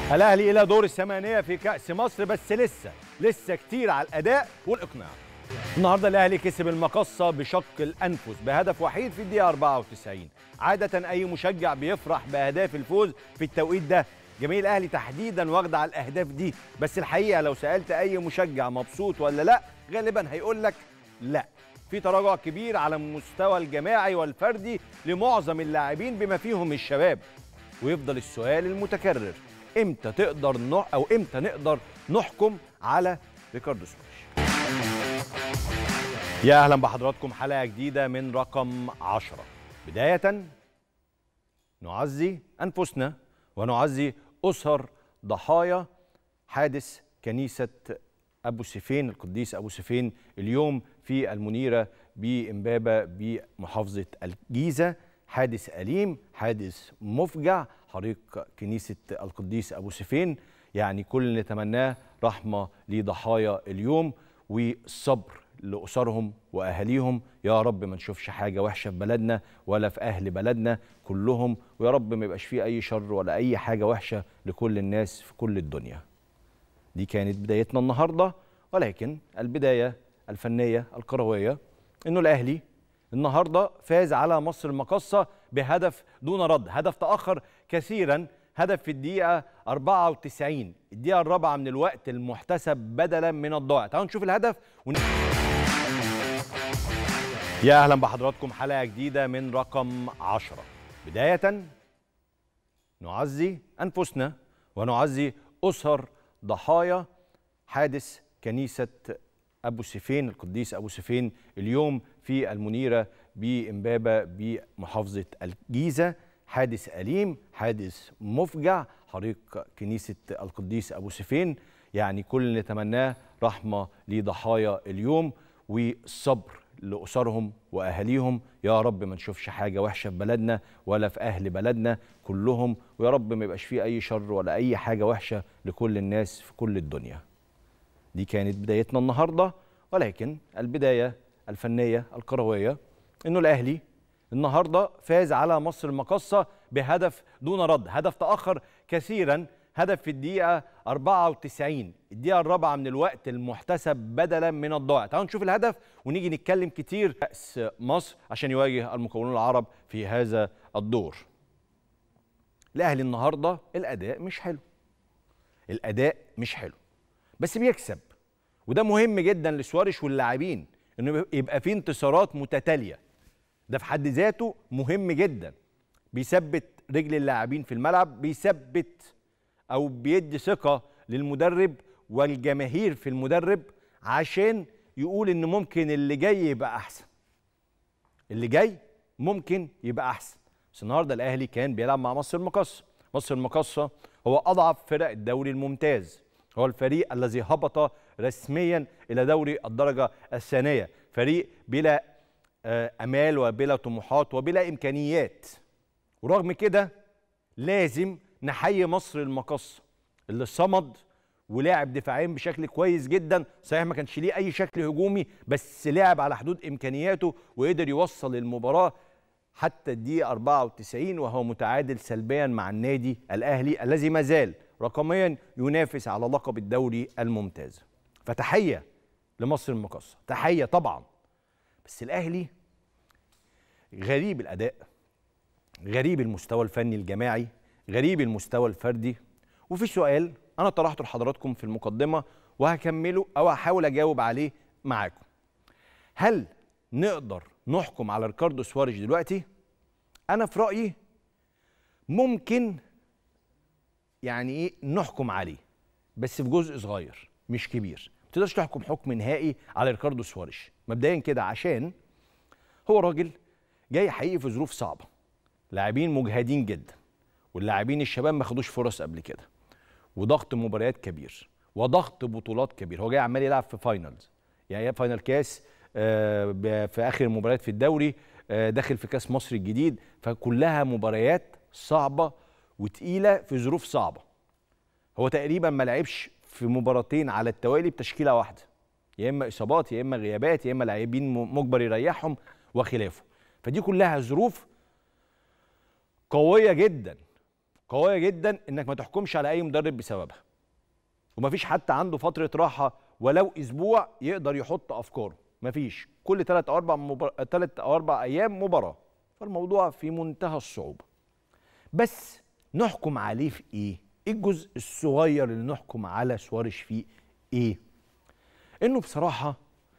الاهلي الى دور الثمانيه في كاس مصر بس لسه لسه كتير على الاداء والاقناع النهارده الاهلي كسب المقصه بشق الانفس بهدف وحيد في الدقيقه 94 عاده اي مشجع بيفرح باهداف الفوز في التوقيت ده جماهير الاهلي تحديدا واخده على الاهداف دي بس الحقيقه لو سالت اي مشجع مبسوط ولا لا غالبا هيقول لك لا في تراجع كبير على المستوى الجماعي والفردي لمعظم اللاعبين بما فيهم الشباب ويفضل السؤال المتكرر امتى تقدر نح او امتى نقدر نحكم على ريكاردو سواريش يا اهلا بحضراتكم حلقه جديده من رقم 10 بدايه نعزي انفسنا ونعزي اسر ضحايا حادث كنيسه ابو سيفين القديس ابو سيفين اليوم في المنيره بامبابه بمحافظه الجيزه حادث اليم حادث مفجع حريق كنيسه القديس ابو سيفين يعني كل اللي نتمناه رحمه لضحايا اليوم والصبر لاسرهم واهاليهم يا رب ما نشوفش حاجه وحشه في بلدنا ولا في اهل بلدنا كلهم ويا رب ما يبقاش فيه اي شر ولا اي حاجه وحشه لكل الناس في كل الدنيا دي كانت بدايتنا النهارده ولكن البدايه الفنيه الكرويه انه الاهلي النهارده فاز على مصر المقصه بهدف دون رد هدف تاخر كثيرا هدف في الدقيقه 94 الدقيقه الرابعه من الوقت المحتسب بدلا من الضائع تعالوا نشوف الهدف ون... يا اهلا بحضراتكم حلقه جديده من رقم 10 بدايه نعزي انفسنا ونعزي اسر ضحايا حادث كنيسه ابو سيفين القديس ابو سيفين اليوم في المنيره بامبابه بمحافظه الجيزه حادث اليم حادث مفجع حريق كنيسه القديس ابو سيفين يعني كل اللي نتمناه رحمه لضحايا اليوم والصبر لاسرهم واهاليهم يا رب ما نشوفش حاجه وحشه في بلدنا ولا في اهل بلدنا كلهم ويا رب ما يبقاش فيه اي شر ولا اي حاجه وحشه لكل الناس في كل الدنيا دي كانت بدايتنا النهارده ولكن البدايه الفنيه الكرويه انه الاهلي النهارده فاز على مصر المقصه بهدف دون رد هدف تاخر كثيرا هدف في الدقيقه 94 الدقيقه الرابعه من الوقت المحتسب بدلا من الضائع تعالوا نشوف الهدف ونيجي نتكلم كتير كاس مصر عشان يواجه المكونون العرب في هذا الدور الاهلي النهارده الاداء مش حلو الاداء مش حلو بس بيكسب وده مهم جدا لسوارش واللاعبين انه يبقى في انتصارات متتاليه ده في حد ذاته مهم جدا بيثبت رجل اللاعبين في الملعب بيثبت او بيدي ثقه للمدرب والجماهير في المدرب عشان يقول ان ممكن اللي جاي يبقى احسن اللي جاي ممكن يبقى احسن بس النهارده الاهلي كان بيلعب مع مصر المقصه مصر المقصه هو اضعف فرق الدوري الممتاز هو الفريق الذي هبط رسميا الى دوري الدرجه الثانيه فريق بلا امال وبلا طموحات وبلا امكانيات ورغم كده لازم نحيي مصر المقصه اللي صمد ولعب دفاعيا بشكل كويس جدا صحيح ما كانش ليه اي شكل هجومي بس لعب على حدود امكانياته وقدر يوصل المباراه حتى الدقيقه 94 وهو متعادل سلبيا مع النادي الاهلي الذي ما زال رقميا ينافس على لقب الدوري الممتاز فتحيه لمصر المقصه تحيه طبعا بس الاهلي غريب الاداء غريب المستوى الفني الجماعي غريب المستوى الفردي وفي سؤال انا طرحته لحضراتكم في المقدمه وهكمله او هحاول اجاوب عليه معاكم هل نقدر نحكم على ريكاردو سواريش دلوقتي انا في رايي ممكن يعني ايه نحكم عليه بس في جزء صغير مش كبير ما تقدرش تحكم حكم نهائي على ريكاردو سواريش مبدئيا كده عشان هو راجل جاي حقيقي في ظروف صعبه لاعبين مجهدين جدا واللاعبين الشباب ما خدوش فرص قبل كده وضغط مباريات كبير وضغط بطولات كبير هو جاي عمال يلعب في فاينلز يعني فاينل كاس آه في اخر المباريات في الدوري آه داخل في كاس مصر الجديد فكلها مباريات صعبه وتقيله في ظروف صعبه هو تقريبا ما لعبش في مباراتين على التوالي بتشكيله واحده يا اما اصابات يا اما غيابات يا اما لاعبين مجبر يريحهم وخلافه فدي كلها ظروف قويه جدا قويه جدا انك ما تحكمش على اي مدرب بسببها ومفيش حتى عنده فتره راحه ولو اسبوع يقدر يحط افكاره مفيش كل ثلاث او اربع مبار... ثلاث او اربع ايام مباراه فالموضوع في منتهى الصعوبه بس نحكم عليه في ايه ايه الجزء الصغير اللي نحكم على سوارش فيه ايه انه بصراحه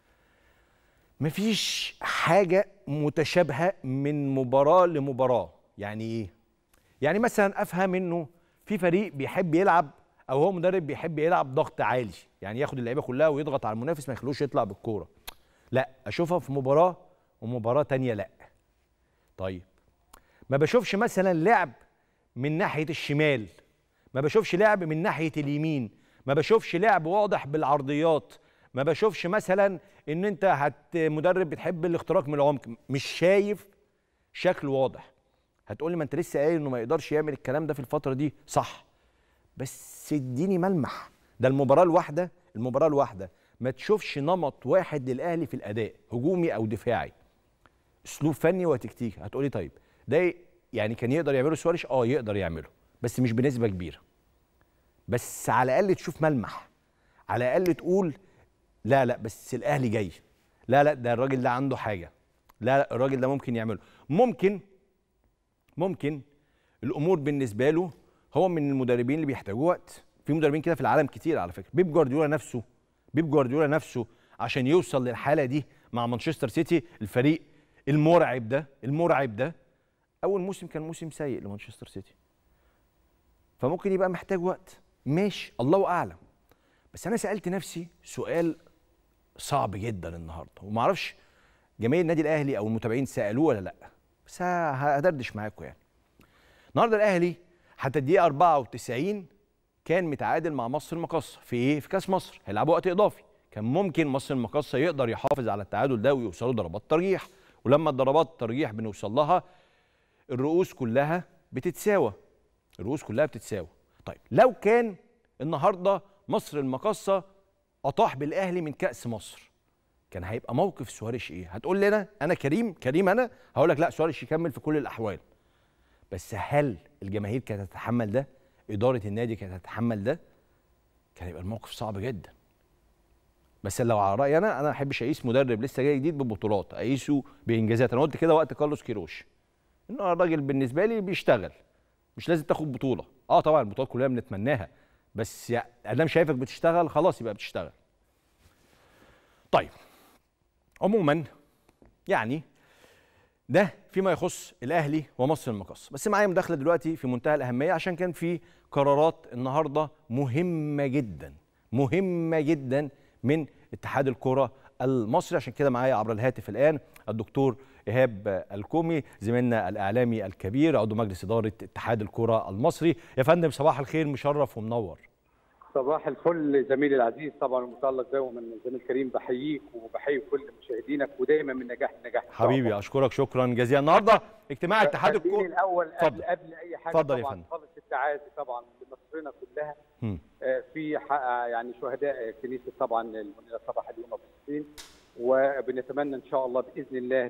مفيش حاجه متشابهه من مباراه لمباراه يعني ايه يعني مثلا افهم انه في فريق بيحب يلعب او هو مدرب بيحب يلعب ضغط عالي يعني ياخد اللعيبه كلها ويضغط على المنافس ما يخلوش يطلع بالكوره لا اشوفها في مباراه ومباراه تانية لا طيب ما بشوفش مثلا لعب من ناحيه الشمال ما بشوفش لعب من ناحيه اليمين ما بشوفش لعب واضح بالعرضيات ما بشوفش مثلا ان انت هت مدرب بتحب الاختراق من العمق مش شايف شكل واضح هتقول لي ما انت لسه قايل انه ما يقدرش يعمل الكلام ده في الفتره دي صح بس اديني ملمح ده المباراه الواحده المباراه الواحده ما تشوفش نمط واحد للاهلي في الاداء هجومي او دفاعي اسلوب فني وتكتيك هتقولي طيب ده يعني كان يقدر يعمله سواريش اه يقدر يعمله بس مش بنسبه كبيره بس على الاقل تشوف ملمح على الاقل تقول لا لا بس الاهلي جاي لا لا ده الراجل ده عنده حاجه لا لا الراجل ده ممكن يعمله ممكن ممكن الامور بالنسبه له هو من المدربين اللي بيحتاجوا وقت في مدربين كده في العالم كتير على فكره بيب جوارديولا نفسه بيب جوارديولا نفسه عشان يوصل للحاله دي مع مانشستر سيتي الفريق المرعب ده المرعب ده اول موسم كان موسم سيء لمانشستر سيتي فممكن يبقى محتاج وقت ماشي الله اعلم بس انا سالت نفسي سؤال صعب جدا النهارده وما اعرفش جماهير النادي الاهلي او المتابعين سالوه ولا لا بس هدردش معاكم يعني النهارده الاهلي حتى الدقيقه 94 كان متعادل مع مصر المقاصه في ايه في كاس مصر هيلعبوا وقت اضافي كان ممكن مصر المقاصه يقدر يحافظ على التعادل ده ويوصلوا ضربات ترجيح ولما الضربات الترجيح بنوصل لها الرؤوس كلها بتتساوى الرؤوس كلها بتتساوى طيب لو كان النهارده مصر المقاصه اطاح بالاهلي من كاس مصر كان هيبقى موقف سواريش ايه هتقول لي انا انا كريم كريم انا هقول لك لا سواريش يكمل في كل الاحوال بس هل الجماهير كانت تتحمل ده اداره النادي كانت تتحمل ده كان يبقى الموقف صعب جدا بس لو على رايي انا انا ما احبش اقيس مدرب لسه جاي جديد ببطولات اقيسه بانجازات انا قلت كده وقت كارلوس كيروش انه الراجل بالنسبه لي بيشتغل مش لازم تاخد بطوله اه طبعا البطولات كلها بنتمناها بس يعني ادام شايفك بتشتغل خلاص يبقى بتشتغل طيب عموما يعني ده فيما يخص الاهلي ومصر المقص بس معايا مداخله دلوقتي في منتهى الاهميه عشان كان في قرارات النهارده مهمه جدا مهمه جدا من اتحاد الكره المصري عشان كده معايا عبر الهاتف الان الدكتور ايهاب الكومي زميلنا الاعلامي الكبير عضو مجلس اداره اتحاد الكره المصري يا فندم صباح الخير مشرف ومنور صباح الفل زميلي العزيز طبعا المتالق دوما زميل كريم بحييك وبحيي كل مشاهدينك ودايما من نجاح لنجاح حبيبي اشكرك شكرا جزيلا النهارده اجتماع اتحاد الكوره الاول قبل, قبل اي حاجه اتفضل يا فندم خالص التعازي طبعا لمصرنا كلها آه في يعني شهداء كنيسه طبعا المنيره صباح اليوم ابو سفين وبنتمنى ان شاء الله باذن الله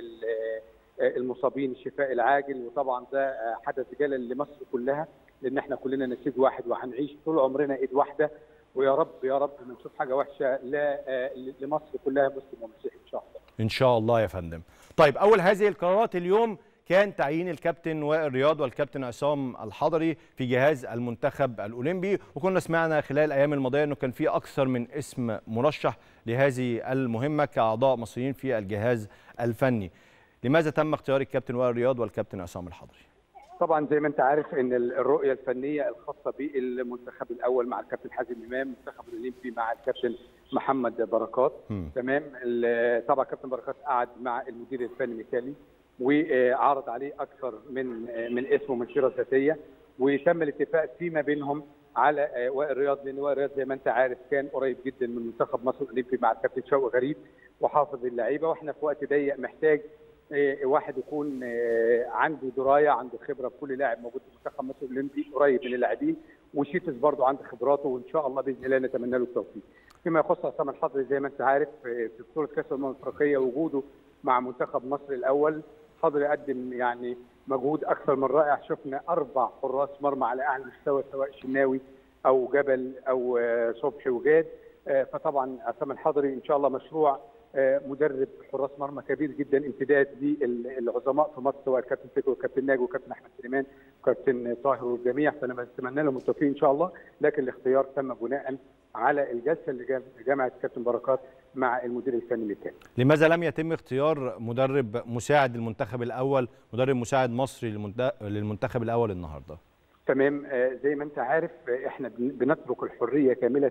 للمصابين الشفاء العاجل وطبعا ده حدث جلل لمصر كلها لان احنا كلنا نسيج واحد وهنعيش طول عمرنا ايد واحده ويا رب يا رب ما نشوف حاجه وحشه لا لمصر كلها مسلم ومسيحي ان شاء الله. ان شاء الله يا فندم. طيب اول هذه القرارات اليوم كان تعيين الكابتن وائل رياض والكابتن عصام الحضري في جهاز المنتخب الاولمبي وكنا سمعنا خلال الايام الماضيه انه كان في اكثر من اسم مرشح لهذه المهمه كاعضاء مصريين في الجهاز الفني. لماذا تم اختيار الكابتن وائل رياض والكابتن عصام الحضري؟ طبعا زي ما انت عارف ان الرؤيه الفنيه الخاصه بالمنتخب الاول مع الكابتن حازم امام المنتخب الاولمبي مع الكابتن محمد بركات م. تمام طبعا كابتن بركات قعد مع المدير الفني ميكالي وعرض عليه اكثر من من اسم ومن سيره ذاتيه وتم الاتفاق فيما بينهم على وائل رياض لان وائل رياض زي ما انت عارف كان قريب جدا من منتخب مصر الاولمبي مع الكابتن شوقي غريب وحافظ اللعيبه واحنا في وقت ضيق محتاج واحد يكون عنده درايه عنده خبره بكل لاعب موجود في منتخب مصر الاولمبي قريب من اللاعبين وشيتس برضه عنده خبراته وان شاء الله باذن الله نتمنى له التوفيق. فيما يخص عصام الحضري زي ما انت عارف في بطوله كاس الامم الافريقيه وجوده مع منتخب مصر الاول حضري قدم يعني مجهود اكثر من رائع شفنا اربع حراس مرمى على اعلى مستوى سواء شناوي او جبل او آه، صبحي وجاد آه، فطبعا عصام الحضري ان شاء الله مشروع آه، مدرب حراس مرمى كبير جدا امتداد للعظماء في مصر سواء الكابتن فكري والكابتن ناجي والكابتن احمد سليمان والكابتن طاهر والجميع فانا بتمنى لهم التوفيق ان شاء الله لكن الاختيار تم بناء على الجلسه اللي جام- جمعت كابتن بركات مع المدير الفني للتاني لماذا لم يتم اختيار مدرب مساعد المنتخب الاول مدرب مساعد مصري للمنت- للمنتخب الاول النهارده تمام آه، زي ما انت عارف آه، احنا بن- بنترك الحريه كامله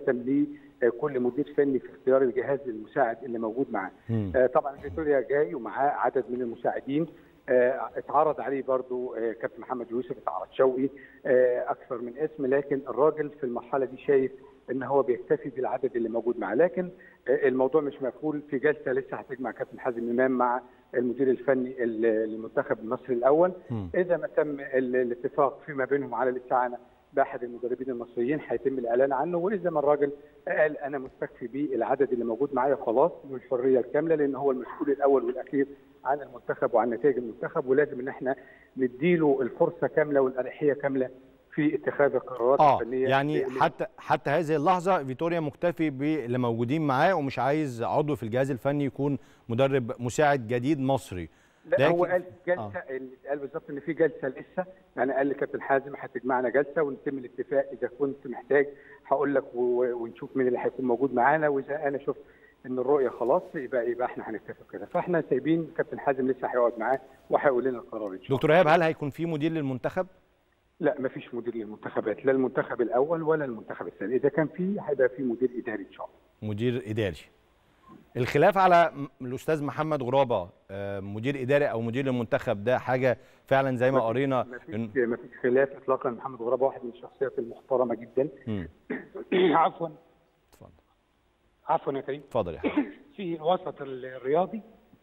لكل مدير فني في اختيار الجهاز المساعد اللي موجود معاه مم. آه، طبعا فيتوريا جاي ومعاه عدد من المساعدين آه، اتعرض عليه برضو آه، كابتن محمد يوسف اتعرض شوقي آه، اكثر من اسم لكن الراجل في المرحله دي شايف ان هو بيكتفي بالعدد اللي موجود معاه لكن آه، الموضوع مش مقفول في جلسه لسه هتجمع كابتن حازم امام مع المدير الفني ال- للمنتخب المصري الاول مم. اذا ما تم ال- الاتفاق فيما بينهم على الاستعانه باحد المدربين المصريين هيتم الاعلان عنه واذا ما الراجل قال انا مستكفي بالعدد اللي موجود معايا خلاص والحريه الكامله لان هو المسؤول الاول والاخير عن المنتخب وعن نتائج المنتخب ولازم ان احنا نديله الفرصه كامله والاريحيه كامله في اتخاذ القرارات اه الفنيه يعني اللي- حتى حتى هذه اللحظه فيتوريا مكتفي باللي موجودين معاه ومش عايز عضو في الجهاز الفني يكون مدرب مساعد جديد مصري لا هو لكن- قال جلسه اللي قال بالظبط ان في جلسه لسه يعني قال لكابتن حازم هتجمعنا جلسه ونتم الاتفاق اذا كنت محتاج هقول لك و- ونشوف مين اللي هيكون موجود معانا واذا انا شفت ان الرؤيه خلاص يبقى يبقى احنا هنتفق كده فاحنا سايبين كابتن حازم لسه هيقعد معاه وهيقول لنا القرار ان شاء الله دكتور ايهاب هل هيكون في مدير للمنتخب لا مفيش مدير للمنتخبات لا المنتخب الاول ولا المنتخب الثاني اذا كان في هيبقى في مدير اداري ان شاء الله مدير اداري الخلاف على م- الاستاذ محمد غرابه آه، مدير اداري او مدير للمنتخب ده حاجه فعلا زي ما مفيش- قرينا مفيش إن- مفيش خلاف اطلاقا محمد غرابه واحد من الشخصيات المحترمه جدا مم. عفوا اتفضل عفوا يا كريم اتفضل يا حبيبي في الوسط الرياضي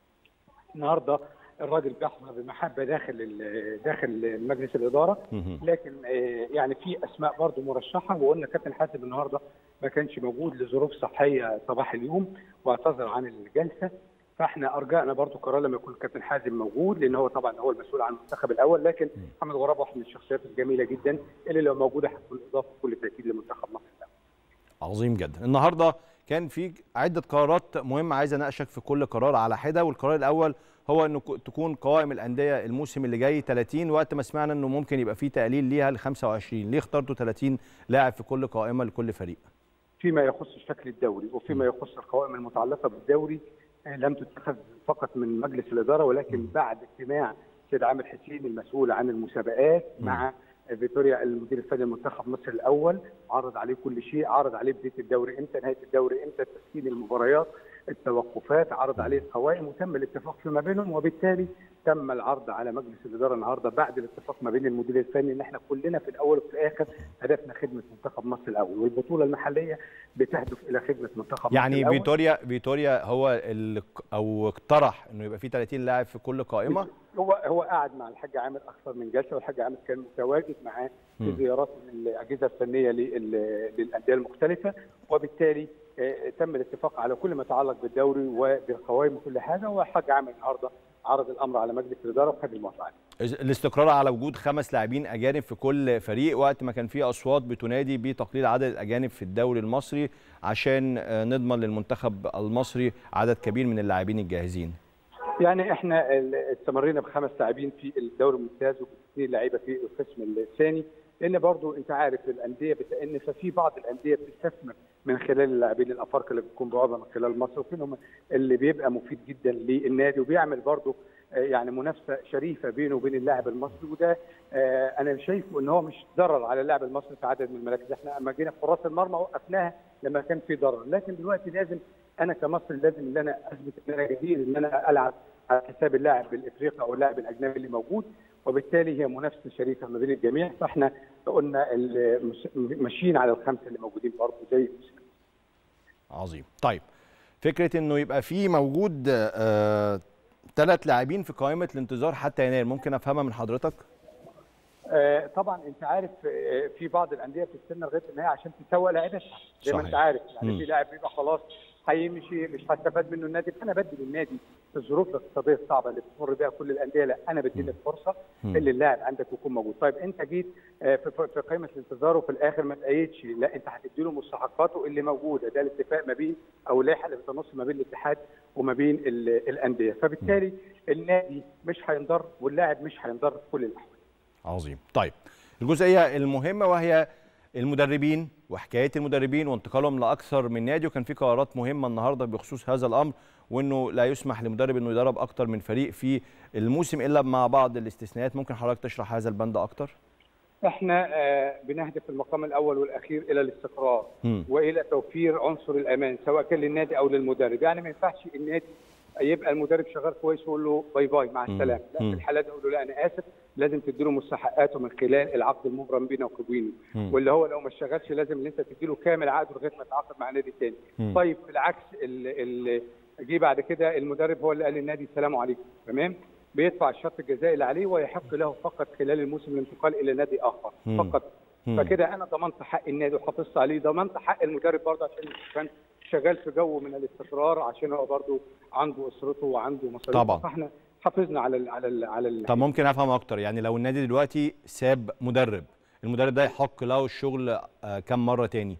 النهارده الراجل بيحظى بمحبه داخل ال- داخل مجلس الاداره مهم. لكن آه، يعني في اسماء برضه مرشحه وقلنا كابتن حاسب النهارده ما كانش موجود لظروف صحيه صباح اليوم واعتذر عن الجلسه فاحنا ارجعنا برضه قرار لما يكون الكابتن حازم موجود لان هو طبعا هو المسؤول عن المنتخب الاول لكن محمد غراب واحد من الشخصيات الجميله جدا اللي لو موجوده هتكون اضافه بكل تاكيد لمنتخب مصر الأول. عظيم جدا النهارده كان في عده قرارات مهمه عايز اناقشك في كل قرار على حده والقرار الاول هو انه ك- تكون قوائم الانديه الموسم اللي جاي 30 وقت ما سمعنا انه ممكن يبقى في تقليل ليها ل 25 ليه اخترتوا 30 لاعب في كل قائمه لكل فريق فيما يخص الشكل الدوري وفيما يخص القوائم المتعلقه بالدوري آه، لم تتخذ فقط من مجلس الاداره ولكن بعد اجتماع سيد عامر حسين المسؤول عن المسابقات مع فيتوريا المدير الفني لمنتخب مصر الاول عرض عليه كل شيء عرض عليه بدايه الدوري امتى نهايه الدوري امتى تسكين المباريات التوقفات عرض عليه القوائم وتم الاتفاق فيما بينهم وبالتالي تم العرض على مجلس الاداره النهارده بعد الاتفاق ما بين المدير الفني ان احنا كلنا في الاول وفي الاخر هدفنا خدمه منتخب مصر الاول والبطوله المحليه بتهدف الى خدمه منتخب مصر يعني الأول. فيتوريا فيتوريا هو اللي ق- او اقترح انه يبقى في 30 لاعب في كل قائمه هو هو قاعد مع الحاج عامر اكثر من جلسه والحاج عامر كان متواجد معاه في مم. زيارات من الاجهزه الفنيه لل- للانديه المختلفه وبالتالي آه، تم الاتفاق على كل ما يتعلق بالدوري وبالقوائم وكل حاجه والحاج عامر النهارده عرض الامر على مجلس الاداره وخد الموافقه عليه. الاستقرار على وجود خمس لاعبين اجانب في كل فريق وقت ما كان في اصوات بتنادي بتقليل عدد الاجانب في الدوري المصري عشان آه، نضمن للمنتخب المصري عدد كبير من اللاعبين الجاهزين يعني احنا ال- استمرينا بخمس لاعبين في الدوري الممتاز وباثنين لعيبه في القسم الثاني لان برضو انت عارف الانديه بتأن ففي بعض الانديه بتستثمر من خلال اللاعبين الافارقه اللي بتكون بعضها من خلال مصر وفي منهم اللي بيبقى مفيد جدا للنادي وبيعمل برضو آه، يعني منافسه شريفه بينه وبين اللاعب المصري وده آه، انا شايفه ان هو مش ضرر على اللاعب المصري في عدد من المراكز احنا لما جينا في حراس المرمى وقفناها لما كان في ضرر لكن دلوقتي لازم انا كمصري لازم ان انا اثبت ان انا جدير ان انا العب على حساب اللاعب الافريقي او اللاعب الاجنبي اللي موجود وبالتالي هي منافسه شريفه ما بين الجميع فاحنا قلنا ال- مش- ماشيين على الخمسه اللي موجودين برضه زي الموسم عظيم طيب فكره انه يبقى في موجود ثلاث لاعبين في قائمه الانتظار حتى يناير ممكن افهمها من حضرتك آه، طبعا انت عارف آه، في بعض الانديه بتستنى لغايه النهايه عشان تسوق لعيبتها زي ما صحيح. انت عارف يعني مم. في لاعب بيبقى خلاص هيمشي مش هستفاد منه النادي فانا بدي للنادي في الظروف الاقتصاديه الصعبه اللي بتمر بيها كل الانديه لا انا بدي لك فرصه اللي اللاعب عندك يكون موجود طيب انت جيت آه، في في- في قائمه الانتظار وفي الاخر ما تأيدش لا انت هتدي له مستحقاته اللي موجوده ده الاتفاق ما بين او اللائحه اللي بتنص ما بين الاتحاد وما بين ال- الانديه فبالتالي النادي مش هينضر واللاعب مش هينضر في كل الاحوال عظيم طيب الجزئيه المهمه وهي المدربين وحكايه المدربين وانتقالهم لاكثر من نادي وكان في قرارات مهمه النهارده بخصوص هذا الامر وانه لا يسمح لمدرب انه يدرب اكثر من فريق في الموسم الا مع بعض الاستثناءات ممكن حضرتك تشرح هذا البند اكتر احنا آه، بنهدف في المقام الاول والاخير الى الاستقرار مم. والى توفير عنصر الامان سواء كان للنادي او للمدرب يعني ما ينفعش النادي يبقى المدرب شغال كويس ويقول له باي باي مع السلامه لا مم. في الحاله دي اقول له لا انا اسف لازم تديله مستحقاته من خلال العقد المبرم بينه وبينه مم. واللي هو لو ما اشتغلش لازم ان انت تديله كامل عقده لغايه ما يتعاقد مع نادي تاني مم. طيب بالعكس اللي جه بعد كده المدرب هو اللي قال للنادي السلام عليكم تمام بيدفع الشرط الجزائي اللي عليه ويحق له فقط خلال الموسم الانتقال الى نادي اخر مم. فقط مم. فكده انا ضمنت حق النادي وحافظت عليه ضمنت حق المدرب برضه عشان كان شغال في جو من الاستقرار عشان هو برضه عنده اسرته وعنده مصاريف طبعا. فاحنا حافظنا على ال على ال على ال طب ممكن افهم اكتر يعني لو النادي دلوقتي ساب مدرب المدرب ده يحق له الشغل آه، كم مره تاني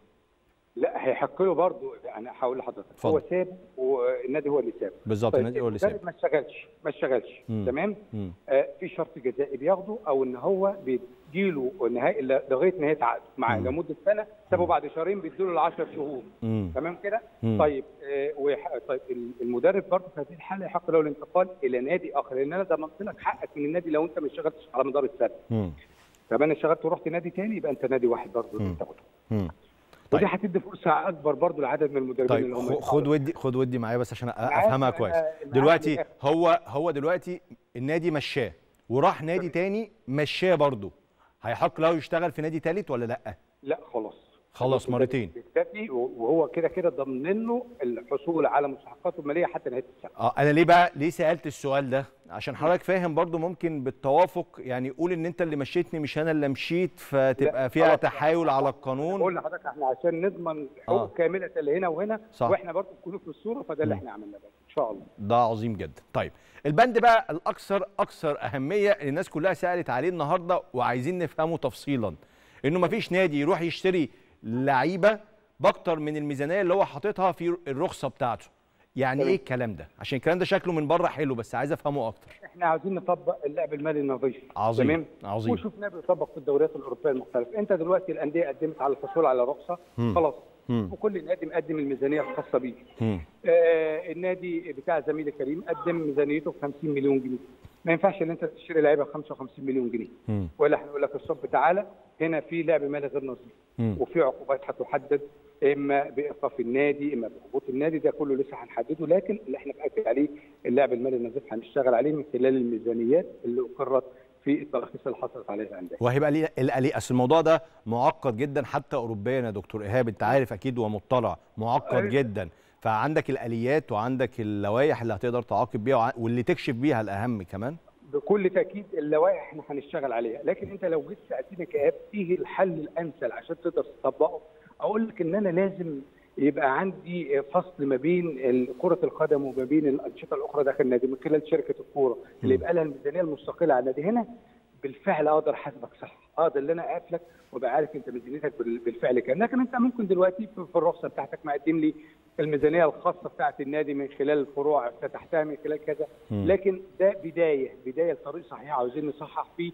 لا هيحق له برضه يعني هقول لحضرتك اتفضل. هو ساب والنادي هو اللي ساب بالظبط النادي هو اللي المدرب ساب ما اشتغلش ما اشتغلش مم. تمام مم. آه في شرط جزائي بياخده او ان هو بيديله نهايه لغايه نهايه عقده معاه مم. لمده سنه سابه بعد شهرين بيديله ل 10 شهور مم. تمام كده مم. طيب آه ويح... طيب المدرب برضه في هذه الحاله يحق له الانتقال الى نادي اخر لان انا ضمنت لك حقك من النادي لو انت ما اشتغلتش على مدار السنه مم. طب انا اشتغلت ورحت نادي تاني يبقى انت نادي واحد برضه اللي مم. بتاخده مم. ودي طيب. هتدي فرصه اكبر برضه لعدد من المدربين طيب اللي هم خ- خد ودي خد ودي معايا بس عشان أ- عارف افهمها أنا- كويس أنا دلوقتي عارف. هو هو دلوقتي النادي مشاه وراح نادي تاني مشاه برضه هيحق له يشتغل في نادي تالت ولا لا لا خلاص خلاص مرتين بيكتفي وهو كده كده ضامنين له الحصول على مستحقاته الماليه حتى نهايه السنه اه انا ليه بقى ليه سالت السؤال ده عشان حضرتك فاهم برضو ممكن بالتوافق يعني قول ان انت اللي مشيتني مش انا اللي مشيت فتبقى لا، فيها خلاص. تحايل على بقول القانون لحضرتك احنا عشان نضمن حقوق آه. كامله اللي هنا وهنا صح. واحنا برضه نكون في الصوره فده اللي مم. احنا عملناه بقى ان شاء الله ده عظيم جدا طيب البند بقى الاكثر اكثر اهميه اللي الناس كلها سالت عليه النهارده وعايزين نفهمه تفصيلا انه مفيش نادي يروح يشتري لعيبه باكتر من الميزانيه اللي هو حاططها في الرخصه بتاعته يعني تمام. ايه الكلام ده عشان الكلام ده شكله من بره حلو بس عايز افهمه اكتر احنا عاوزين نطبق اللعب المالي النظيف عظيم. تمام عظيم. وشفناه بيطبق في الدوريات الاوروبيه المختلفه انت دلوقتي الانديه قدمت على الحصول على رخصه مم. خلاص مم. وكل نادي مقدم الميزانيه الخاصه بيه مم. آه النادي بتاع زميلي كريم قدم ميزانيته ب 50 مليون جنيه ما ينفعش ان انت تشتري لعيبه ب 55 مليون جنيه مم. ولا هنقول لك الصب تعالى هنا في لعب مالي غير نظيف مم. وفي عقوبات هتحدد اما بايقاف النادي اما بهبوط النادي ده كله لسه هنحدده لكن اللي احنا بنأكد عليه اللعب المالي النظيف هنشتغل عليه من خلال الميزانيات اللي اقرت في التراخيص اللي حصلت عليها الانديه. وهيبقى ليه ليه اصل الموضوع ده معقد جدا حتى اوروبيا يا دكتور ايهاب انت عارف اكيد ومطلع معقد أيوة. جدا فعندك الاليات وعندك اللوائح اللي هتقدر تعاقب بيها وع- واللي تكشف بيها الاهم كمان بكل تاكيد اللوائح احنا هنشتغل عليها لكن انت لو جيت سالتني كاب ايه الحل الامثل عشان تقدر تطبقه اقول لك ان انا لازم يبقى عندي فصل ما بين ال- كره القدم وما بين الانشطه الاخرى داخل النادي من خلال شركه الكوره اللي يبقى لها الميزانيه المستقله على النادي هنا بالفعل اقدر احاسبك صح اقدر ان انا اقفلك وابقى عارف انت ميزانيتك بال- بالفعل كام لكن انت ممكن دلوقتي في في الرخصه بتاعتك مقدم لي الميزانيه الخاصه بتاعت النادي من خلال الفروع فتحتها من خلال كذا مم. لكن ده بدايه بدايه لطريق صحيح عاوزين نصحح فيه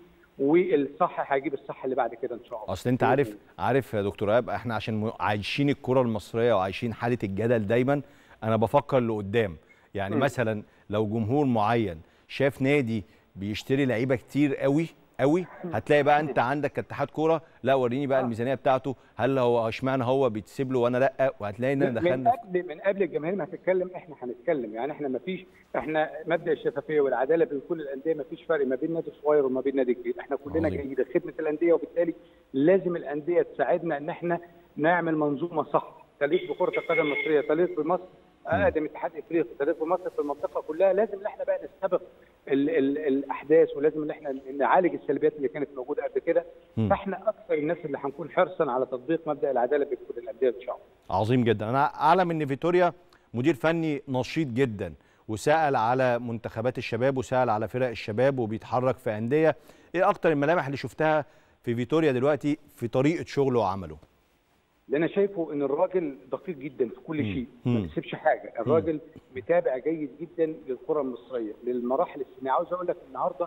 والصح هيجيب الصح اللي بعد كده ان شاء الله اصل انت عارف عارف يا دكتور ايهاب احنا عشان م- عايشين الكره المصريه وعايشين حاله الجدل دايما انا بفكر لقدام يعني مم. مثلا لو جمهور معين شاف نادي بيشتري لعيبه كتير قوي قوي هتلاقي بقى انت عندك كاتحاد كوره لا وريني بقى آه. الميزانيه بتاعته هل هو اشمعنى هو بيتسيب له وانا لا وهتلاقي ان من دخلنا في- قبل من قبل الجماهير ما هتتكلم احنا هنتكلم يعني احنا ما فيش احنا مبدا الشفافيه والعداله بين كل الانديه ما فيش فرق ما بين نادي صغير وما بين نادي كبير احنا كلنا عظيم. جايين لخدمه الانديه وبالتالي لازم الانديه تساعدنا ان احنا نعمل منظومه صح تليق بكره القدم المصريه تليق بمصر اقدم اتحاد افريقي تليق بمصر في المنطقه كلها لازم ان احنا بقى نستبق ال ال الاحداث ولازم ان احنا نعالج السلبيات اللي كانت موجوده قبل كده مم. فاحنا اكثر الناس اللي هنكون حرصا على تطبيق مبدا العداله بين كل الانديه ان شاء الله عظيم جدا انا اعلم ان فيتوريا مدير فني نشيط جدا وسال على منتخبات الشباب وسال على فرق الشباب وبيتحرك في انديه ايه اكتر الملامح اللي شفتها في فيتوريا دلوقتي في طريقه شغله وعمله اللي انا شايفه ان الراجل دقيق جدا في كل مم. شيء مم. ما بيسيبش حاجه الراجل متابع جيد جدا للكره المصريه للمراحل السنيه عاوز اقول لك النهارده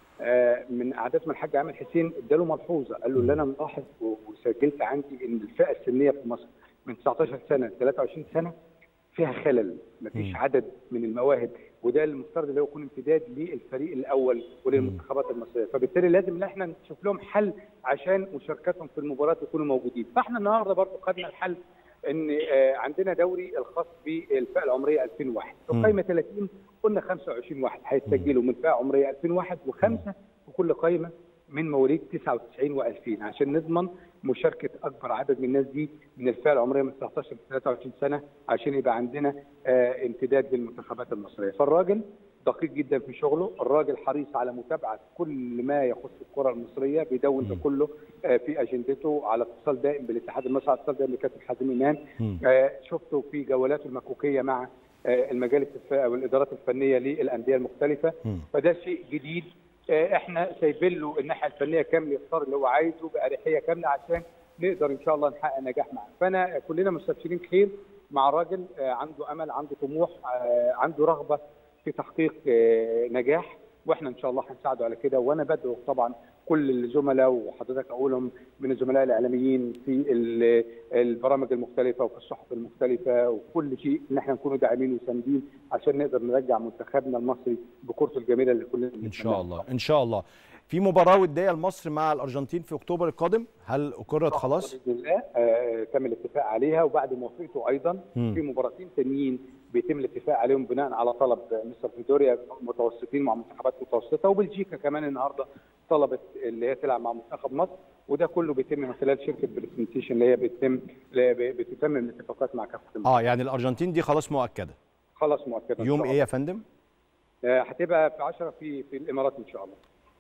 آه، من قعدات من الحاج عامر حسين اداله ملحوظه قال له اللي انا ملاحظ و- وسجلت عندي ان الفئه السنيه في مصر من 19 سنه ل 23 سنه فيها خلل مفيش مم. عدد من المواهب وده المفترض اللي هو يكون امتداد للفريق الاول وللمنتخبات المصريه فبالتالي لازم ان احنا نشوف لهم حل عشان مشاركتهم في المباريات يكونوا موجودين فاحنا النهارده برضو خدنا الحل ان آه، عندنا دوري الخاص بالفئه العمريه 2001 في مم. قائمه 30 قلنا 25 واحد هيتسجلوا من فئه عمريه 2001 وخمسه في كل قائمه من مواليد 99 و2000 عشان نضمن مشاركه اكبر عدد من الناس دي من الفئه العمريه من 19 ل 23 سنه عشان يبقى عندنا آه، امتداد للمنتخبات المصريه فالراجل دقيق جدا في شغله الراجل حريص على متابعه كل ما يخص الكره المصريه بيدون ده كله آه، في اجندته على اتصال دائم بالاتحاد المصري على اتصال دائم بكابتن حازم امام مم. آه، شفته في جولاته المكوكيه مع آه، المجالس الف- والادارات الفنيه للانديه المختلفه مم. فده شيء جديد آه، احنا سايبين له الناحيه الفنيه كامل يختار اللي هو عايزه باريحيه كامله عشان نقدر ان شاء الله نحقق نجاح معاه فانا كلنا مستبشرين خير مع راجل آه، عنده امل عنده طموح آه، عنده رغبه في تحقيق آه، نجاح واحنا ان شاء الله هنساعده على كده وانا بدعو طبعا كل الزملاء وحضرتك اقولهم من الزملاء الاعلاميين في ال- البرامج المختلفه وفي الصحف المختلفه وكل شيء ان احنا نكونوا داعمين وساندين عشان نقدر نرجع منتخبنا المصري بكرته الجميله اللي كلنا ان شاء الله ان شاء الله في مباراه وديه لمصر مع الارجنتين في اكتوبر القادم هل اقرت خلاص باذن الله آه، تم الاتفاق عليها وبعد موافقته ايضا مم. في مباراتين تانيين بيتم الاتفاق عليهم بناء على طلب مستر فيتوريا متوسطين مع منتخبات متوسطه وبلجيكا كمان النهارده طلبت اللي هي تلعب مع منتخب مصر وده كله بيتم من خلال شركه برزنتيشن اللي هي بتتم اللي هي بتتم الاتفاقات مع كافه المنتخبات. اه يعني الارجنتين دي خلاص مؤكده خلاص مؤكد إن يوم شاء ايه الله. يا فندم آه، هتبقى في 10 في في الامارات ان شاء الله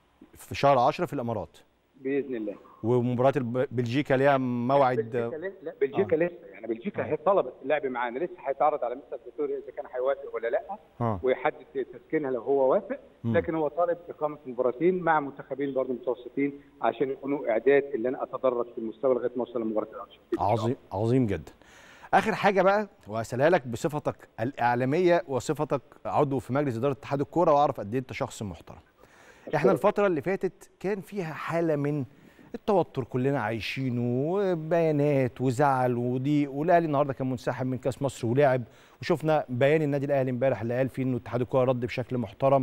في شهر 10 في الامارات باذن الله ومباراه الب- بلجيكا ليها موعد بلجيكا لسه لا بلجيكا لسه يعني بلجيكا هي طلبت اللعب معانا لسه هيتعرض على مستر فيتوريا اذا كان هيوافق ولا لا اه ويحدد تسكينها لو هو وافق مم. لكن هو طالب اقامه مباراتين مع منتخبين برضه متوسطين عشان يكونوا اعداد اللي انا اتدرج في المستوى لغايه ما اوصل لمباراه الارجنتين إن شاء الله. عظيم عظيم جدا اخر حاجه بقى وهسالها لك بصفتك الاعلاميه وصفتك عضو في مجلس اداره اتحاد الكوره واعرف قد ايه انت شخص محترم احنا الفتره اللي فاتت كان فيها حاله من التوتر كلنا عايشينه وبيانات وزعل وضيق والاهلي النهارده كان منسحب من كاس مصر ولعب وشفنا بيان النادي الاهلي امبارح اللي قال فيه انه اتحاد الكوره رد بشكل محترم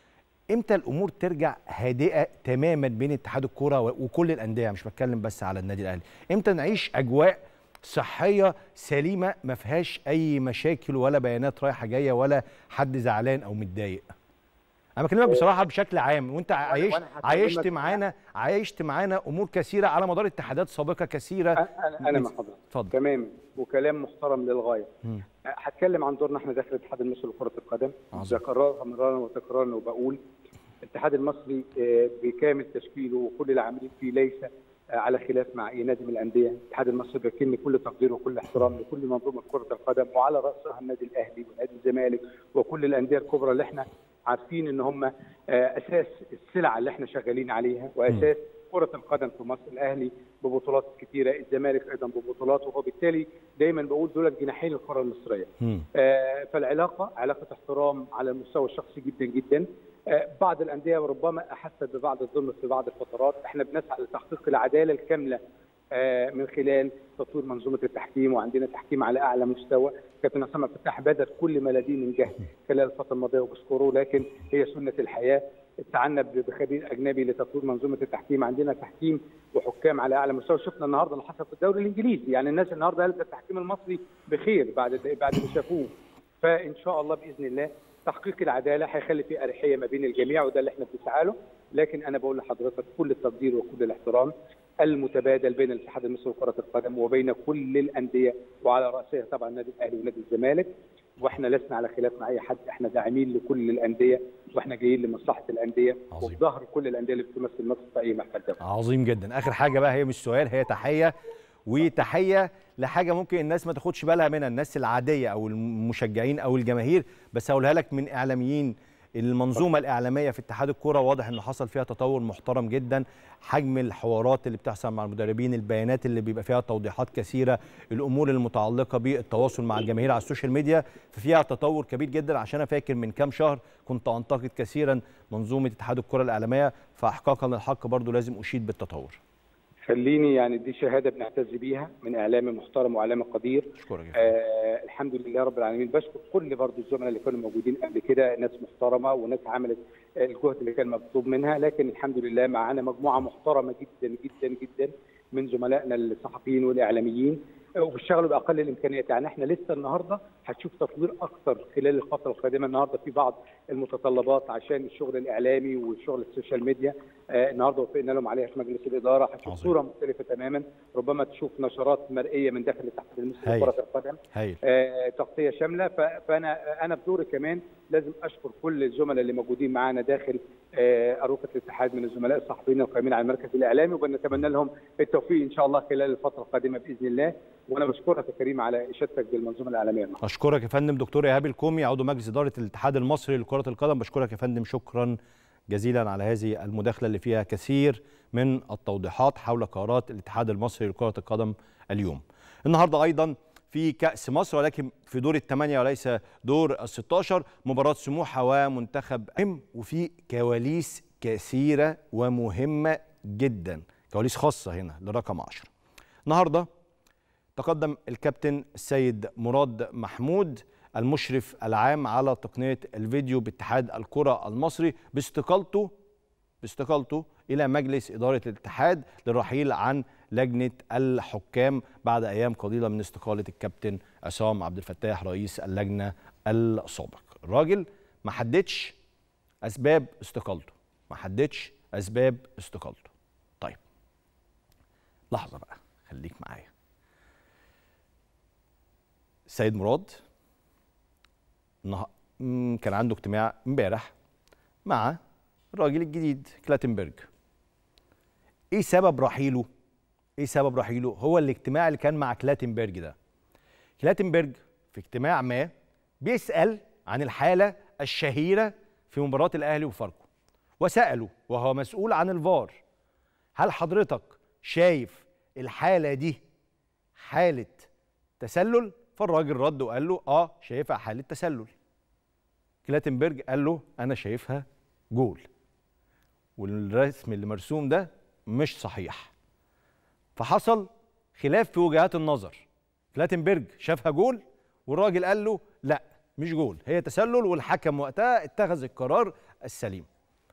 امتى الامور ترجع هادئه تماما بين اتحاد الكوره و- وكل الانديه مش بتكلم بس على النادي الاهلي امتى نعيش اجواء صحيه سليمه ما فيهاش اي مشاكل ولا بيانات رايحه جايه ولا حد زعلان او متضايق انا بكلمك بصراحه بشكل عام وانت عايشت وأنا هكلمك- عايشت معانا عايشت معانا امور كثيره على مدار اتحادات سابقه كثيره انا انا مع حضرتك اتفضل تمام وكلام محترم للغايه مم. هتكلم عن دورنا احنا داخل الاتحاد المصري لكره القدم عظيم. ذكررها مرارا وتكرارا وبقول الاتحاد المصري آه، بكامل تشكيله وكل العاملين فيه ليس آه، على خلاف مع اي نادي من الانديه، الاتحاد المصري بيكن كل تقدير وكل احترام لكل منظومه كره القدم وعلى راسها النادي الاهلي ونادي الزمالك وكل الانديه الكبرى اللي احنا عارفين ان هم آه، اساس السلع اللي احنا شغالين عليها واساس كرة القدم في مصر الأهلي ببطولات كثيرة الزمالك أيضا ببطولاته وبالتالي دايما بقول دول جناحين الكرة المصرية مم. آه، فالعلاقه علاقه احترام على المستوى الشخصي جدا جدا آه، بعض الانديه ربما احست ببعض الظلم في بعض الفترات احنا بنسعى لتحقيق العداله الكامله آه، من خلال تطوير منظومه التحكيم وعندنا تحكيم على اعلى مستوى كابتن عصام عبد الفتاح بذل كل ما لديه من جهد خلال الفتره الماضيه وبشكره لكن هي سنه الحياه استعنا ب- بخبير اجنبي لتطوير منظومه التحكيم عندنا تحكيم وحكام على اعلى مستوى شفنا النهارده اللي حصل في الدوري الانجليزي يعني الناس النهارده قالت التحكيم المصري بخير بعد بعد ما شافوه فان شاء الله باذن الله تحقيق العداله هيخلي في اريحيه ما بين الجميع وده اللي احنا بنسعى له لكن انا بقول لحضرتك كل التقدير وكل الاحترام المتبادل بين الاتحاد المصري لكره القدم وبين كل الانديه وعلى راسها طبعا النادي الاهلي ونادي الزمالك واحنا لسنا على خلاف مع اي حد احنا داعمين لكل الانديه واحنا جايين لمصلحه الانديه عظيم. وفي ظهر كل الانديه اللي بتمثل مصر في اي محفل دولي عظيم جدا اخر حاجه بقى هي مش سؤال هي تحيه وتحيه لحاجه ممكن الناس ما تاخدش بالها منها الناس العاديه او المشجعين او الجماهير بس هقولها لك من اعلاميين المنظومه الاعلاميه في اتحاد الكوره واضح انه حصل فيها تطور محترم جدا حجم الحوارات اللي بتحصل مع المدربين البيانات اللي بيبقى فيها توضيحات كثيره الامور المتعلقه بالتواصل مع الجماهير على السوشيال ميديا ففيها تطور كبير جدا عشان انا فاكر من كام شهر كنت انتقد كثيرا منظومه اتحاد الكره الاعلاميه فاحقاقا للحق برضو لازم اشيد بالتطور خليني يعني دي شهاده بنعتز بيها من اعلامي محترم واعلامي قدير اشكرك يا آه الحمد لله رب العالمين بشكر كل برضو الزملاء اللي كانوا موجودين قبل كده ناس محترمه وناس عملت الجهد اللي كان مطلوب منها لكن الحمد لله معانا مجموعه محترمه جدا جدا جدا من زملائنا الصحفيين والاعلاميين وبيشتغلوا باقل الامكانيات يعني احنا لسه النهارده هتشوف تطوير اكثر خلال الفتره القادمه النهارده في بعض المتطلبات عشان الشغل الاعلامي والشغل السوشيال ميديا آه النهارده وافقنا لهم عليها في مجلس الاداره هتشوف صوره مختلفه تماما ربما تشوف نشرات مرئيه من داخل الاتحاد المصري لكره القدم آه تغطيه شامله فانا انا بدوري كمان لازم اشكر كل الزملاء اللي موجودين معانا داخل آه اروقه الاتحاد من الزملاء الصحفيين القائمين على المركز الاعلامي وبنتمنى لهم التوفيق ان شاء الله خلال الفتره القادمه باذن الله وانا بشكرك يا كريم على اشادتك بالمنظومه الاعلاميه النهارده. اشكرك يا فندم دكتور ايهاب الكومي عضو مجلس اداره الاتحاد المصري لكره القدم بشكرك يا فندم شكرا جزيلا على هذه المداخله اللي فيها كثير من التوضيحات حول قرارات الاتحاد المصري لكره القدم اليوم. النهارده ايضا في كأس مصر ولكن في دور الثمانية وليس دور ال 16 مباراة سموحة ومنتخب ام وفي كواليس كثيرة ومهمة جدا كواليس خاصة هنا لرقم 10 النهارده تقدم الكابتن السيد مراد محمود المشرف العام على تقنيه الفيديو باتحاد الكره المصري باستقالته باستقالته الى مجلس اداره الاتحاد للرحيل عن لجنه الحكام بعد ايام قليله من استقاله الكابتن عصام عبد الفتاح رئيس اللجنه السابق. الراجل ما حددش اسباب استقالته، ما حددش اسباب استقالته. طيب لحظه بقى خليك معايا. السيد مراد كان عنده اجتماع امبارح مع الراجل الجديد كلاتنبرج ايه سبب رحيله ايه سبب رحيله هو الاجتماع اللي كان مع كلاتنبرج ده كلاتنبرج في اجتماع ما بيسال عن الحاله الشهيره في مباراه الاهلي وفاركو وساله وهو مسؤول عن الفار هل حضرتك شايف الحاله دي حاله تسلل فالراجل رد وقال له اه شايفها حاله تسلل كلاتنبرج قال له انا شايفها جول والرسم اللي مرسوم ده مش صحيح فحصل خلاف في وجهات النظر كلاتنبرج شافها جول والراجل قال له لا مش جول هي تسلل والحكم وقتها اتخذ القرار السليم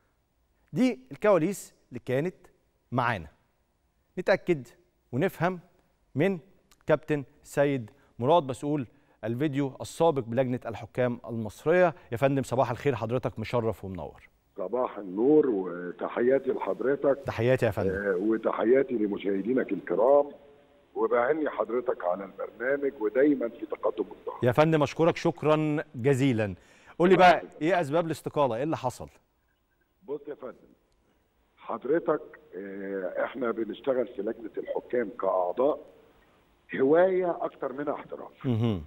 دي الكواليس اللي كانت معانا نتاكد ونفهم من كابتن سيد مراد مسؤول الفيديو السابق بلجنه الحكام المصريه يا فندم صباح الخير حضرتك مشرف ومنور صباح النور وتحياتي لحضرتك تحياتي يا فندم آه وتحياتي لمشاهدينك الكرام وبهني حضرتك على البرنامج ودايما في تقدم الظهر يا فندم اشكرك شكرا جزيلا قول لي بقى ايه اسباب الاستقاله ايه اللي حصل بص يا فندم حضرتك آه احنا بنشتغل في لجنه الحكام كاعضاء هوايه اكتر منها احتراف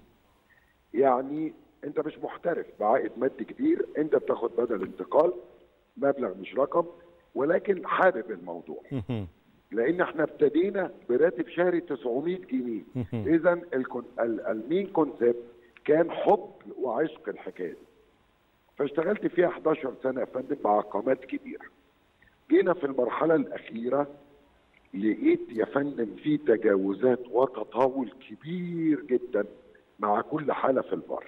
يعني انت مش محترف بعائد مادي كبير انت بتاخد بدل انتقال مبلغ مش رقم ولكن حابب الموضوع لان احنا ابتدينا براتب شهري 900 جنيه اذا المين كونسيبت كان حب وعشق الحكايه دي فاشتغلت فيها 11 سنه يا فندم مع قامات كبيره جينا في المرحله الاخيره لقيت يا فندم في تجاوزات وتطاول كبير جدا مع كل حاله في الفار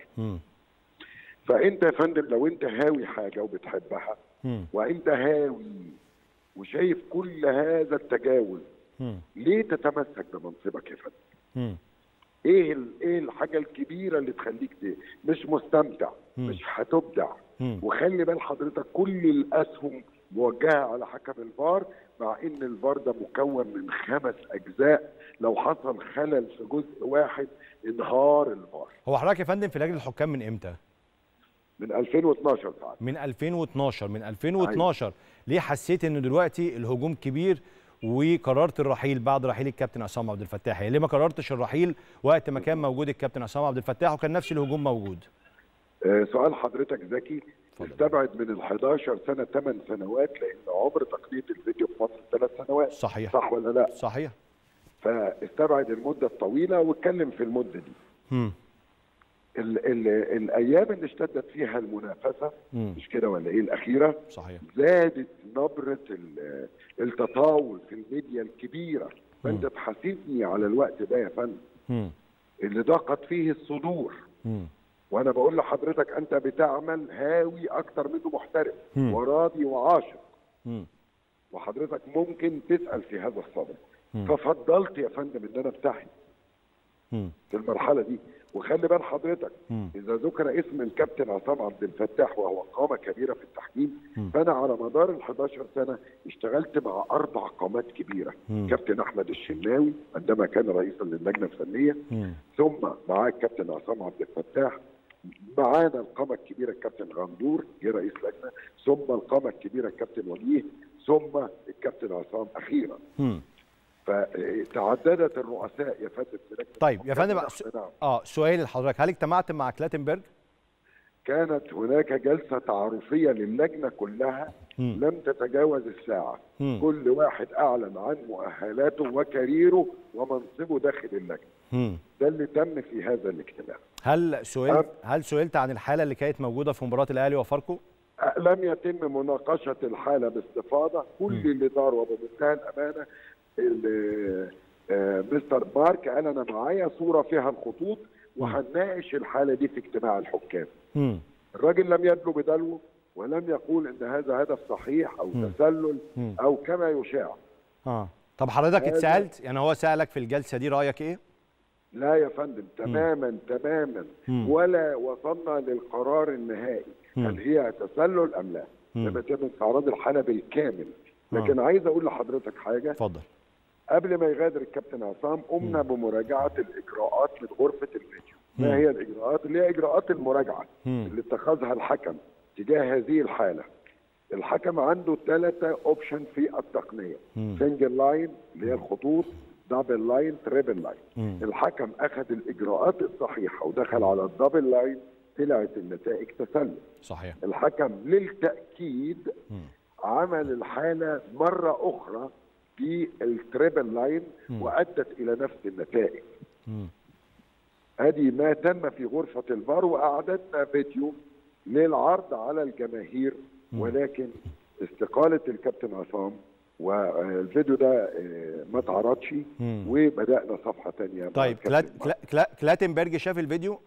فانت يا فندم لو انت هاوي حاجه وبتحبها مم. وانت هاوي وشايف كل هذا التجاوز مم. ليه تتمسك بمنصبك يا فندم مم. ايه ال- ايه الحاجه الكبيره اللي تخليك ت- مش مستمتع مم. مش هتبدع مم. وخلي بال حضرتك كل الاسهم موجهه على حكم الفار مع ان الفار ده مكون من خمس اجزاء لو حصل خلل في جزء واحد انهار الفار هو حضرتك يا فندم في لجنه الحكام من امتى؟ من 2012 ساعات من 2012 من 2012 ليه حسيت ان دلوقتي الهجوم كبير وقررت الرحيل بعد رحيل الكابتن عصام عبد الفتاح يعني ليه ما قررتش الرحيل وقت ما كان موجود الكابتن عصام عبد الفتاح وكان نفس الهجوم موجود آه، سؤال حضرتك ذكي اتفضل. استبعد من ال 11 سنه 8 سنوات لان عمر تقنيه الفيديو في مصر ثلاث سنوات صحيح صح ولا لا؟ صحيح فاستبعد المده الطويله واتكلم في المده دي. مم. ال ال الايام اللي اشتدت فيها المنافسه مم. مش كده ولا ايه الاخيره صحيح زادت نبره ال- التطاول في الميديا الكبيره فانت تحاسبني على الوقت ده يا فندم مم. اللي ضاقت فيه الصدور مم. وانا بقول لحضرتك انت بتعمل هاوي اكتر منه محترف مم. وراضي وعاشق مم. وحضرتك ممكن تسال في هذا الصدد مم. ففضلت يا فندم ان انا ابتعد مم. في المرحله دي وخلي بال حضرتك مم. اذا ذكر اسم الكابتن عصام عبد الفتاح وهو قامه كبيره في التحكيم مم. فانا على مدار ال 11 سنه اشتغلت مع اربع قامات كبيره مم. كابتن احمد الشناوي عندما كان رئيسا للجنه الفنيه مم. ثم معاه الكابتن عصام عبد الفتاح معانا القامه الكبيره الكابتن غندور جه رئيس لجنه ثم القامه الكبيره الكابتن وجيه ثم الكابتن عصام اخيرا مم. فتعددت الرؤساء يا فندم في لجنة طيب يا فندم الحكام. نعم. اه سؤال لحضرتك هل اجتمعت مع كلاتنبرج؟ كانت هناك جلسه تعارفيه للجنه كلها مم. لم تتجاوز الساعه مم. كل واحد اعلن عن مؤهلاته وكاريره ومنصبه داخل اللجنه مم. ده اللي تم في هذا الاجتماع هل سئلت أم- هل سئلت عن الحاله اللي كانت موجوده في مباراه الاهلي وفاركو؟ لم يتم مناقشة الحالة باستفاضة كل اللي دار وبمنتهى الأمانة ال- آه، مستر مارك قال أنا معايا صورة فيها الخطوط وهنناقش الحالة دي في اجتماع الحكام مم. الراجل لم يدلو بدلو ولم يقول ان هذا هدف صحيح او مم. تسلل مم. او كما يشاع اه طب حضرتك هذا- اتسالت يعني هو سالك في الجلسه دي رايك ايه؟ لا يا فندم تماما تماما مم. ولا وصلنا للقرار النهائي مم. هل هي تسلل ام لا مم. لم يتم استعراض الحالة بالكامل لكن عايز اقول لحضرتك حاجة اتفضل قبل ما يغادر الكابتن عصام قمنا بمراجعه الاجراءات من غرفه الفيديو مم. ما هي الاجراءات اللي هي اجراءات المراجعه مم. اللي اتخذها الحكم تجاه هذه الحاله الحكم عنده ثلاثه اوبشن في التقنيه مم. سنجل لاين اللي هي الخطوط دبل لاين تريبل لاين مم. الحكم اخذ الاجراءات الصحيحه ودخل على الدبل لاين طلعت النتائج تسلل صحيح الحكم للتاكيد مم. عمل الحالة مرة أخرى في التريبل لاين مم. وأدت إلى نفس النتائج مم. هذه ما تم في غرفة الفار وأعددنا فيديو للعرض على الجماهير ولكن استقالة الكابتن عصام والفيديو ده آه، ما اتعرضش مم. وبدأنا صفحة تانية مع طيب الكابتن كلات معاذ. كلا كلا كلاتنبرج شاف الفيديو؟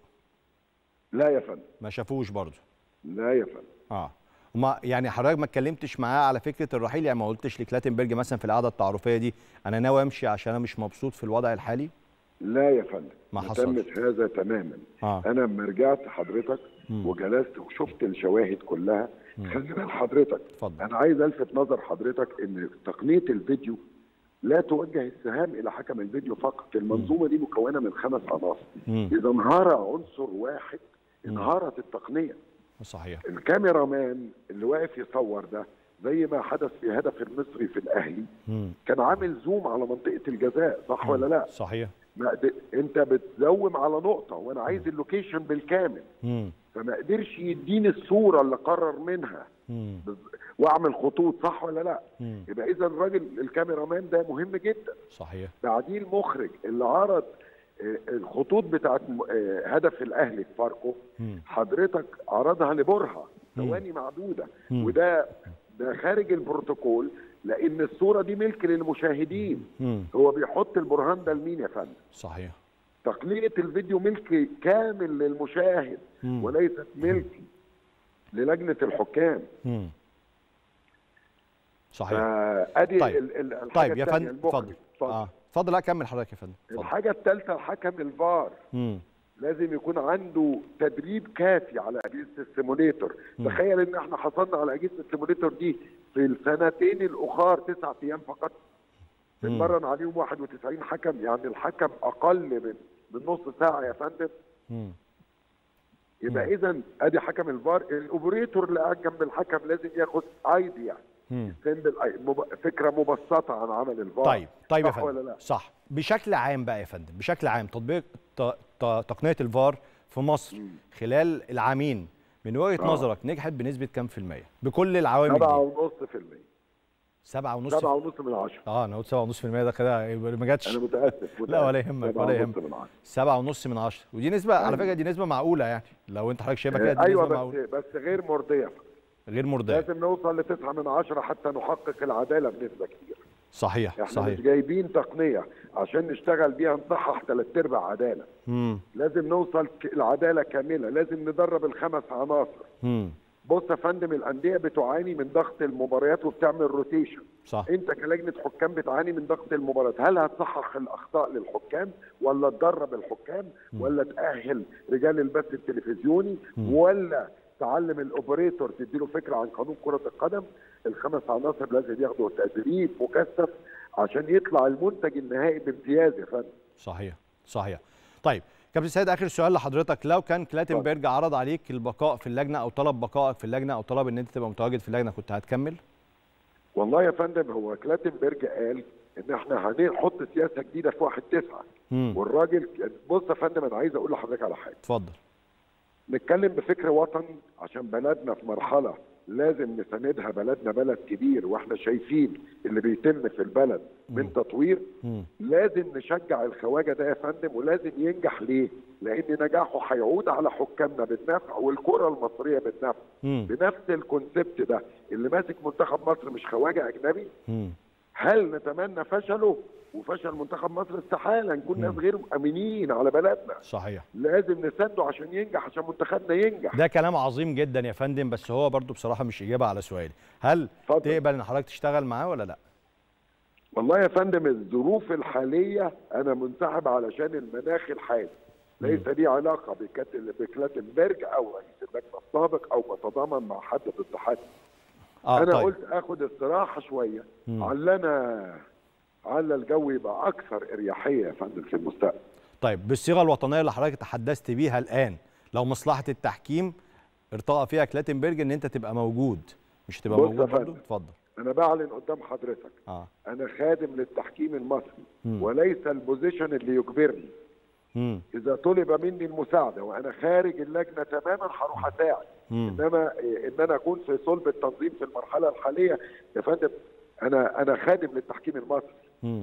لا يا فندم ما شافوش برضه لا يا فندم اه وما يعني حضرتك ما اتكلمتش معاه على فكره الرحيل يعني ما قلتش لكلاتنبرج مثلا في القعده التعارفيه دي انا ناوي امشي عشان انا مش مبسوط في الوضع الحالي لا يا فندم ما ما حصلش. تمت هذا تماما اه انا لما رجعت حضرتك مم. وجلست وشفت الشواهد كلها خلي بال حضرتك اتفضل. انا عايز الفت نظر حضرتك ان تقنيه الفيديو لا توجه السهام الى حكم الفيديو فقط المنظومه دي مكونه من خمس عناصر مم. اذا انهار عنصر واحد انهارت التقنيه صحيح الكاميرا مان اللي واقف يصور ده زي ما حدث في هدف المصري في الاهلي مم. كان عامل زوم على منطقه الجزاء صح ولا لا صحيح ما قد- انت بتزوم على نقطه وانا عايز اللوكيشن بالكامل مم. فما قدرش يديني الصوره اللي قرر منها مم. بز- واعمل خطوط صح ولا لا مم. يبقى اذا الراجل الكاميرا مان ده مهم جدا صحيح بعديه المخرج اللي عرض آه، الخطوط بتاعت م- آه، هدف الاهلي في فاركو مم. حضرتك عرضها لبرهه ثواني معدوده مم. وده ده خارج البروتوكول لان الصوره دي ملك للمشاهدين مم. هو بيحط البرهان ده لمين يا فندم صحيح تقنيه الفيديو ملك كامل للمشاهد مم. وليست ملك للجنه الحكام مم. صحيح فادي طيب. ال- ال- الحاجة طيب يا التانية، فندم المخرج. اتفضل اه اتفضل لا كمل حضرتك يا فندم اتفضل الحاجه الثالثه الحكم الفار مم. لازم يكون عنده تدريب كافي على اجهزه السيموليتر تخيل ان احنا حصلنا على اجهزه السيموليتر دي في السنتين الاخر تسعة ايام فقط بنمرن عليهم 91 حكم يعني الحكم اقل من من نص ساعه يا فندم مم. يبقى اذا ادي حكم الفار الاوبريتور اللي قاعد جنب الحكم لازم ياخد ايدي يعني سند فكره مبسطه عن عمل الفار طيب طيب يا صح ولا فندم لا؟ صح بشكل عام بقى يا فندم بشكل عام تطبيق ت- ت- تقنيه الفار في مصر خلال العامين من وجهه آه. نظرك نجحت بنسبه كام في الميه بكل العوامل سبعة دي ونص في المية سبعة ونص سبعة ونص من عشرة اه انا قلت سبعة ونص في المية ده كده ما جاتش أنا متأسف لا ولا متأسف. يهمك سبعة ولا ونص يهمك من عشرة. سبعة ونص من عشرة ودي نسبة على أيوة. فكرة دي نسبة معقولة يعني لو انت حضرتك شايفها كده دي أيوة نسبة بس معقولة بس غير مرضية غير مرضية لازم نوصل لتسعة من عشرة حتى نحقق العدالة بنسبة كبيرة صحيح احنا صحيح مش جايبين تقنية عشان نشتغل بيها نصحح ثلاث ارباع عدالة امم لازم نوصل ك- العدالة كاملة لازم ندرب الخمس عناصر امم بص يا فندم الأندية بتعاني من ضغط المباريات وبتعمل روتيشن صح انت كلجنه حكام بتعاني من ضغط المباريات هل هتصحح الاخطاء للحكام ولا تدرب الحكام ولا تاهل رجال البث التلفزيوني ولا تعلم الاوبريتور تديله فكره عن قانون كره القدم الخمس عناصر لازم ياخدوا تدريب مكثف عشان يطلع المنتج النهائي بامتياز يا فندم صحيح صحيح طيب كابتن سيد اخر سؤال لحضرتك لو كان كلاتنبرج عرض عليك البقاء في اللجنة او طلب بقائك في اللجنة او طلب ان انت تبقى متواجد في اللجنة كنت هتكمل والله يا فندم هو كلاتنبرج قال ان احنا هنحط سياسه جديده في واحد تسعة امم والراجل بص يا فندم انا عايز اقول لحضرتك على حاجه اتفضل نتكلم بفكر وطني عشان بلدنا في مرحلة لازم نساندها بلدنا بلد كبير واحنا شايفين اللي بيتم في البلد من تطوير مم. لازم نشجع الخواجة ده يا فندم ولازم ينجح ليه؟ لأن نجاحه هيعود على حكامنا بالنفع والكرة المصرية بالنفع مم. بنفس الكونسبت ده اللي ماسك منتخب مصر مش خواجة أجنبي مم. هل نتمنى فشله وفشل منتخب مصر استحالة نكون ناس غير أمينين على بلدنا صحيح لازم نسنده عشان ينجح عشان منتخبنا ينجح ده كلام عظيم جدا يا فندم بس هو برضو بصراحة مش إجابة على سؤالي هل اتفضل. تقبل إن حضرتك تشتغل معاه ولا لا؟ والله يا فندم الظروف الحالية أنا منسحب علشان المناخ الحالي ليس لي علاقة بكات- بكلاتنبرج أو رئيس اللجنة السابق أو بتضامن مع حد ضد حد اه أنا طيب قلت آخد استراحة شوية مم. علنا على الجو يبقى أكثر إريحية يا فندم في المستقبل طيب بالصيغة الوطنية اللي حضرتك تحدثت بيها الآن لو مصلحة التحكيم ارتقى فيها كلاتنبرج إن أنت تبقى موجود مش هتبقى بص يا موجود برضو؟ فندم. اتفضل أنا بعلن قدام حضرتك اه أنا خادم للتحكيم المصري مم. وليس البوزيشن اللي يجبرني امم إذا طلب مني المساعدة وأنا خارج اللجنة تماما هروح أساعد مم. انما ان انا اكون في صلب التنظيم في المرحله الحاليه يا فندم انا انا خادم للتحكيم المصري امم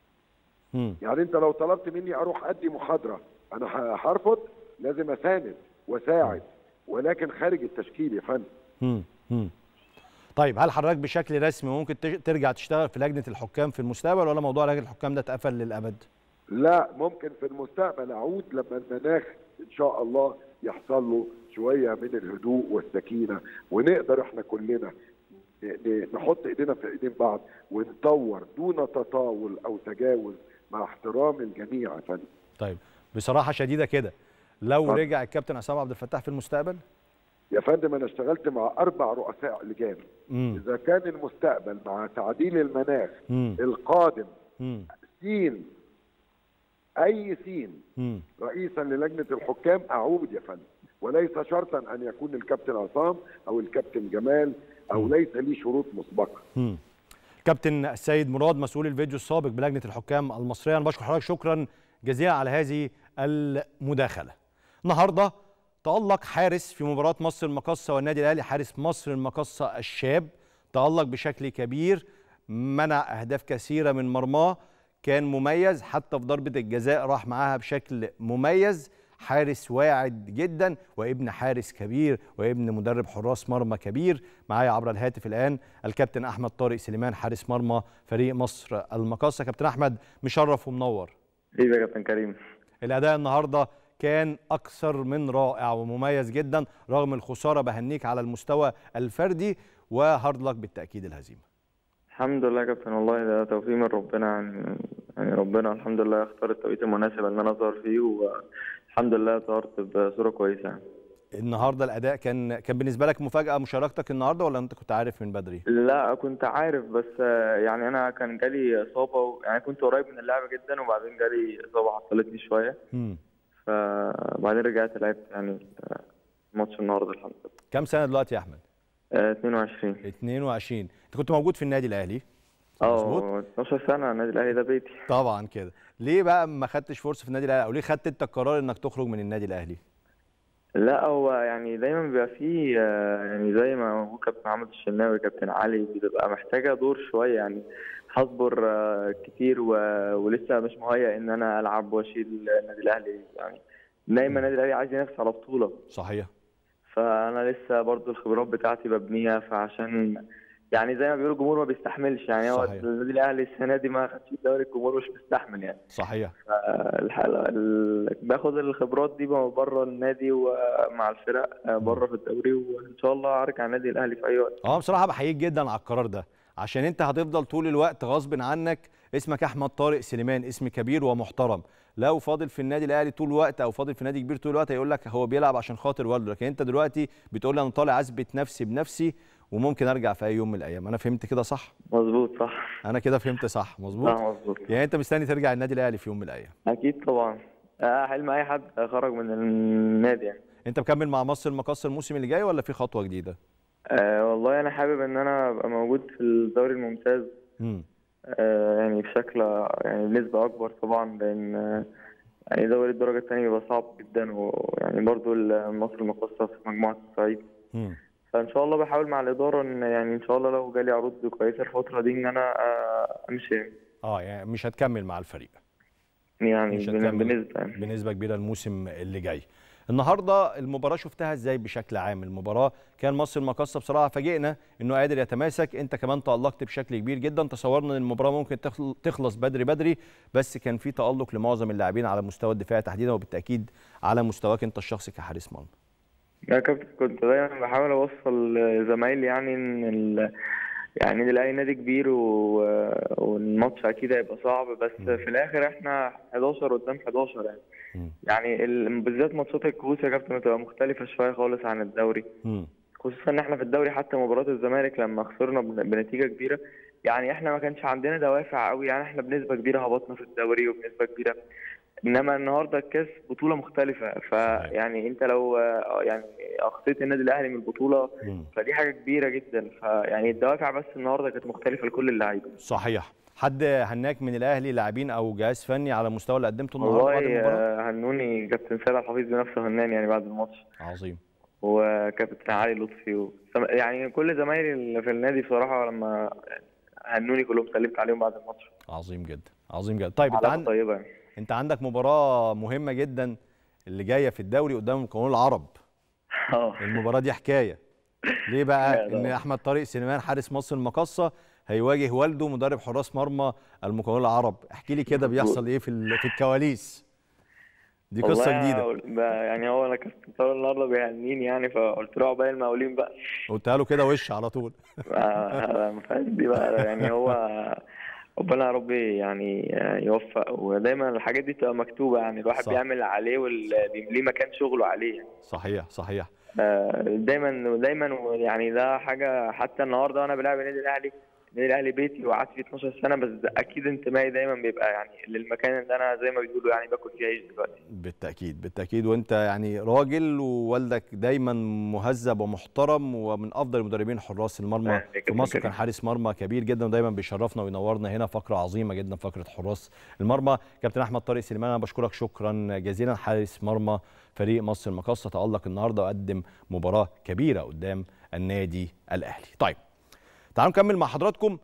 امم يعني انت لو طلبت مني اروح ادي محاضره انا ه- هرفض لازم اساند واساعد ولكن خارج التشكيل يا فندم امم امم طيب هل حضرتك بشكل رسمي ممكن تج- ترجع تشتغل في لجنة الحكام في المستقبل ولا موضوع لجنة الحكام ده اتقفل للأبد؟ لا ممكن في المستقبل اعود لما المناخ ان شاء الله يحصل له شويه من الهدوء والسكينه ونقدر احنا كلنا ن- ن- نحط ايدينا في ايدين بعض ونطور دون تطاول او تجاوز مع احترام الجميع يا فندم طيب بصراحة شديدة كده لو اتفضل. رجع الكابتن عصام عبد الفتاح في المستقبل يا فندم انا اشتغلت مع اربع رؤساء لجان امم اذا كان المستقبل مع تعديل المناخ امم القادم امم سين اي سين امم رئيسا للجنه الحكام اعود يا فندم وليس شرطا ان يكون الكابتن عصام او الكابتن جمال او ليس لي شروط مسبقه مم. كابتن السيد مراد مسؤول الفيديو السابق بلجنه الحكام المصريه انا بشكر حضرتك شكرا جزيلا على هذه المداخله. النهارده تالق حارس في مباراه مصر المقصه والنادي الاهلي حارس مصر المقصه الشاب تالق بشكل كبير منع اهداف كثيره من مرماه كان مميز حتى في ضربه الجزاء راح معاها بشكل مميز حارس واعد جدا وابن حارس كبير وابن مدرب حراس مرمى كبير معايا عبر الهاتف الان الكابتن احمد طارق سليمان حارس مرمى فريق مصر المقاصه كابتن احمد مشرف ومنور حبيبي يا كابتن كريم الاداء النهارده كان اكثر من رائع ومميز جدا رغم الخساره بهنيك على المستوى الفردي وهارد لك بالتاكيد الهزيمه الحمد لله يا كابتن والله ده توفيق من ربنا يعني يعني ربنا الحمد لله اختار التوقيت المناسب ان انا اظهر فيه والحمد لله ظهرت بصوره كويسه يعني. النهارده الاداء كان كان بالنسبه لك مفاجاه مشاركتك النهارده ولا انت كنت عارف من بدري لا كنت عارف بس آه، يعني انا كان جالي اصابه و... يعني كنت قريب من اللعب جدا وبعدين جالي اصابه عطلتني شويه امم فبعدين رجعت لعبت يعني آه، ماتش النهارده الحمد لله كم سنه دلوقتي يا احمد آه، 22 22 انت كنت موجود في النادي الاهلي مظبوط. اه 12 سنة النادي الأهلي ده بيتي طبعا كده ليه بقى ما خدتش فرصه في النادي الاهلي او ليه خدت انت القرار انك تخرج من النادي الاهلي لا هو يعني دايما بيبقى فيه آه، يعني زي ما هو كابتن محمد الشناوي كابتن علي بتبقى محتاجة دور شوية يعني هصبر آه، كتير و... ولسه مش مهيأ إن أنا ألعب وأشيل النادي الأهلي يعني دايما النادي الأهلي عايز ينافس على بطولة صحيح فأنا لسه برضو الخبرات بتاعتي ببنيها فعشان يعني زي ما بيقولوا الجمهور ما بيستحملش يعني هو صحيح. النادي الأهلي السنة دي ما خدش الدوري الجمهور مش مستحمل يعني صحيح الحلقة ال- باخد الخبرات دي بره النادي ومع الفرق بره في الدوري وان شاء الله ارجع النادي الاهلي في اي وقت اه بصراحه بحييك جدا على القرار ده عشان انت هتفضل طول الوقت غصب عنك اسمك احمد طارق سليمان اسم كبير ومحترم لو فاضل في النادي الاهلي طول الوقت او فاضل في نادي كبير طول الوقت هيقول لك هو بيلعب عشان خاطر والده لكن انت دلوقتي بتقول لي انا طالع اثبت نفسي بنفسي وممكن ارجع في اي يوم من الايام انا فهمت كده صح مظبوط صح انا كده فهمت صح مظبوط اه مظبوط يعني انت مستني ترجع النادي الاهلي في يوم من الايام اكيد طبعا آه، حلم اي حد خرج من النادي يعني انت مكمل مع مصر المقص الموسم اللي جاي ولا في خطوه جديده أه والله انا حابب ان انا ابقى موجود في الدوري الممتاز امم أه يعني بشكل يعني بنسبة اكبر طبعا لان آه، يعني دوري الدرجة الثانية بيبقى صعب جدا ويعني برضو مصر المقصة في مجموعة الصعيد امم فان شاء الله بحاول مع الاداره ان يعني ان شاء الله لو جالي عروض كويسه الفتره دي ان انا آه، امشي اه يعني مش هتكمل مع الفريق يعني مش بن- هتكمل بنسبه يعني. بنسبه كبيره الموسم اللي جاي النهارده المباراه شفتها ازاي بشكل عام المباراه كان مصر المقصه بصراحه فاجئنا انه قادر يتماسك انت كمان تالقت بشكل كبير جدا تصورنا ان المباراه ممكن تخل- تخلص بدري بدري بس كان في تالق لمعظم اللاعبين على مستوى الدفاع تحديدا وبالتاكيد على مستواك انت الشخصي كحارس مرمى يا كابتن كنت دايما بحاول اوصل لزمايلي يعني ان ال... يعني النادي الاهلي نادي كبير و... والماتش اكيد هيبقى صعب بس في الاخر احنا 11 قدام 11 يعني مم. يعني ال... بالذات ماتشات الكؤوس يا كابتن بتبقى مختلفه شويه خالص عن الدوري مم. خصوصا ان احنا في الدوري حتى مباراه الزمالك لما خسرنا بن- بنتيجه كبيره يعني احنا ما كانش عندنا دوافع قوي يعني احنا بنسبه كبيره هبطنا في الدوري وبنسبه كبيره انما النهارده الكاس بطوله مختلفه فيعني انت لو آه، يعني اخطيت النادي الاهلي من البطوله مم. فدي حاجه كبيره جدا فيعني الدوافع بس النهارده كانت مختلفه لكل اللعيبه صحيح حد هناك من الاهلي لاعبين او جهاز فني على مستوى اللي قدمته النهارده بعد والله المباراه آه، هنوني كابتن سيد عبد الحفيظ بنفسه هنان يعني بعد الماتش عظيم وكابتن علي لطفي و... يعني كل زمايلي اللي في النادي بصراحه لما هنوني كلهم سلمت عليهم بعد الماتش عظيم جدا عظيم جدا طيب انت علاقه عندك طيبه يعني انت عندك مباراه مهمه جدا اللي جايه في الدوري قدام المقاولون العرب اه المباراه دي حكايه ليه بقى لا، ان لا. احمد طارق سليمان حارس مصر المقصه هيواجه والده مدرب حراس مرمى المقاولون العرب احكي لي كده بيحصل ايه في ال- في الكواليس دي قصه والله جديده أنا- بقى يعني هو انا كابتن طارق النهارده بيهنيني يعني فقلت له عقبال المقاولين بقى قلتها له كده وش على طول ما ما فيهاش دي بقى يعني هو ربنا يا رب يعني يوفق ودايما الحاجات دي تبقى مكتوبه يعني الواحد صح. بيعمل اللي عليه واللي ليه مكان شغله عليه يعني صحيح صحيح آه، دايما دايما يعني ده حاجه حتى النهارده وانا بلعب النادي الاهلي النادي الاهلي بيتي وقعدت فيه 12 سنه بس اكيد انتمائي دايما بيبقى يعني للمكان اللي انا زي ما بيقولوا يعني باكل فيه عيش دلوقتي بالتاكيد بالتاكيد وانت يعني راجل ووالدك دايما مهذب ومحترم ومن افضل المدربين حراس المرمى أهلا في كابتن مصر كريم. كان حارس مرمى كبير جدا ودايما بيشرفنا وينورنا هنا فقره عظيمه جدا فقره حراس المرمى كابتن احمد طارق سليمان انا بشكرك شكرا جزيلا حارس مرمى فريق مصر المقاصه تالق النهارده وقدم مباراه كبيره قدام النادي الاهلي طيب تعالوا نكمل مع حضراتكم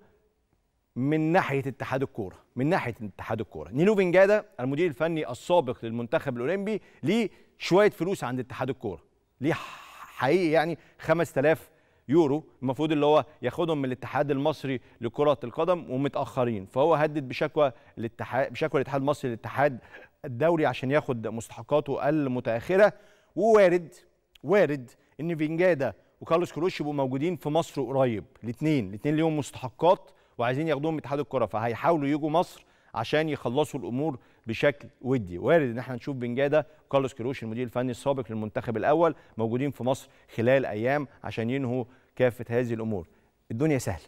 من ناحيه اتحاد الكوره من ناحيه اتحاد الكوره نيلو فينجادا المدير الفني السابق للمنتخب الاولمبي ليه شويه فلوس عند اتحاد الكوره ليه حقيقي يعني 5000 يورو المفروض اللي هو ياخدهم من الاتحاد المصري لكره القدم ومتاخرين فهو هدد بشكوى الاتحاد بشكوى الاتحاد المصري للاتحاد الدوري عشان ياخد مستحقاته المتاخره ووارد وارد ان فينجادا وكارلوس كروش يبقوا موجودين في مصر قريب الاثنين الاثنين ليهم مستحقات وعايزين ياخدوهم من اتحاد الكره فهيحاولوا يجوا مصر عشان يخلصوا الامور بشكل ودي وارد ان احنا نشوف بنجادا وكارلوس كروش المدير الفني السابق للمنتخب الاول موجودين في مصر خلال ايام عشان ينهوا كافه هذه الامور الدنيا سهله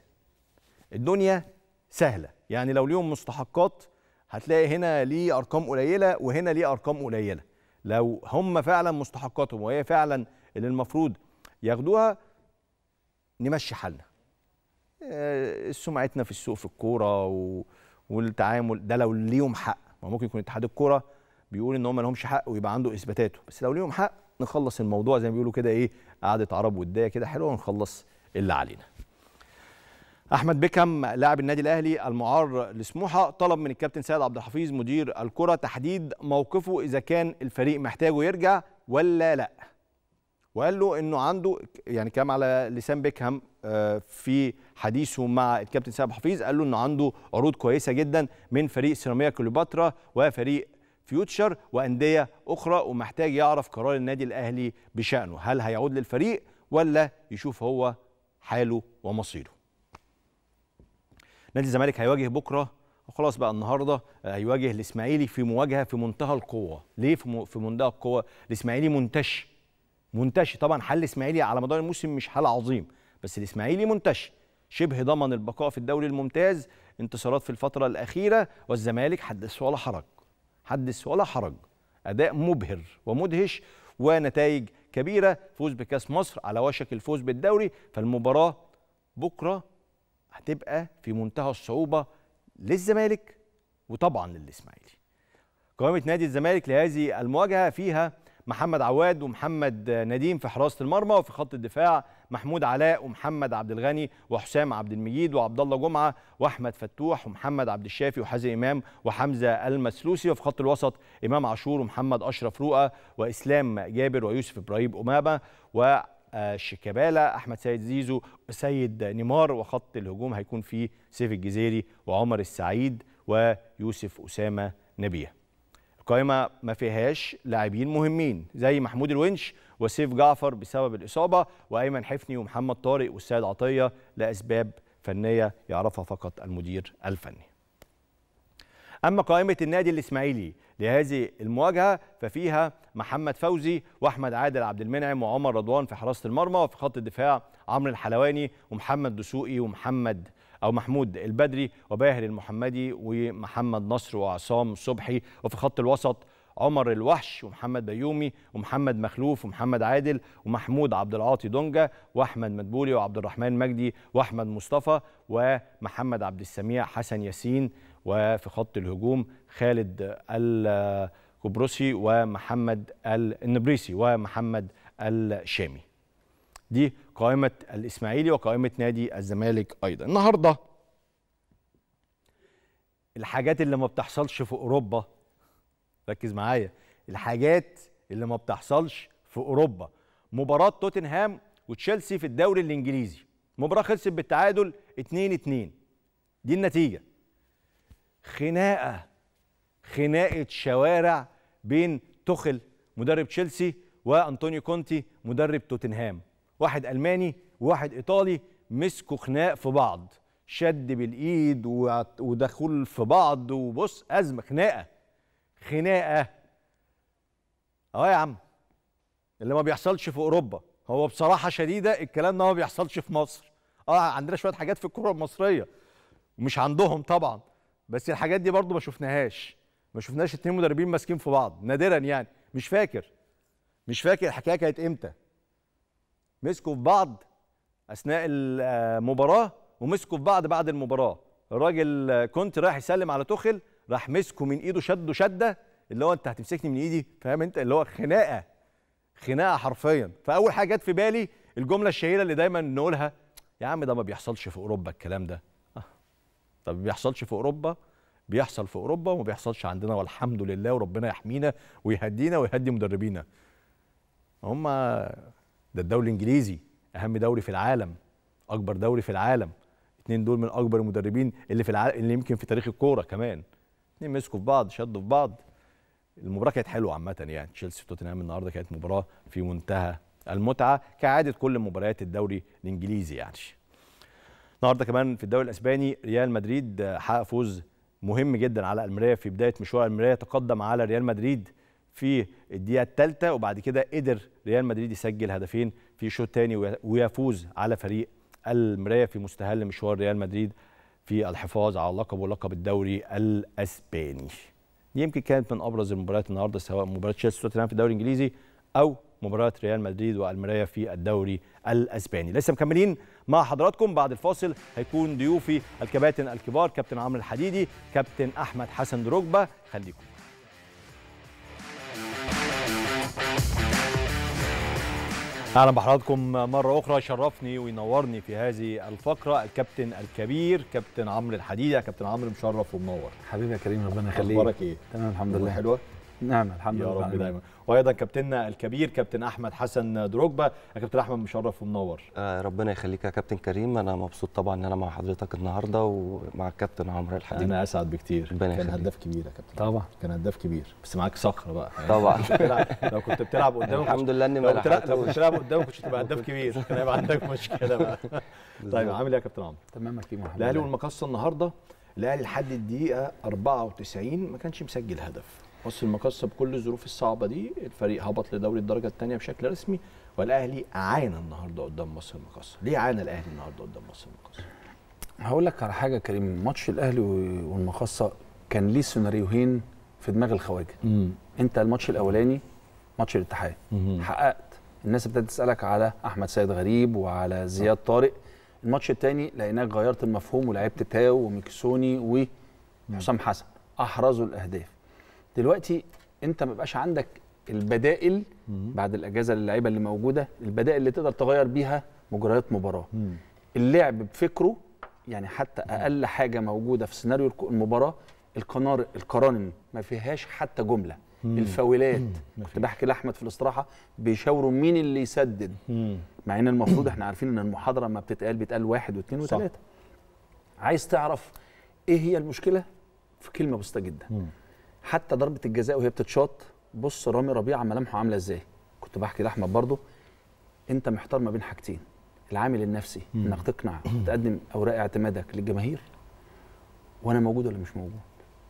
الدنيا سهله يعني لو ليهم مستحقات هتلاقي هنا ليه ارقام قليله وهنا ليه ارقام قليله لو هم فعلا مستحقاتهم وهي فعلا اللي المفروض ياخدوها نمشي حالنا آه، سمعتنا في السوق في الكوره و... والتعامل ده لو ليهم حق ما ممكن يكون اتحاد الكوره بيقول ان هم ما لهمش حق ويبقى عنده اثباتاته بس لو ليهم حق نخلص الموضوع زي ما بيقولوا كده ايه قعده عرب وديه كده حلوه ونخلص اللي علينا احمد بيكهام لاعب النادي الاهلي المعار لسموحه طلب من الكابتن سيد عبد الحفيظ مدير الكره تحديد موقفه اذا كان الفريق محتاجه يرجع ولا لا وقال له انه عنده يعني كلام على لسان بيكهام آه، في حديثه مع الكابتن سيد عبد الحفيظ قال له انه عنده عروض كويسه جدا من فريق سيراميكا كليوباترا وفريق فيوتشر وانديه اخرى ومحتاج يعرف قرار النادي الاهلي بشانه هل هيعود للفريق ولا يشوف هو حاله ومصيره نادي الزمالك هيواجه بكره وخلاص بقى النهارده هيواجه الاسماعيلي في مواجهه في منتهى القوه ليه في م- في منتهى القوه الاسماعيلي منتشي منتشي طبعا حل الاسماعيلي على مدار الموسم مش حل عظيم بس الاسماعيلي منتشي شبه ضمن البقاء في الدوري الممتاز انتصارات في الفتره الاخيره والزمالك حدث ولا حرج حدث ولا حرج اداء مبهر ومدهش ونتائج كبيره فوز بكاس مصر على وشك الفوز بالدوري فالمباراه بكره هتبقى في منتهى الصعوبه للزمالك وطبعا للاسماعيلي قائمه نادي الزمالك لهذه المواجهه فيها محمد عواد ومحمد نديم في حراسه المرمى وفي خط الدفاع محمود علاء ومحمد عبد الغني وحسام عبد المجيد وعبد الله جمعه واحمد فتوح ومحمد عبد الشافي وحازم امام وحمزه المسلوسي وفي خط الوسط امام عاشور ومحمد اشرف رؤى واسلام جابر ويوسف ابراهيم امامه وشيكابالا احمد سيد زيزو وسيد نيمار وخط الهجوم هيكون فيه سيف الجزيري وعمر السعيد ويوسف اسامه نبيه القائمه ما فيهاش لاعبين مهمين زي محمود الونش وسيف جعفر بسبب الاصابه وايمن حفني ومحمد طارق والسيد عطيه لاسباب فنيه يعرفها فقط المدير الفني اما قائمه النادي الاسماعيلي لهذه المواجهه ففيها محمد فوزي واحمد عادل عبد المنعم وعمر رضوان في حراسه المرمى وفي خط الدفاع عمرو الحلواني ومحمد دسوقي ومحمد او محمود البدري وباهر المحمدي ومحمد نصر وعصام صبحي وفي خط الوسط عمر الوحش ومحمد بيومي ومحمد مخلوف ومحمد عادل ومحمود عبد العاطي دونجا واحمد مدبولي وعبد الرحمن مجدي واحمد مصطفى ومحمد عبد السميع حسن ياسين وفي خط الهجوم خالد الكبرسي ومحمد النبريسي ومحمد الشامي دي قائمة الإسماعيلي وقائمة نادي الزمالك أيضا النهاردة الحاجات اللي ما بتحصلش في أوروبا ركز معايا الحاجات اللي ما بتحصلش في أوروبا مباراة توتنهام وتشيلسي في الدوري الإنجليزي مباراة خلصت بالتعادل 2-2 دي النتيجة خناقة خناقة شوارع بين تخل مدرب تشيلسي وأنطونيو كونتي مدرب توتنهام واحد ألماني وواحد إيطالي مسكوا خناق في بعض شد بالإيد وعت- ودخول في بعض وبص أزمة خناقة خناقة أهو يا عم اللي ما بيحصلش في أوروبا هو بصراحة شديدة الكلام ده ما بيحصلش في مصر اه عندنا شوية حاجات في الكرة المصرية ومش عندهم طبعا بس الحاجات دي برضو ما شفناهاش ما شفناش اتنين مدربين ماسكين في بعض نادرا يعني مش فاكر مش فاكر الحكايه كانت امتى مسكوا في بعض اثناء المباراه ومسكوا في بعض بعد المباراه الراجل آه، كنت رايح يسلم على تخل راح مسكه من ايده شده شده اللي هو انت هتمسكني من ايدي فاهم انت اللي هو خناقه خناقه حرفيا فاول حاجه جت في بالي الجمله الشهيره اللي دايما نقولها يا عم ده ما بيحصلش في اوروبا الكلام ده آه. طب ما بيحصلش في اوروبا بيحصل في اوروبا وما بيحصلش عندنا والحمد لله وربنا يحمينا ويهدينا ويهدي مدربينا هم ده الدوري الانجليزي اهم دوري في العالم اكبر دوري في العالم اتنين دول من اكبر المدربين اللي في العالم اللي يمكن في تاريخ الكوره كمان اتنين مسكوا في بعض شدوا في بعض المباراه كانت حلوه عامه يعني تشيلسي وتوتنهام النهارده كانت مباراه في منتهى المتعه كعاده كل مباريات الدوري الانجليزي يعني النهارده كمان في الدوري الاسباني ريال مدريد آه، حقق فوز مهم جدا على المرايه في بدايه مشوار المرايه تقدم على ريال مدريد في الدقيقه الثالثه وبعد كده قدر ريال مدريد يسجل هدفين في شوط ثاني ويفوز على فريق المرايه في مستهل مشوار ريال مدريد في الحفاظ على لقب ولقب الدوري الاسباني دي يمكن كانت من ابرز المباريات النهارده سواء مباراه تشيلسي وتوتنهام في الدوري الانجليزي او مباراه ريال مدريد والميريا في الدوري الاسباني لسه مكملين مع حضراتكم بعد الفاصل هيكون ضيوفي الكباتن الكبار كابتن عمرو الحديدي كابتن احمد حسن دروجبا خليكم اهلا بحضراتكم مره اخرى شرفني وينورني في هذه الفقره الكابتن الكبير كابتن عمرو الحديدي يا كابتن عمرو مشرف ومنور حبيبي يا كريم ربنا يخليك اخبارك ايه تمام الحمد أمور لله حلوه نعم الحمد يا لله رب دايما وايضا كابتننا الكبير كابتن احمد حسن دروجبا يا كابتن احمد مشرف ومنور آه ربنا يخليك يا كابتن كريم انا مبسوط طبعا ان انا مع حضرتك النهارده ومع الكابتن عمرو الحديدي انا اسعد بكتير ربنا كان يخليك. هداف كبير يا كابتن طبعا كان هداف كبير بس معاك صخره بقى يعني طبعا. لو كنت بتلعب- لو كنت بتلعب قدامك الحمد لله اني ما لو بتلعب لو كنت لحقتوش بتلعب قدامك كنتش هتبقى هداف كبير كان هيبقى عندك مشكله بقى طيب عامل ايه يا كابتن عمرو تمام يا كريم الحمد الاهلي لله. والمقصه النهارده الاهلي لحد الدقيقه 94 ما كانش مسجل هدف بص المقصه بكل الظروف الصعبه دي الفريق هبط لدوري الدرجه الثانيه بشكل رسمي والاهلي عانى النهارده قدام مصر المقصه ليه عانى الاهلي النهارده قدام مصر المقصه هقول لك على حاجه يا كريم ماتش الاهلي والمقصه كان ليه سيناريوهين في دماغ الخواجه انت الماتش الاولاني ماتش الاتحاد حققت الناس ابتدت تسالك على احمد سيد غريب وعلى زياد طارق الماتش الثاني لقيناك غيرت المفهوم ولعبت تاو وميكسوني وحسام حسن احرزوا الاهداف دلوقتي انت ما بقاش عندك البدائل بعد الاجازه للعيبه اللي موجوده البدائل اللي تقدر تغير بيها مجريات مباراه اللعب بفكره يعني حتى اقل حاجه موجوده في سيناريو الك- المباراه القنار القرانن ما فيهاش حتى جمله الفاولات كنت بحكي لاحمد في الاستراحه بيشاوروا مين اللي يسدد مع ان المفروض احنا عارفين ان المحاضره لما بتتقال بيتقال واحد واثنين صح. وثلاثه عايز تعرف ايه هي المشكله في كلمه بسيطه جدا حتى ضربه الجزاء وهي بتتشاط بص رامي ربيعه ملامحه عامله ازاي كنت بحكي لاحمد برضه انت محتار ما بين حاجتين العامل النفسي انك تقنع تقدم اوراق اعتمادك للجماهير وانا موجود ولا مش موجود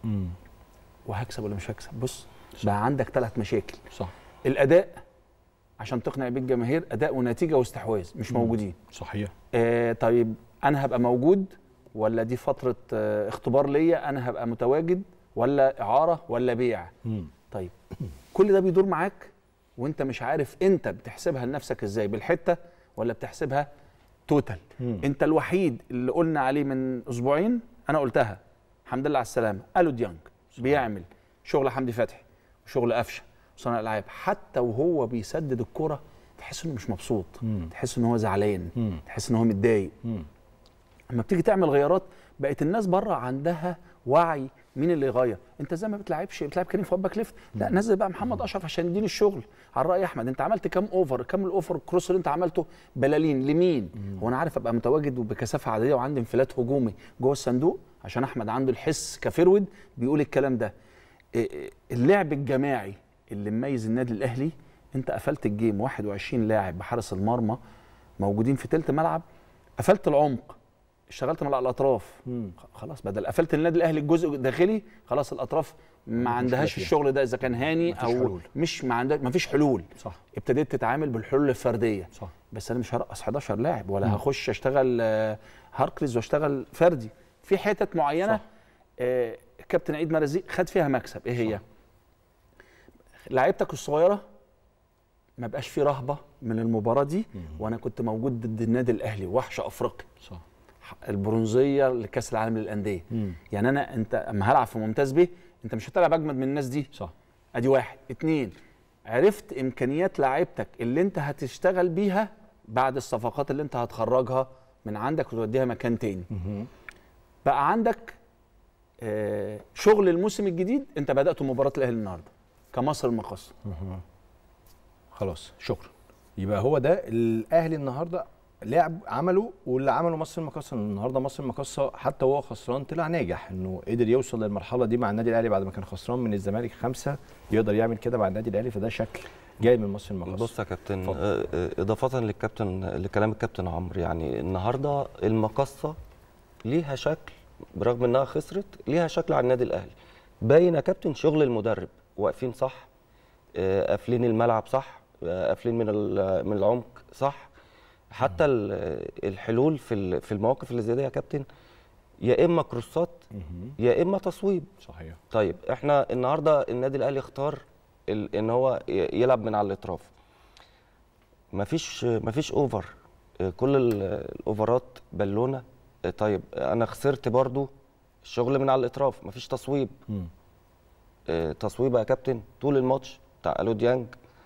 وهكسب ولا مش هكسب بص بقى عندك ثلاث مشاكل صح الاداء عشان تقنع بيه الجماهير اداء ونتيجه واستحواذ مش موجودين صحيح آه طيب انا هبقى موجود ولا دي فتره آه اختبار ليا انا هبقى متواجد ولا اعاره ولا بيع طيب كل ده بيدور معاك وانت مش عارف انت بتحسبها لنفسك ازاي بالحته ولا بتحسبها توتال انت الوحيد اللي قلنا عليه من اسبوعين انا قلتها الحمد لله على السلامه الو ديانج بيعمل شغل حمدي فتحي وشغل قفشه وصانع الالعاب حتى وهو بيسدد الكره تحس انه مش مبسوط تحس ان هو زعلان تحس ان هو متضايق لما بتيجي تعمل غيارات بقت الناس بره عندها وعي مين اللي يغير انت زي ما بتلعبش بتلعب كريم فؤاد باك ليفت لا نزل بقى محمد اشرف عشان يديني الشغل على راي احمد انت عملت كام اوفر كام الاوفر الكروس اللي انت عملته بلالين لمين هو انا عارف ابقى متواجد وبكثافه عدديه وعندي انفلات هجومي جوه الصندوق عشان احمد عنده الحس كفرود بيقول الكلام ده إيه إيه اللعب الجماعي اللي مميز النادي الاهلي انت قفلت الجيم 21 لاعب بحارس المرمى موجودين في تلت ملعب قفلت العمق اشتغلت مع الاطراف خلاص بدل قفلت النادي الاهلي الجزء الداخلي خلاص الاطراف ما عندهاش فيها. الشغل ده اذا كان هاني مفيش او حلول. مش ما عندها مفيش حلول صح ابتديت تتعامل بالحلول الفرديه صح بس انا مش هرقص 11 لاعب ولا هخش اشتغل آه، هاركليز واشتغل فردي في حتت معينه صح. آه، كابتن عيد مرزيق خد فيها مكسب ايه هي لعيبتك الصغيره ما بقاش في رهبه من المباراه دي وانا كنت موجود ضد النادي الاهلي وحش افريقيا صح البرونزيه لكاس العالم للانديه مم. يعني انا انت اما هلعب في ممتاز بيه انت مش هتلعب اجمد من الناس دي صح ادي واحد اتنين عرفت امكانيات لعيبتك اللي انت هتشتغل بيها بعد الصفقات اللي انت هتخرجها من عندك وتوديها مكان تاني بقى عندك آه شغل الموسم الجديد انت بدأته مباراة الاهلي النهارده كمصر المقص خلاص شكرا يبقى هو ده الاهلي النهارده لعب عمله واللي عمله مصر المقاصه النهارده مصر المقاصه حتى وهو خسران طلع ناجح انه قدر يوصل للمرحله دي مع النادي الاهلي بعد ما كان خسران من الزمالك خمسه يقدر يعمل كده مع النادي الاهلي فده شكل جاي من مصر المقاصه بص يا كابتن اتفضل. آه، آه، اضافه للكابتن لكلام الكابتن عمرو يعني النهارده المقصه ليها شكل برغم انها خسرت ليها شكل على النادي الاهلي باين يا كابتن شغل المدرب واقفين صح آه، قافلين الملعب صح آه، قافلين من ال- من العمق صح حتى ال- الحلول في ال- في المواقف اللي زي دي يا كابتن يا اما كروسات يا اما تصويب صحيح طيب احنا النهارده النادي الاهلي اختار ال- ان هو ي- يلعب من على الاطراف مفيش مفيش اوفر آه، كل ال- الاوفرات بالونه آه، طيب انا خسرت برضو الشغل من على الاطراف مفيش تصويب مم. آه، تصويبه يا كابتن طول الماتش بتاع الو ديانج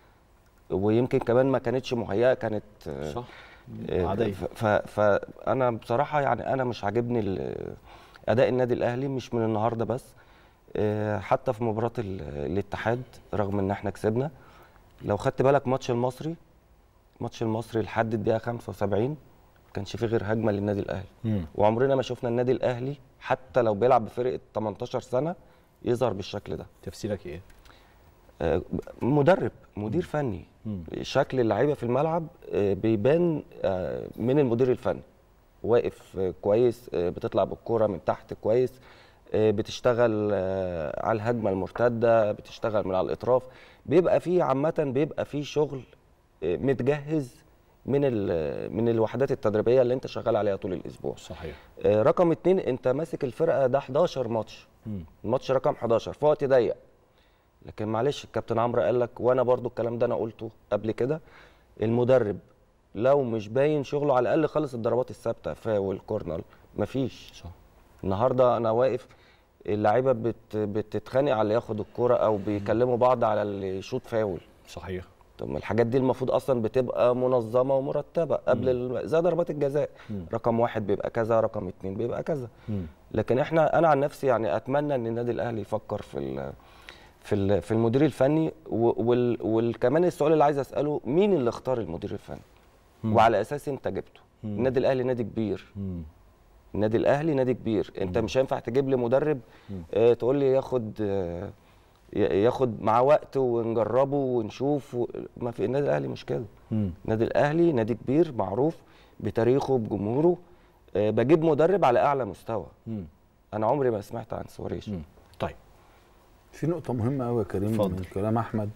ويمكن كمان ما كانتش مهيئه كانت آه، صح آه، عادية. ف- ف- فانا بصراحه يعني انا مش عاجبني ال- اداء النادي الاهلي مش من النهارده بس آه، حتى في مباراه ال- الاتحاد رغم ان احنا كسبنا لو خدت بالك ماتش المصري ماتش المصري لحد الدقيقه 75 ما كانش فيه غير هجمه للنادي الاهلي مم. وعمرنا ما شفنا النادي الاهلي حتى لو بيلعب بفرقه 18 سنه يظهر بالشكل ده تفسيرك ايه؟ آه، مدرب مدير فني مم. شكل اللعيبه في الملعب آه، بيبان آه، من المدير الفني واقف آه، كويس آه، بتطلع بالكوره من تحت كويس آه، بتشتغل آه، على الهجمه المرتده بتشتغل من على الاطراف بيبقى فيه عامه بيبقى فيه شغل آه، متجهز من ال- من الوحدات التدريبيه اللي انت شغال عليها طول الاسبوع صحيح آه، رقم اتنين انت ماسك الفرقه ده 11 ماتش مم. الماتش رقم 11 في وقت ضيق لكن معلش الكابتن عمرو قال لك وانا برضو الكلام ده انا قلته قبل كده المدرب لو مش باين شغله على الاقل خالص الضربات الثابته فاول كورنر مفيش صح النهارده انا واقف اللعيبه بت بتتخانق على اللي ياخد الكوره او بيكلموا بعض على اللي يشوط فاول صحيح طب ما الحاجات دي المفروض اصلا بتبقى منظمه ومرتبه قبل ال- زي ضربات الجزاء رقم واحد بيبقى كذا رقم اتنين بيبقى كذا مم. لكن احنا انا عن نفسي يعني اتمنى ان النادي الاهلي يفكر في ال في ال في المدير الفني و- وال وكمان السؤال اللي عايز اساله مين اللي اختار المدير الفني وعلى اساس انت جبته النادي الاهلي نادي كبير مم. النادي الاهلي نادي كبير انت مش هينفع تجيب لي مدرب اه تقول لي ياخد آه ي- ياخد معاه وقت ونجربه ونشوف و... ما في النادي الاهلي مش كده مم. النادي الاهلي نادي كبير معروف بتاريخه بجمهوره آه بجيب مدرب على اعلى مستوى مم. انا عمري ما سمعت عن سواريش مم. طيب في نقطة مهمة أوي يا كريم اتفضل. من كلام أحمد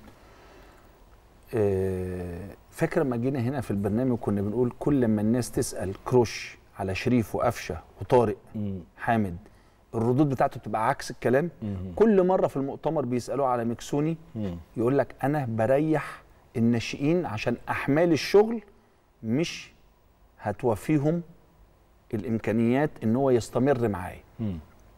آه، فاكر لما جينا هنا في البرنامج كنا بنقول كل ما الناس تسأل كروش على شريف وقفشة وطارق مم. حامد الردود بتاعته بتبقى عكس الكلام مم. كل مرة في المؤتمر بيسألوه على مكسوني مم. يقول لك أنا بريح الناشئين عشان أحمال الشغل مش هتوفيهم الإمكانيات إن هو يستمر معايا مم.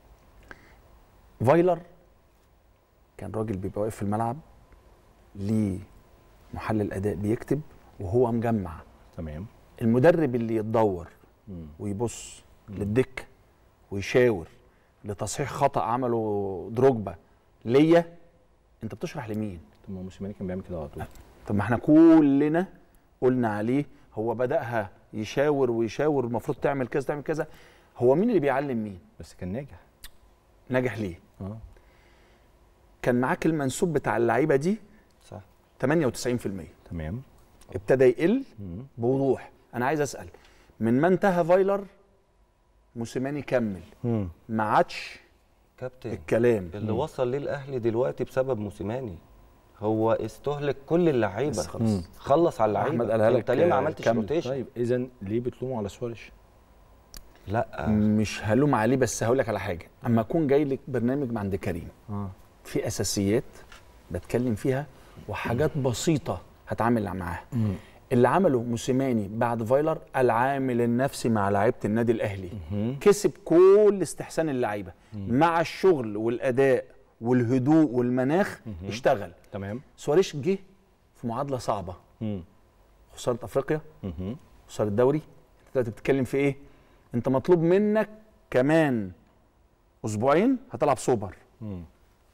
فايلر كان راجل بيبقى واقف في الملعب ليه محلل اداء بيكتب وهو مجمع تمام المدرب اللي يتدور مم. ويبص للدكه ويشاور لتصحيح خطا عمله دروجبا ليا انت بتشرح لمين طب ما موسيماني كان بيعمل كده على طول طب ما احنا كلنا قلنا عليه هو بداها يشاور ويشاور المفروض تعمل كذا تعمل كذا هو مين اللي بيعلم مين بس كان ناجح ناجح ليه اه كان معاك المنسوب بتاع اللعيبه دي صح 98% تمام ابتدى يقل مم. بوضوح انا عايز اسال من ما انتهى فايلر موسيماني كمل مم. ما عادش كابتن الكلام اللي وصل ليه الاهلي دلوقتي بسبب موسيماني هو استهلك كل اللعيبه بس خلاص. خلص على اللعيبه أحمد قالها لك، انت ليه ما آه، عملتش كمل. روتيشن طيب اذا ليه بتلوموا على سواريش؟ لا مش هلوم عليه بس هقول لك على حاجه اما اكون جاي لك برنامج عند كريم اه في اساسيات بتكلم فيها وحاجات بسيطه هتعامل معاها اللي عمله موسيماني بعد فايلر العامل النفسي مع لعيبه النادي الاهلي كسب كل استحسان اللعيبه مع الشغل والاداء والهدوء والمناخ اشتغل تمام سواريش جه في معادله صعبه مم. خساره افريقيا مهم. خساره الدوري انت دلوقتي بتتكلم في ايه انت مطلوب منك كمان اسبوعين هتلعب سوبر مم.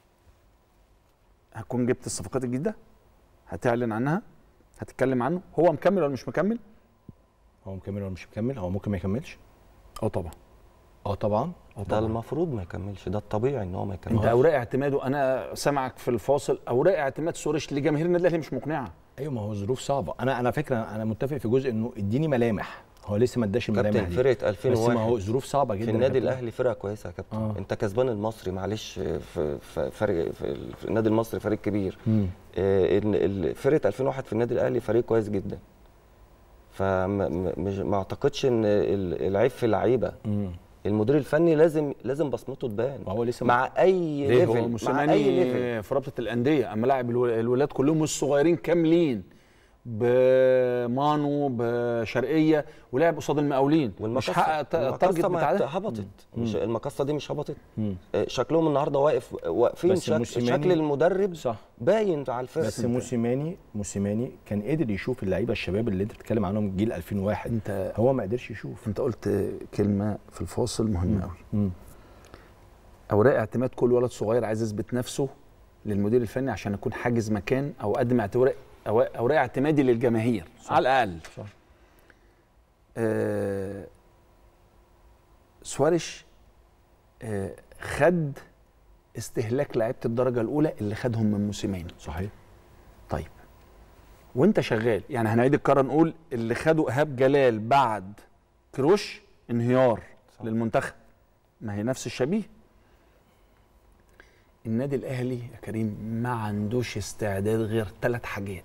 هتكون جبت الصفقات الجديده هتعلن عنها هتتكلم عنه هو مكمل ولا مش مكمل هو مكمل ولا مش مكمل هو ممكن ما يكملش اه طبعا اه طبعا اه ده طبعا المفروض ما يكملش ده الطبيعي ان هو ما انت يكملش اوراق اعتماده انا سامعك في الفاصل اوراق اعتماد سوريش لجماهير النادي الاهلي مش مقنعه ايوه ما هو ظروف صعبه انا انا فكره انا متفق في جزء انه اديني ملامح هو لسه ما اداش الملامح كابتن دي فرقه بس ما 2001 هو ظروف صعبه جدا في يا النادي كابتن. الاهلي فرقه كويسه يا كابتن آه. انت كسبان المصري معلش في في فرق في, ال- في النادي المصري فريق كبير مم. آه، ال- ال- فرقه 2001 في النادي الاهلي فريق كويس جدا فما م- مش- ما اعتقدش ان ال- العيب في اللعيبه مم. المدير الفني لازم لازم بصمته تبان ما هو لسه مع اي ليه هو ليفل مع اي ليفل موسيماني في رابطه الانديه اما لاعب الو- الولاد كلهم الصغيرين كاملين بمانو بشرقيه ولعب قصاد المقاولين مش حقق الت- التارجت المقصة بتاع ما ده هبطت مش المقصه دي مش هبطت آه، شكلهم النهارده واقف واقفين بس شكل, موسيماني- شكل المدرب صح باين على الفرقه بس موسيماني موسيماني كان قدر يشوف اللعيبه الشباب اللي انت بتتكلم عنهم جيل 2001 انت هو ما قدرش يشوف انت قلت كلمه في الفاصل مهمه قوي مم. اوراق اعتماد كل ولد صغير عايز يثبت نفسه للمدير الفني عشان يكون حاجز مكان او اقدم اعتبار أو- اوراق اعتمادي للجماهير صح. على الاقل صح. آه سوارش آه خد استهلاك لعيبه الدرجه الاولى اللي خدهم من موسيماني صحيح طيب وانت شغال يعني هنعيد الكره نقول اللي خدوا ايهاب جلال بعد كروش انهيار صح. للمنتخب ما هي نفس الشبيه النادي الاهلي يا كريم ما عندوش استعداد غير ثلاث حاجات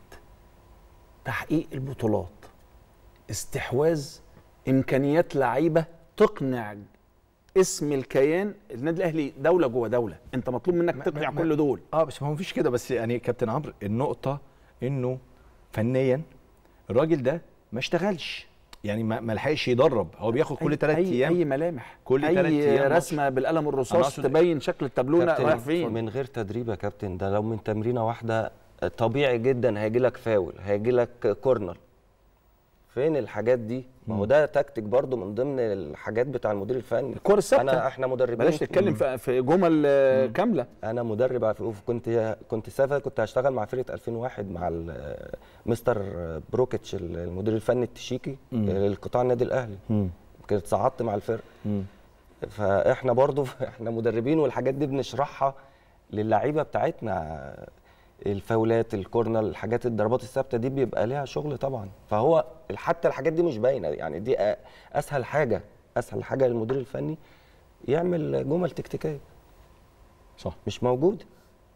تحقيق البطولات استحواذ امكانيات لعيبه تقنع اسم الكيان النادي الاهلي دوله جوه دوله انت مطلوب منك تقنع ما- كل دول اه بس ما هو مفيش كده بس يعني كابتن عمرو النقطه انه فنيا الراجل ده ما اشتغلش يعني ما ما لحقش يدرب هو بياخد كل أي- ثلاث أي ايام اي ملامح كل اي تلات أيام ماتش. رسمه بالقلم أنا الرصاص أقصد- تبين شكل التابلونه كابتن، رايح فين من غير تدريب يا كابتن ده لو من تمرينه واحده طبيعي جدا هيجي لك فاول هيجي لك كورنر فين الحاجات دي ما هو ده تكتيك برضو من ضمن الحاجات بتاع المدير الفني الكرة الثابتة. انا احنا مدربين بلاش تتكلم في في جمل آه، كامله انا مدرب على- كنت كنت سافر كنت هشتغل مع فرقه 2001 مع ال- مستر بروكيتش المدير الفني التشيكي للقطاع النادي الاهلي كنت صعدت مع الفرقه فاحنا برضو احنا مدربين والحاجات دي بنشرحها للعيبه بتاعتنا الفاولات الكورنر الحاجات الضربات الثابته دي بيبقى ليها شغل طبعا فهو حتى الحاجات دي مش باينه يعني دي أ- اسهل حاجه اسهل حاجه للمدير الفني يعمل جمل تكتيكيه صح مش موجود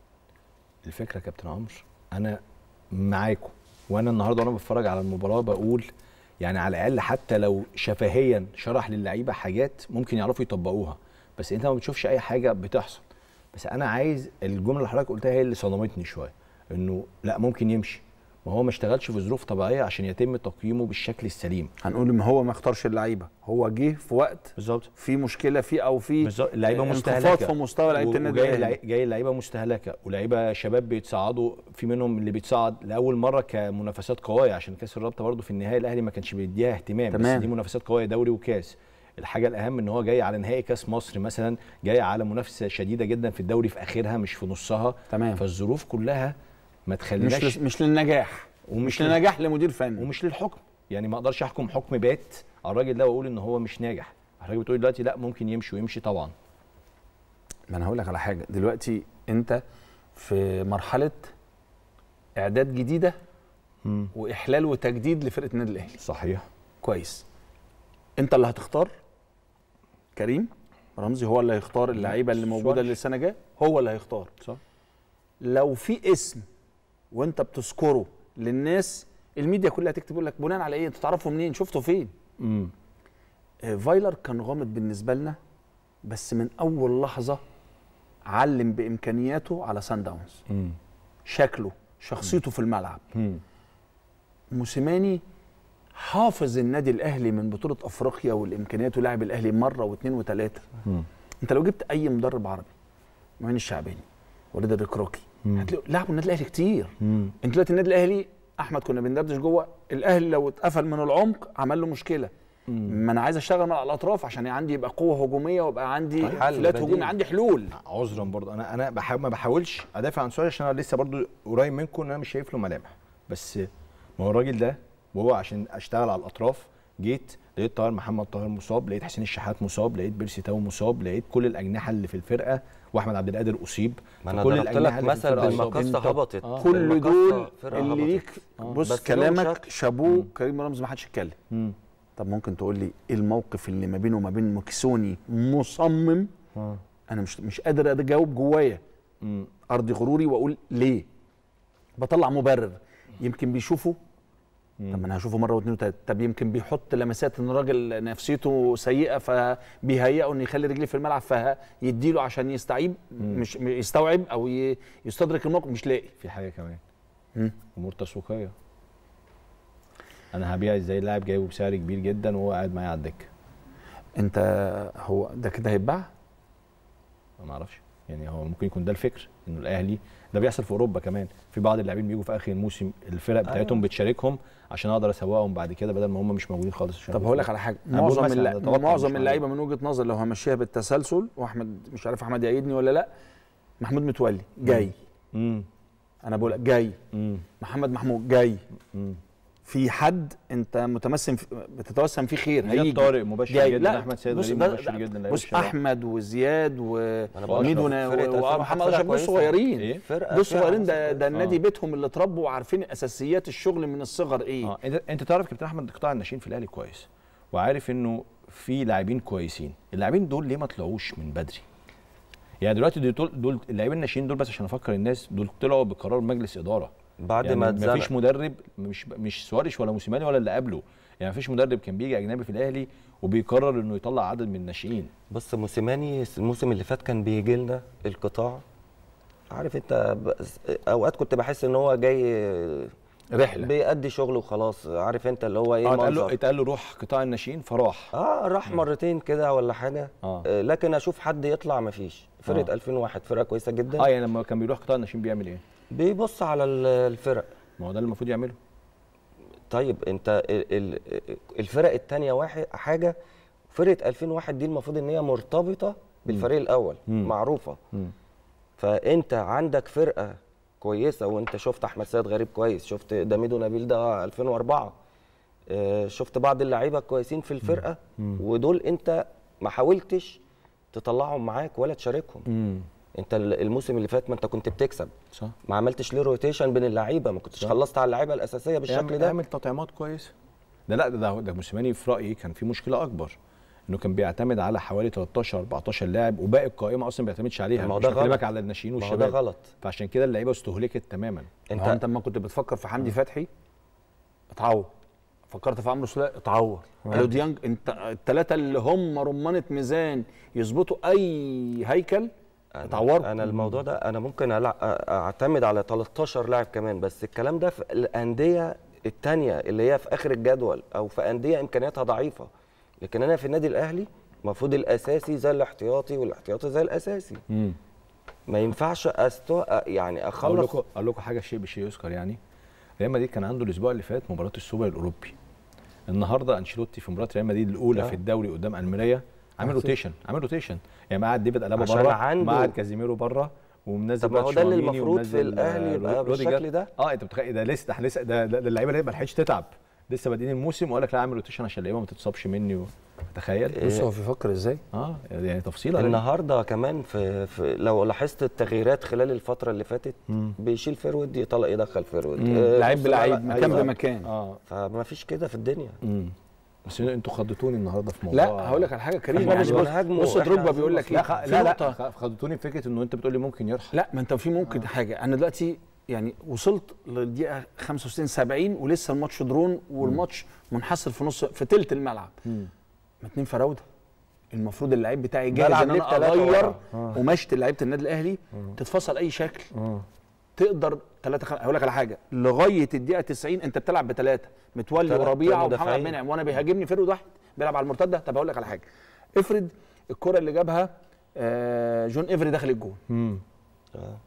الفكره يا كابتن عمرو انا معاكم وانا النهارده وانا بتفرج على المباراه بقول يعني على الاقل حتى لو شفهيا شرح للعيبه حاجات ممكن يعرفوا يطبقوها بس انت ما بتشوفش اي حاجه بتحصل بس انا عايز الجمله اللي حضرتك قلتها هي اللي صدمتني شويه انه لا ممكن يمشي ما هو ما اشتغلش في ظروف طبيعيه عشان يتم تقييمه بالشكل السليم هنقول ان هو ما اختارش اللعيبه هو جه في وقت بالظبط في مشكله فيه او في بالظبط اللعيبه آه، مستهلكه انخفاض في مستوى لعيبه و- النادي وجاي الاهلي لعي- جاي لعيبه مستهلكه ولاعيبه شباب بيتصعدوا في منهم اللي بيتصعد لاول مره كمنافسات قويه عشان كاس الرابطه برضه في النهايه الاهلي ما كانش بيديها اهتمام تمام. بس دي منافسات قويه دوري وكاس الحاجه الاهم ان هو جاي على نهائي كاس مصر مثلا جاي على منافسه شديده جدا في الدوري في اخرها مش في نصها تمام. فالظروف كلها ما تخليناش مش لس- مش للنجاح ومش مش لل- لنجاح لمدير فني ومش للحكم يعني ما اقدرش احكم حكم بات على الراجل ده واقول ان هو مش ناجح حضرتك بتقولي دلوقتي لا ممكن يمشي ويمشي طبعا ما انا هقول لك على حاجه دلوقتي انت في مرحله اعداد جديده واحلال وتجديد لفرقه النادي الاهلي صحيح كويس انت اللي هتختار كريم رمزي هو اللي هيختار اللعيبه اللي موجوده سوارش. للسنه الجايه هو اللي هيختار صح لو في اسم وانت بتذكره للناس الميديا كلها تكتب يقول لك بناء على ايه انتوا تعرفوا منين شفتوا فين امم آه، فايلر كان غامض بالنسبه لنا بس من اول لحظه علم بامكانياته على سان داونز امم شكله شخصيته في الملعب امم موسيماني حافظ النادي الاهلي من بطوله افريقيا والامكانيات ولاعب الاهلي مره واثنين وثلاثه انت لو جبت اي مدرب عربي معين الشعباني وليد الركراكي هتلاقوا لعبوا النادي الاهلي كتير انت دلوقتي النادي الاهلي احمد كنا بندردش جوه الاهلي لو اتقفل من العمق عمل له مشكله ما انا عايز اشتغل مع الاطراف عشان عندي يبقى قوه هجوميه ويبقى عندي حل فلات بديل. هجومي عندي حلول عذرا برضه انا انا بحاول ما بحاولش ادافع عن سؤالي عشان انا لسه برضه قريب منكم ان انا مش شايف له ملامح بس ما هو الراجل ده وهو عشان اشتغل على الاطراف جيت لقيت طاهر محمد طاهر مصاب لقيت حسين الشحات مصاب لقيت بيرسي تاو مصاب لقيت كل الاجنحه اللي في الفرقه واحمد عبد القادر اصيب ما انا كل ضربت الأجنحة لك اللي في مثل الفرقة أصاب. بالمقصه أنت- هبطت آه. كل المقصة دول فرقة اللي هبطت. ليك بص بس لهم كلامك شكل. شابوه كريم رمزي ما حدش يتكلم مم. طب ممكن تقول لي ايه الموقف اللي ما بينه وما بين مكسوني مصمم انا مش مش قادر اجاوب جوايا مم. ارضي غروري واقول ليه بطلع مبرر يمكن بيشوفه طب ما انا هشوفه مره واثنين وثلاثه طب يمكن بيحط لمسات ان الراجل نفسيته سيئه فبيهيئه انه يخلي رجليه في الملعب فيديله عشان يستعيب مش يستوعب او ي- يستدرك الموقف مش لاقي في حاجه كمان مم. امور تسويقيه انا هبيع ازاي لاعب جايبه بسعر كبير جدا وهو قاعد معايا على الدكه انت هو ده كده هيتباع ما اعرفش يعني هو ممكن يكون ده الفكر انه الاهلي ده بيحصل في اوروبا كمان في بعض اللاعبين بيجوا في اخر الموسم الفرق بتاعتهم بتشاركهم عشان اقدر اسوقهم بعد كده بدل ما هم مش موجودين خالص عشان طب هقول لك على حاجه أنا بقول معظم مثلاً، الل... ده توقع مش معظم معلومة. اللعيبه من وجهه نظر لو همشيها بالتسلسل واحمد مش عارف احمد يعيدني ولا لا محمود متولي جاي امم انا بقول لك جاي امم محمد محمود جاي امم في حد انت متمسم في بتتوسم فيه خير زياد هيجي طارق مبشر جاي. جدا لا، احمد سيد بص غريب ده- مبشر ده- جدا لعيبة بص الشباب. احمد وزياد أنا بقول وميدو لك نا- فرقة 2001 ومحمد فرقة اشرف دول كويسة. صغيرين ايه فرقه دول فيها صغيرين ده عناصر ده النادي آه. بيتهم اللي اتربوا وعارفين اساسيات الشغل من الصغر ايه اه انت انت تعرف كابتن احمد قطاع الناشئين في الاهلي كويس وعارف انه في لاعبين كويسين اللاعبين دول ليه ما طلعوش من بدري يعني دلوقتي دول دول اللاعبين الناشئين دول بس عشان افكر الناس دول طلعوا بقرار مجلس اداره بعد يعني ما ما فيش اتزنق مدرب مش مش سواريش ولا موسيماني ولا اللي قبله يعني ما فيش مدرب كان بيجي اجنبي في الاهلي وبيقرر انه يطلع عدد من الناشئين بص موسيماني الموسم اللي فات كان بيجي لنا القطاع عارف انت بس- اوقات كنت بحس ان هو جاي رحله بيأدي شغله وخلاص عارف انت اللي هو ايه اه اتقال له المنظر اتقال له روح قطاع الناشئين فراح اه راح مرتين كده ولا حاجه آه. آه. لكن اشوف حد يطلع مفيش فرقه آه. 2001 فرقه كويسه جدا اه يعني لما كان بيروح قطاع الناشئين بيعمل ايه؟ بيبص على ال- الفرق ما هو ده اللي المفروض يعمله طيب انت ال- ال- الفرق الثانيه واحد حاجه فرقه 2001 دي المفروض ان هي مرتبطه بالفريق الاول مم. معروفه مم. فانت عندك فرقه كويسه وانت شفت احمد سيد غريب كويس شفت داميدو نبيل ده 2004 آه، شفت بعض اللعيبه كويسين في الفرقه ودول انت ما حاولتش تطلعهم معاك ولا تشاركهم امم انت ال- الموسم اللي فات ما انت كنت بتكسب صح ما عملتش ليه روتيشن بين اللعيبه ما كنتش خلصت على اللعيبه الاساسيه بالشكل اعمل ده اعمل تطعيمات كويسه ده لا ده ده, ده موسيماني في رايي كان في مشكله اكبر انه كان بيعتمد على حوالي 13 14 لاعب وباقي القائمه اصلا ما بيعتمدش عليها ما هو مش ده بكلمك غلط. على الناشئين ما هو والشباب ده غلط فعشان كده اللعيبه استهلكت تماما انت انت انت لما كنت بتفكر في حمدي فتحي اتعور فكرت في عمرو سوليه اتعور الو ديانج انت الثلاثه اللي هم رمانه ميزان يظبطوا اي هيكل اتعوروا انا الموضوع ده انا ممكن ألع- أ- اعتمد على 13 لاعب كمان بس الكلام ده في الانديه التانية اللي هي في اخر الجدول او في انديه امكانياتها ضعيفه لكن انا في النادي الاهلي المفروض الاساسي زي الاحتياطي والاحتياطي زي الاساسي امم ما ينفعش أستو... يعني اقول اخلص لكم اقول لكم حاجه شيء بشيء يذكر يعني ريال مدريد كان عنده الاسبوع اللي فات مباراه السوبر الاوروبي النهارده انشيلوتي في مباراه ريال مدريد الاولى آه. في الدوري قدام الميريا عامل روتيشن عامل روتيشن يعني قاعد ديفيد الابا عشان بره عنده- قاعد كازيميرو بره ومنزل طب ما بقى هو ده اللي تشاوميني المفروض في ومنزل، الأهلي آه، يبقى روديجر. بالشكل ده. اه انت متخيل ده لسه ده احنا لسه ده, ده اللعيبه اللي ما لحقتش تتعب لسه بادئين الموسم وقال لك لا اعمل روتيشن عشان اللعيبه ما تتصابش مني و... تخيل بص هو بيفكر ازاي اه يعني تفصيله النهارده كمان في, في لو لاحظت التغييرات خلال الفتره اللي فاتت بيشيل فيرود يطلع يدخل فيرود آه، لعيب نص بلعيب ملعب. مكان أيوة. بمكان اه فما فيش كده في الدنيا امم بس انتوا خضتوني النهارده في موضوع لا هقول لك على حاجه كريم إحنا يعني مش بص- بنهاجمه، بص إحنا دروجبا عايزين بيقول لك لا ايه خ... في لا نقطة- لا خ- خضتوني بفكره انه انت بتقول لي ممكن يرحل لا ما انت في ممكن حاجه انا دلوقتي يعني وصلت للدقيقه 65 70 ولسه الماتش درون والماتش منحصر في نص في تلت الملعب ما اتنين فراوده المفروض اللعيب بتاعي جاهز بلعب ان ليه انا بتلاتة اغير ورا؟ قماشة لعيبه النادي الاهلي تتفصل اي شكل تقدر ثلاثة خل... هقول لك على حاجه لغايه الدقيقه 90 انت بتلعب بثلاثه متولي تلات وربيعه ومحمد مدافعين. منعم وانا بيهاجمني فرد واحد بيلعب على المرتده طب هقول لك على حاجه افرض الكره اللي جابها آه، جون افري دخل الجون آه.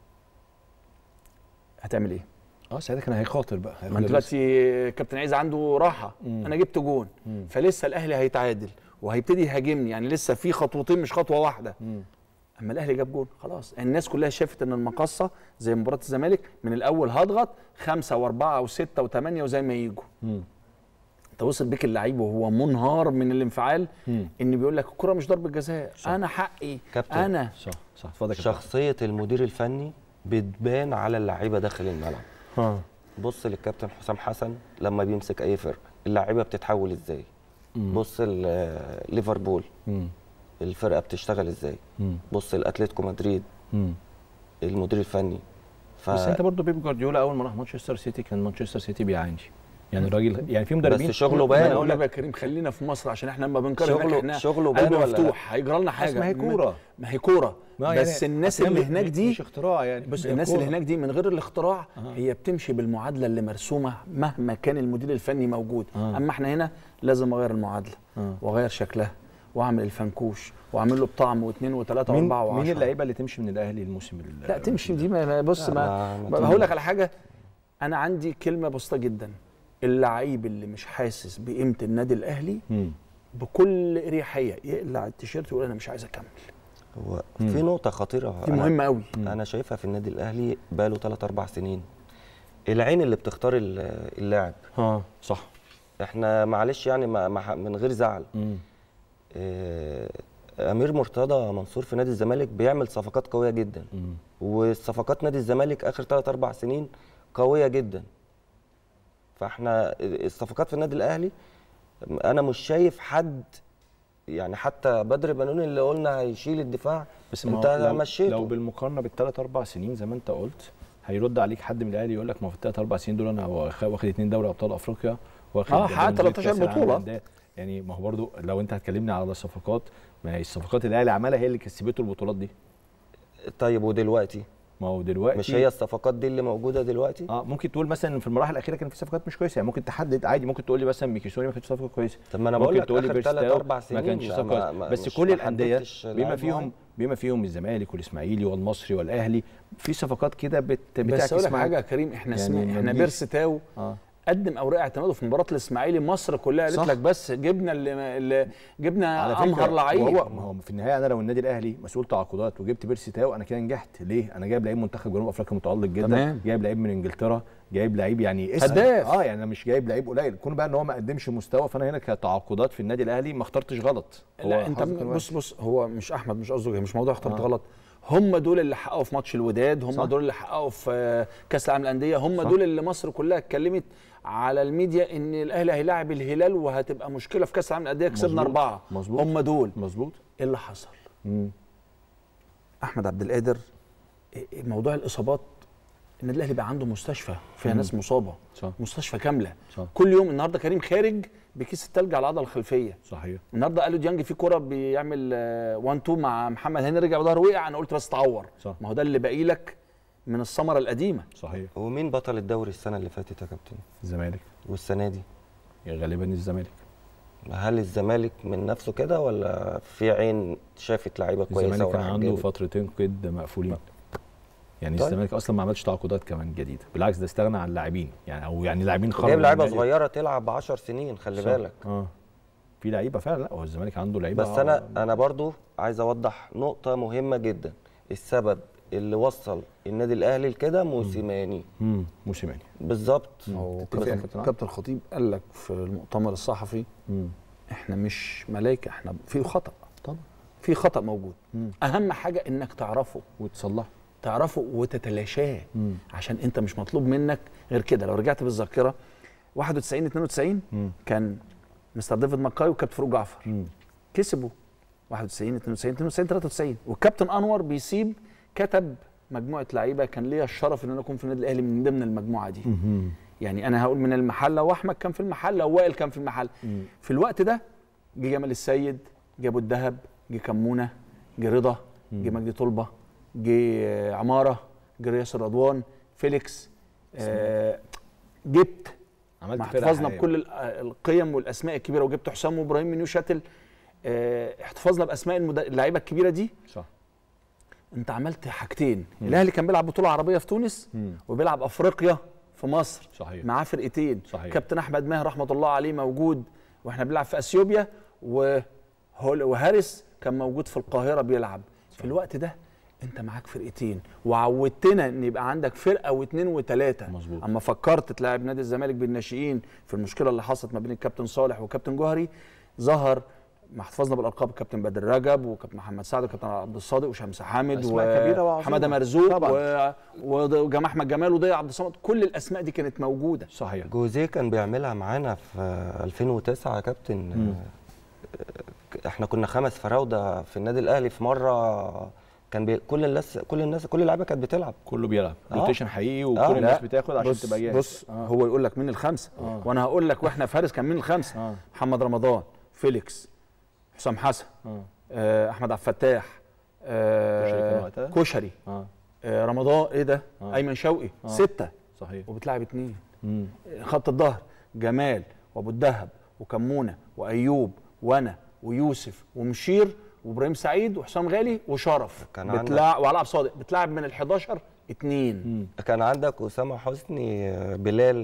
هتعمل ايه؟ اه ساعتها كان هيخاطر بقى ما انت دلوقتي كابتن عايز عنده راحه انا جبت جون فلسه الاهلي هيتعادل وهيبتدي يهاجمني يعني لسه في خطوتين مش خطوه واحده اما الاهلي جاب جون خلاص الناس كلها شافت ان المقصه زي مباراه الزمالك من الاول هضغط خمسه واربعه وسته وثمانيه وزي ما يجوا انت وصل بيك اللعيب وهو منهار من الانفعال ان بيقول لك الكره مش ضربه جزاء انا حقي كابتن. انا صح صح اتفضل يا كابتن. شخصيه المدير الفني بتبان على اللعيبه داخل الملعب اه بص للكابتن حسام حسن لما بيمسك اي فرقه اللعيبه بتتحول ازاي بص ل- ليفربول مم. الفرقه بتشتغل ازاي مم. بص لاتلتيكو مدريد مم. المدير الفني ف... بس انت برضه بيب جوارديولا اول ما راح مانشستر سيتي كان مانشستر سيتي بيعاني يعني الراجل يعني في مدربين بس شغله ما بان انا اقول لك يا كريم خلينا في مصر عشان احنا لما بنقارن هناك شغله- احنا شغله قلب بان ولا مفتوح هيجرى لنا حاجه ما هي كورة. ما هي كوره ما بس الناس أصل هي اللي مش- هناك دي مش اختراع يعني بس هي الناس اللي كورة. هناك دي من غير الاختراع هي بتمشي بالمعادله اللي مرسومه مهما كان المدير الفني موجود آه. اما احنا هنا لازم اغير المعادله آه. واغير شكلها واعمل الفنكوش واعمل له بطعم واثنين وثلاثه مين واربعه مين وعشرة اللعيبه اللي تمشي من الاهلي الموسم ال- لا تمشي دي ما ما- بص لا، ما, ما- ما ما هقول لك على حاجه انا عندي كلمه بسيطه جدا اللعيب اللي مش حاسس بقيمه النادي الاهلي مم. بكل اريحيه يقلع التيشيرت ويقول انا مش عايز اكمل هو في نقطة خطيرة دي أنا- مهمه قوي أنا شايفها في النادي الأهلي بقاله 3 4 سنين العين اللي بتختار ال- اللاعب اه صح احنا معلش يعني ما ما- من غير زعل مم. آه، امير مرتضى منصور في نادي الزمالك بيعمل صفقات قويه جدا مم. والصفقات نادي الزمالك اخر 3 4 سنين قويه جدا فاحنا الصفقات في النادي الاهلي انا مش شايف حد يعني حتى بدر بنون اللي قلنا هيشيل الدفاع بس ما انت هو لو, مشيته لو بالمقارنه بالثلاث اربع سنين زي ما انت قلت هيرد عليك حد من الاهلي يقول لك ما هو في الثلاث اربع سنين دول انا واخ- واخد اثنين دوري ابطال افريقيا واخد آه، حقق بطولة 13 كأس العالم بطولة. للأندية. يعني ما هو برضو لو انت هتكلمني على الصفقات ما هي الصفقات اللي الاهلي عملها هي اللي كسبته البطولات دي طيب ودلوقتي ما هو دلوقتي مش هي الصفقات دي اللي موجوده دلوقتي اه ممكن تقول مثلا في المراحل الاخيره كان في صفقات مش كويسه يعني ممكن تحدد عادي ممكن تقول لي مثلا ميكيسوني ما كانتش صفقه كويسه طب ما أنا بقول ممكن لك تقول لي آخر تلات بيرستاو أربع ما سنين كانش ما- صفقه ما- كويسة. ما- بس مش كل ما الانديه حددتش بما لاعب فيهم معين. بما فيهم الزمالك والاسماعيلي والمصري والاهلي في صفقات كده بت بس بتعكس اقول لك معاك. حاجه يا كريم احنا يعني يعني ما احنا تجيش. بيرس تاو اه قدم اوراق اعتماده في مباراه الاسماعيلي مصر كلها قالت صح. لك بس جبنا اللي, اللي جبنا على فكره امهر لعيب وهو ما هو في النهايه انا لو النادي الاهلي مسؤول تعاقدات وجبت بيرسي تاو انا كده نجحت ليه؟ انا جايب لعيب منتخب جنوب افريقيا متالق جدا تمام. جايب لعيب من انجلترا جايب لعيب يعني اسم هداف. اه يعني انا مش جايب لعيب قليل كون بقى ان هو ما قدمش مستوى فانا هنا كتعاقدات في النادي الاهلي ما اخترتش غلط هو لا انت حظي كان بص وحش. بص هو مش احمد مش قصده مش موضوع اخترت آه. غلط هم دول اللي حققوا في ماتش الوداد هم صح. دول اللي حققوا في آه، كاس العالم للانديه هم صح. دول اللي مصر كلها اتكلمت على الميديا ان الاهلي هيلاعب الهلال وهتبقى مشكله في كاس العالم للانديه كسبنا مظبوط. اربعه مظبوط. هم دول مظبوط ايه اللي حصل؟ مم. احمد عبد القادر إيه- إيه موضوع الاصابات النادي الاهلي بقى عنده مستشفى فيها ناس مصابه صح. مستشفى كامله صح. كل يوم النهارده كريم خارج بكيس التلج على العضله الخلفيه صحيح النهارده قالوا ديانج في كوره بيعمل 1 2 مع محمد هاني رجع وظهره وقع انا قلت بس اتعور صح. ما هو ده اللي باقي لك من الثمره القديمه صحيح ومين بطل الدوري السنه اللي فاتت يا كابتن الزمالك والسنه دي غالبا الزمالك هل الزمالك من نفسه كده ولا في عين شافت لعيبه كويسه الزمالك كان وراحت عنده جابت؟ فترتين قد مقفولين يعني طيب. الزمالك اصلا ما عملش تعاقدات كمان جديده بالعكس ده استغنى عن لاعبين يعني او يعني لاعبين خرجوا جايب من لعيبه النادي. صغيره تلعب 10 سنين خلي صح. بالك اه في لعيبه فعلا لا هو الزمالك عنده لعيبه بس انا انا برضو عايز اوضح نقطه مهمه جدا السبب اللي وصل النادي الاهلي لكده موسيماني امم موسيماني بالظبط هو تتفق يا كابتن كابتن عمرو؟ كابتن الخطيب قال لك في المؤتمر الصحفي امم احنا مش ملائكه احنا في خطا طبعا في خطا موجود مم. اهم حاجه انك تعرفه وتصلح تعرفه وتتلاشاه مم. عشان انت مش مطلوب منك غير كده لو رجعت بالذاكره 91 92 مم. كان مستر ديفيد ماكاي وكابتن فاروق جعفر مم. كسبوا 91 92 92 93 والكابتن انور بيسيب كتب مجموعه لعيبه كان ليا الشرف ان انا اكون في النادي الاهلي من ضمن المجموعه دي مم. يعني انا هقول من المحله واحمد كان في المحله ووائل كان في المحله مم. في الوقت ده جه جمال السيد جه ابو الدهب جه كمونه جه رضا جه مجدي طلبه جه آه، عماره جه ياسر رضوان فيليكس آه جبت عملت مع فرقة احتفاظنا حقيقية. بكل ال- القيم والاسماء الكبيره وجبت حسام وابراهيم من شاتل آه احتفاظنا باسماء المد- اللعيبه الكبيره دي صح انت عملت حاجتين الاهلي كان بيلعب بطوله عربيه في تونس مم. وبيلعب افريقيا في مصر صحيح معاه فرقتين صحيح. كابتن احمد ماهر رحمه الله عليه موجود واحنا بنلعب في اثيوبيا وهول وهارس كان موجود في القاهره بيلعب في الوقت ده انت معاك فرقتين وعودتنا ان يبقى عندك فرقه واثنين وثلاثه مظبوط. اما فكرت تلاعب نادي الزمالك بالناشئين في المشكله اللي حصلت ما بين الكابتن صالح وكابتن جوهري ظهر ما احتفظنا بالالقاب الكابتن بدر رجب وكابتن محمد سعد وكابتن عبد الصادق وشمس حامد أسماء كبيرة وعظيمة. وحماده مرزوق طبعاً. و- وجمال احمد جمال وضياء عبد الصمد كل الاسماء دي كانت موجوده صحيح جوزيه كان بيعملها معانا في 2009 يا كابتن آه، احنا كنا خمس فراوده في النادي الاهلي في مره كان بي... كل الناس كل الناس كل اللعيبه كانت بتلعب كله بيلعب آه. روتيشن حقيقي وكل آه، الناس لا، بتاخد عشان بص تبقى جاهز بص آه. هو يقول لك مين الخمسه آه. وانا هقول لك واحنا فارس كان مين الخمسه آه. محمد رمضان فيليكس حسام حسن آه. آه، احمد عبد الفتاح كشري كان آه وقتها؟ كشري اه آه رمضان ايه ده آه. ايمن شوقي آه. سته صحيح وبتلعب اتنين مم. خط الظهر جمال وابو الدهب وكمونه وايوب وانا ويوسف ومشير وابراهيم سعيد وحسام غالي وشرف كان عندك- بتلعب وعلاء عبد الصادق بتلعب من ال 11 اتنين كان عندك اسامه حسني آه، بلال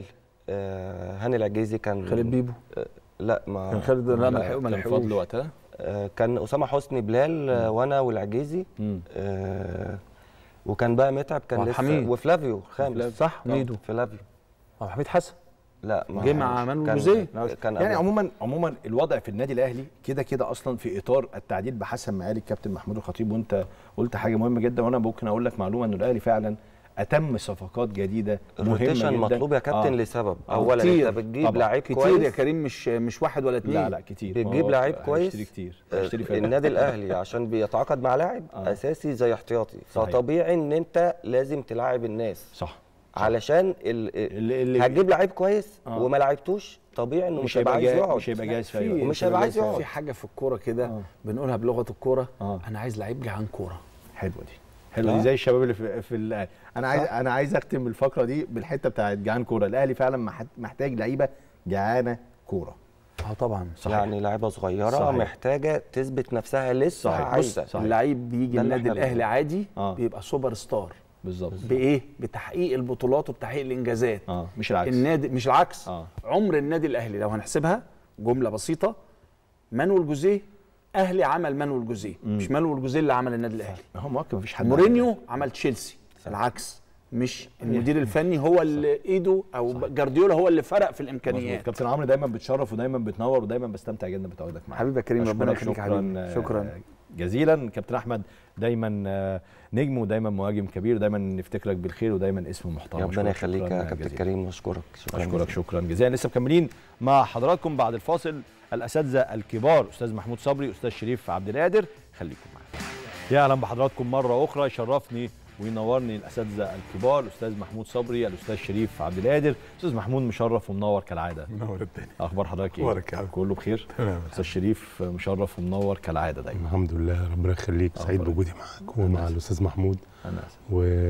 آه، هاني العجيزي كان خالد بيبو آه، لا ما كان خالد لا ما لا، لحقوا- ما كان لحقوش فضل وقتها آه، كان اسامه حسني بلال آه، وانا والعجيزي مم. آه، وكان بقى متعب كان وعبد لسه الحميد. وفلافيو خامس صح آه، ميدو فلافيو ابو حميد حسن لا ما جه مع مانويل كان- جوزيه. كان يعني قبل- عموما عموما الوضع في النادي الاهلي كده كده اصلا في اطار التعديل بحسب معالي الكابتن محمود الخطيب وانت قلت حاجه مهمه جدا وانا ممكن اقول لك معلومه ان الاهلي فعلا اتم صفقات جديده مهمه الروتيشن جدا مطلوب يا كابتن آه. لسبب آه، اولا كتير. انت بتجيب طبعاً. لعيب كتير كويس يا كريم مش مش واحد ولا اتنين لا لا كتير بتجيب هو لعيب كويس. هيشتري كتير آه، هيشتري فرقة. النادي الاهلي عشان بيتعاقد مع لاعب آه. اساسي زي احتياطي صحيح. فطبيعي ان انت لازم تلاعب الناس صح علشان ال... اللي, اللي هتجيب لعيب كويس آه. وما لعبتوش طبيعي انه مش مش هيبقى هيبقى عايز جاي- يقعد مش هيبقى جاهز في أي في- وقت. ومش هيبقى عايز في يقعد حاجه في الكوره كده آه. بنقولها بلغه الكوره آه. انا عايز لعيب جعان كوره حلوه دي حلوه دي آه. زي الشباب اللي في, في ال- انا عايز انا عايز اختم الفقره دي بالحته بتاعت جعان كوره الاهلي فعلا مح- محتاج لعيبه جعانه كوره اه طبعا صحيح. يعني لعيبه صغيره صحيح. محتاجه تثبت نفسها لسه صحيح. عايزه صحيح. اللعيب بيجي ده اللي النادي إحنا الاهلي عادي آه. بيبقى سوبر ستار بالظبط بايه بتحقيق البطولات وبتحقيق الانجازات اه مش العكس النادي مش العكس آه. عمر النادي الاهلي لو هنحسبها جمله بسيطه مانويل جوزيه اهلي عمل مانويل جوزيه مش مانويل جوزيه اللي عمل النادي الاهلي هو مؤكد مفيش حد مورينيو عمل تشيلسي العكس مش المدير الفني هو اللي ايده او جارديولا هو اللي فرق في مظبوط. الامكانيات كابتن عمرو دايما بتشرف ودايما بتنور ودايما بستمتع جدا بتواجدك معانا حبيبي يا كريم، ربنا أشكرك يخليك يا شكرا حبيبي. آه، شكراً. جزيلا كابتن احمد دايما آه، نجم ودايما مهاجم كبير دايما نفتكرك بالخير ودايما اسم محترم ربنا أشكرك يخليك شكراً يا كابتن جزيلاً. كريم واشكرك شكرا اشكرك جزيلاً. شكرا جزيلا لسه مكملين مع حضراتكم بعد الفاصل الاساتذه الكبار استاذ محمود صبري استاذ شريف عبد القادر خليكم معانا يا اهلا بحضراتكم مره اخرى يشرفني وينورني الاساتذه الكبار الاستاذ محمود صبري الاستاذ شريف عبد القادر استاذ محمود مشرف ومنور كالعاده منور الدنيا اخبار حضرتك ايه أخبارك يا عم؟ كله بخير تمام استاذ شريف مشرف ومنور كالعاده دايما الحمد لله ربنا يخليك سعيد أخبارك؟ بوجودي معاك ومع الاستاذ محمود انا اسف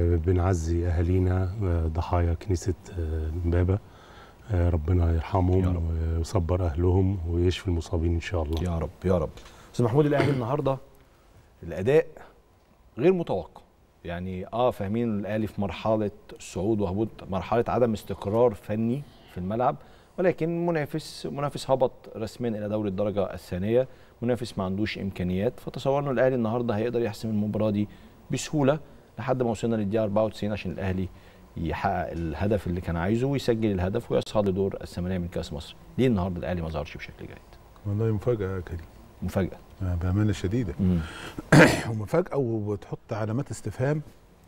وبنعزي اهالينا آه، ضحايا كنيسه آه، امبابه آه، ربنا يا يرحمهم رب. ويصبر اهلهم ويشفي المصابين ان شاء الله يا رب يا رب استاذ محمود الاهلي النهارده الاداء غير متوقع يعني اه فاهمين الاهلي في مرحله صعود وهبوط مرحله عدم استقرار فني في الملعب ولكن منافس منافس هبط رسميا الى دوري الدرجه الثانيه منافس ما عندوش امكانيات فتصورنا الاهلي النهارده هيقدر يحسم المباراه دي بسهوله لحد ما وصلنا للدقيقه 94 عشان الاهلي يحقق الهدف اللي كان عايزه ويسجل الهدف ويصعد لدور الثمانيه من كاس مصر ليه النهارده الاهلي ما ظهرش بشكل جيد والله مفاجاه يا كريم مفاجاه آه، بامانه شديده مم. ومفاجاه وبتحط علامات استفهام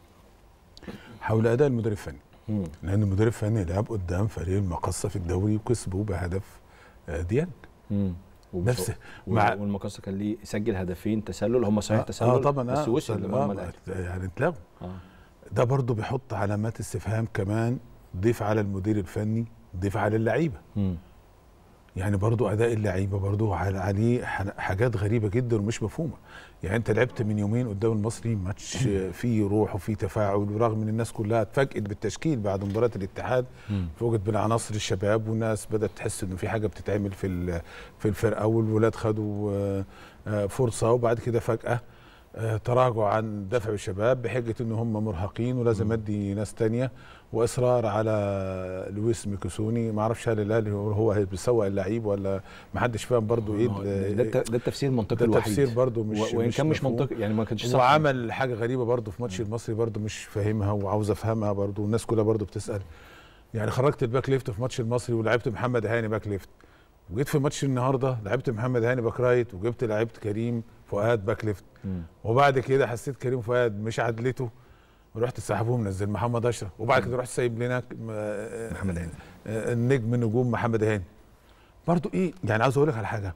حول اداء المدير الفني مم. لان المدير الفني لعب قدام فريق المقصه في الدوري وكسبه بهدف آه، ديانج مم. نفس مع مع والمقصه كان ليه سجل هدفين تسلل هم صحيح آه، تسلل اه طبعا بس آه وصل آه لمرمى الاهلي يعني اتلغوا اه ده برضه بيحط علامات استفهام كمان ضيف على المدير الفني ضيف على اللعيبه مم. يعني برضه اداء اللعيبه برضه على- عليه ح- حاجات غريبه جدا ومش مفهومه يعني انت لعبت من يومين قدام المصري ماتش فيه روح وفيه تفاعل ورغم ان الناس كلها اتفاجئت بالتشكيل بعد مباراه الاتحاد مم. فوجد بالعناصر الشباب والناس بدات تحس انه في حاجه بتتعمل في ال- في الفرقه والولاد خدوا آه، آه، فرصه وبعد كده فجاه آه، تراجع عن دفع الشباب بحجه ان هم مرهقين ولازم ادي ناس تانية واصرار على لويس ميكوسوني ما اعرفش هل الاهلي هو هو بيسوق اللعيب ولا ما حدش فاهم برضه ايه هو ال- ده, الت- ده التفسير المنطقي ده الوحيد تفسير برضه مش و- وان كان مش مفهوم. منطقي يعني ما كانش صح وعمل حاجه غريبه برضه في ماتش المصري برضه مش فاهمها وعاوز افهمها برضه والناس كلها برضه بتسال يعني خرجت الباك ليفت في ماتش المصري ولعبت محمد هاني باك ليفت وجيت في ماتش النهارده لعبت محمد هاني باك رايت وجبت لعبت كريم فؤاد باك ليفت مم. وبعد كده حسيت كريم فؤاد مش عدلته ورحت سحبوه منزل محمد اشرف وبعد كده رحت سايب لنا آه، محمد هاني. آه، النجم نجوم محمد هاني برضو ايه يعني عاوز اقول لك على حاجه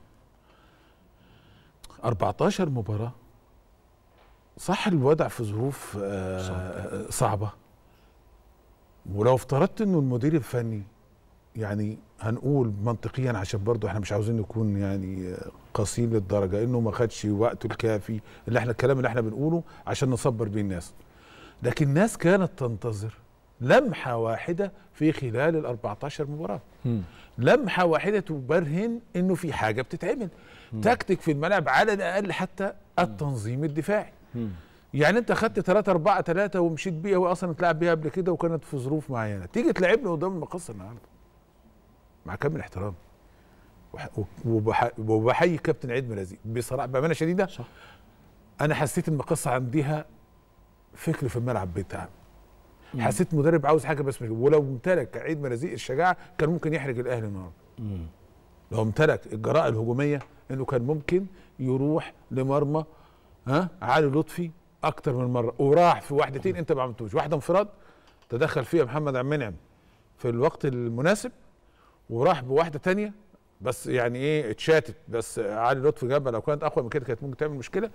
14 مباراه صح الوضع في ظروف آه، صعبه ولو افترضت انه المدير الفني يعني هنقول منطقيا عشان برضو احنا مش عاوزين نكون يعني قاسيين للدرجه انه ما خدش وقته الكافي اللي احنا الكلام اللي احنا بنقوله عشان نصبر بيه الناس لكن الناس كانت تنتظر لمحه واحده في خلال ال 14 مباراه لمحه واحده تبرهن انه في حاجه بتتعمل تكتيك في الملعب على الاقل حتى التنظيم الدفاعي يعني انت خدت 3 4 3 ومشيت بيها واصلا اتلعب بيها قبل كده وكانت في ظروف معينه تيجي تلعبني قدام المقصه النهارده مع كامل احترامي وح- وبح- وبحيي كابتن عيد ملازي بصراحه بامانه شديده صح. انا حسيت ان المقصه عندها فكر في الملعب بتاعها حسيت مدرب عاوز حاجه بس مش ولو امتلك عيد مرازيق الشجاعه كان ممكن يحرج الاهلي النهارده لو امتلك الجراءه الهجوميه انه كان ممكن يروح لمرمى ها علي لطفي اكتر من مره وراح في واحدتين انت ما عملتوش واحده انفراد تدخل فيها محمد عبد المنعم في الوقت المناسب وراح بواحده تانية بس يعني ايه اتشاتت بس علي لطفي جابها لو كانت اقوى من كده كانت ممكن تعمل مشكله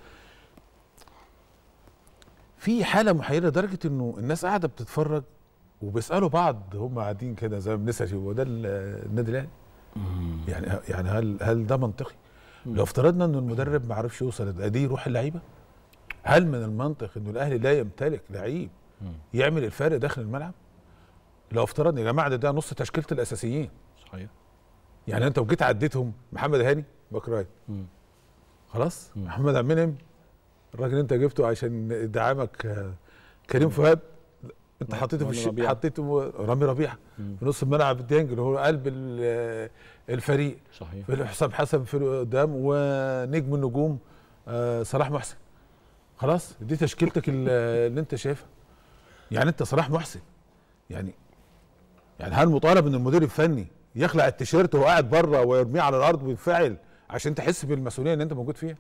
في حاله محيره لدرجه انه الناس قاعده بتتفرج وبيسالوا بعض هم قاعدين كده زي ما بنسال هو ده ال- النادي الاهلي يعني يعني هل هل ده منطقي لو افترضنا ان المدرب ما عرفش يوصل لده، دي روح اللعيبه هل من المنطق انه الاهلي لا يمتلك لعيب يعمل الفارق داخل الملعب لو افترضنا يا جماعه ده, ده نص تشكيله الاساسيين صحيح يعني انت وجيت عديتهم محمد هاني باك رايت خلاص محمد عبد المنعم الراجل انت جبته عشان دعامك آه، كريم فؤاد انت حطيته في رامي الش... ربيعة. حطيته رامي ربيعه في نص الملعب الديانج اللي هو قلب ال- الفريق صحيح في حسام حسن في قدام ونجم النجوم آه، صلاح محسن خلاص دي تشكيلتك ال- اللي انت شايفها يعني انت صلاح محسن يعني يعني هل مطالب ان المدير الفني يخلع التيشيرت وهو قاعد بره ويرميه على الارض وينفعل عشان تحس بالمسؤوليه اللي انت موجود فيها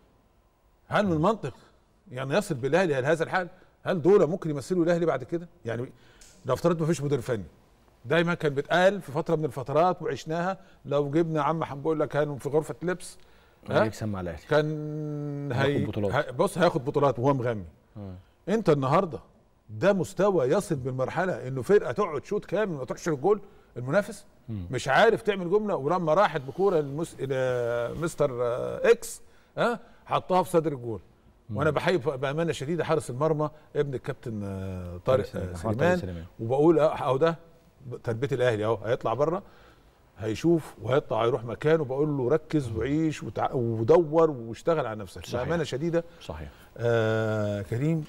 هل من المنطق يعني يصل بالاهلي الى هذا الحال هل دول ممكن يمثلوا الاهلي بعد كده يعني لو افترضت مفيش مدير فني دايما كان بيتقال في فتره من الفترات وعشناها لو جبنا عم حنقول لك كانوا في غرفه لبس ها؟ هيكسب مع الاهلي كان هياخد هي بطولات. هي- بص هياخد بطولات وهو مغمي انت النهارده ده مستوى يصل بالمرحله انه فرقه تقعد شوط كامل ما تروحش للجول المنافس مش عارف تعمل جمله ولما راحت بكوره المس... الى مستر آه، اكس ها حطها في صدر الجول وانا بحيي بامانه شديده حارس المرمى ابن الكابتن آه، طارق سليمان. آه، محمد طارق سليمان سليمان. وبقول اه اهو ده تربيه الاهلي اهو هيطلع بره هيشوف وهيطلع يروح مكانه بقول له ركز وعيش وتع... ودور واشتغل على نفسك صحيح. بامانه شديده صحيح آه كريم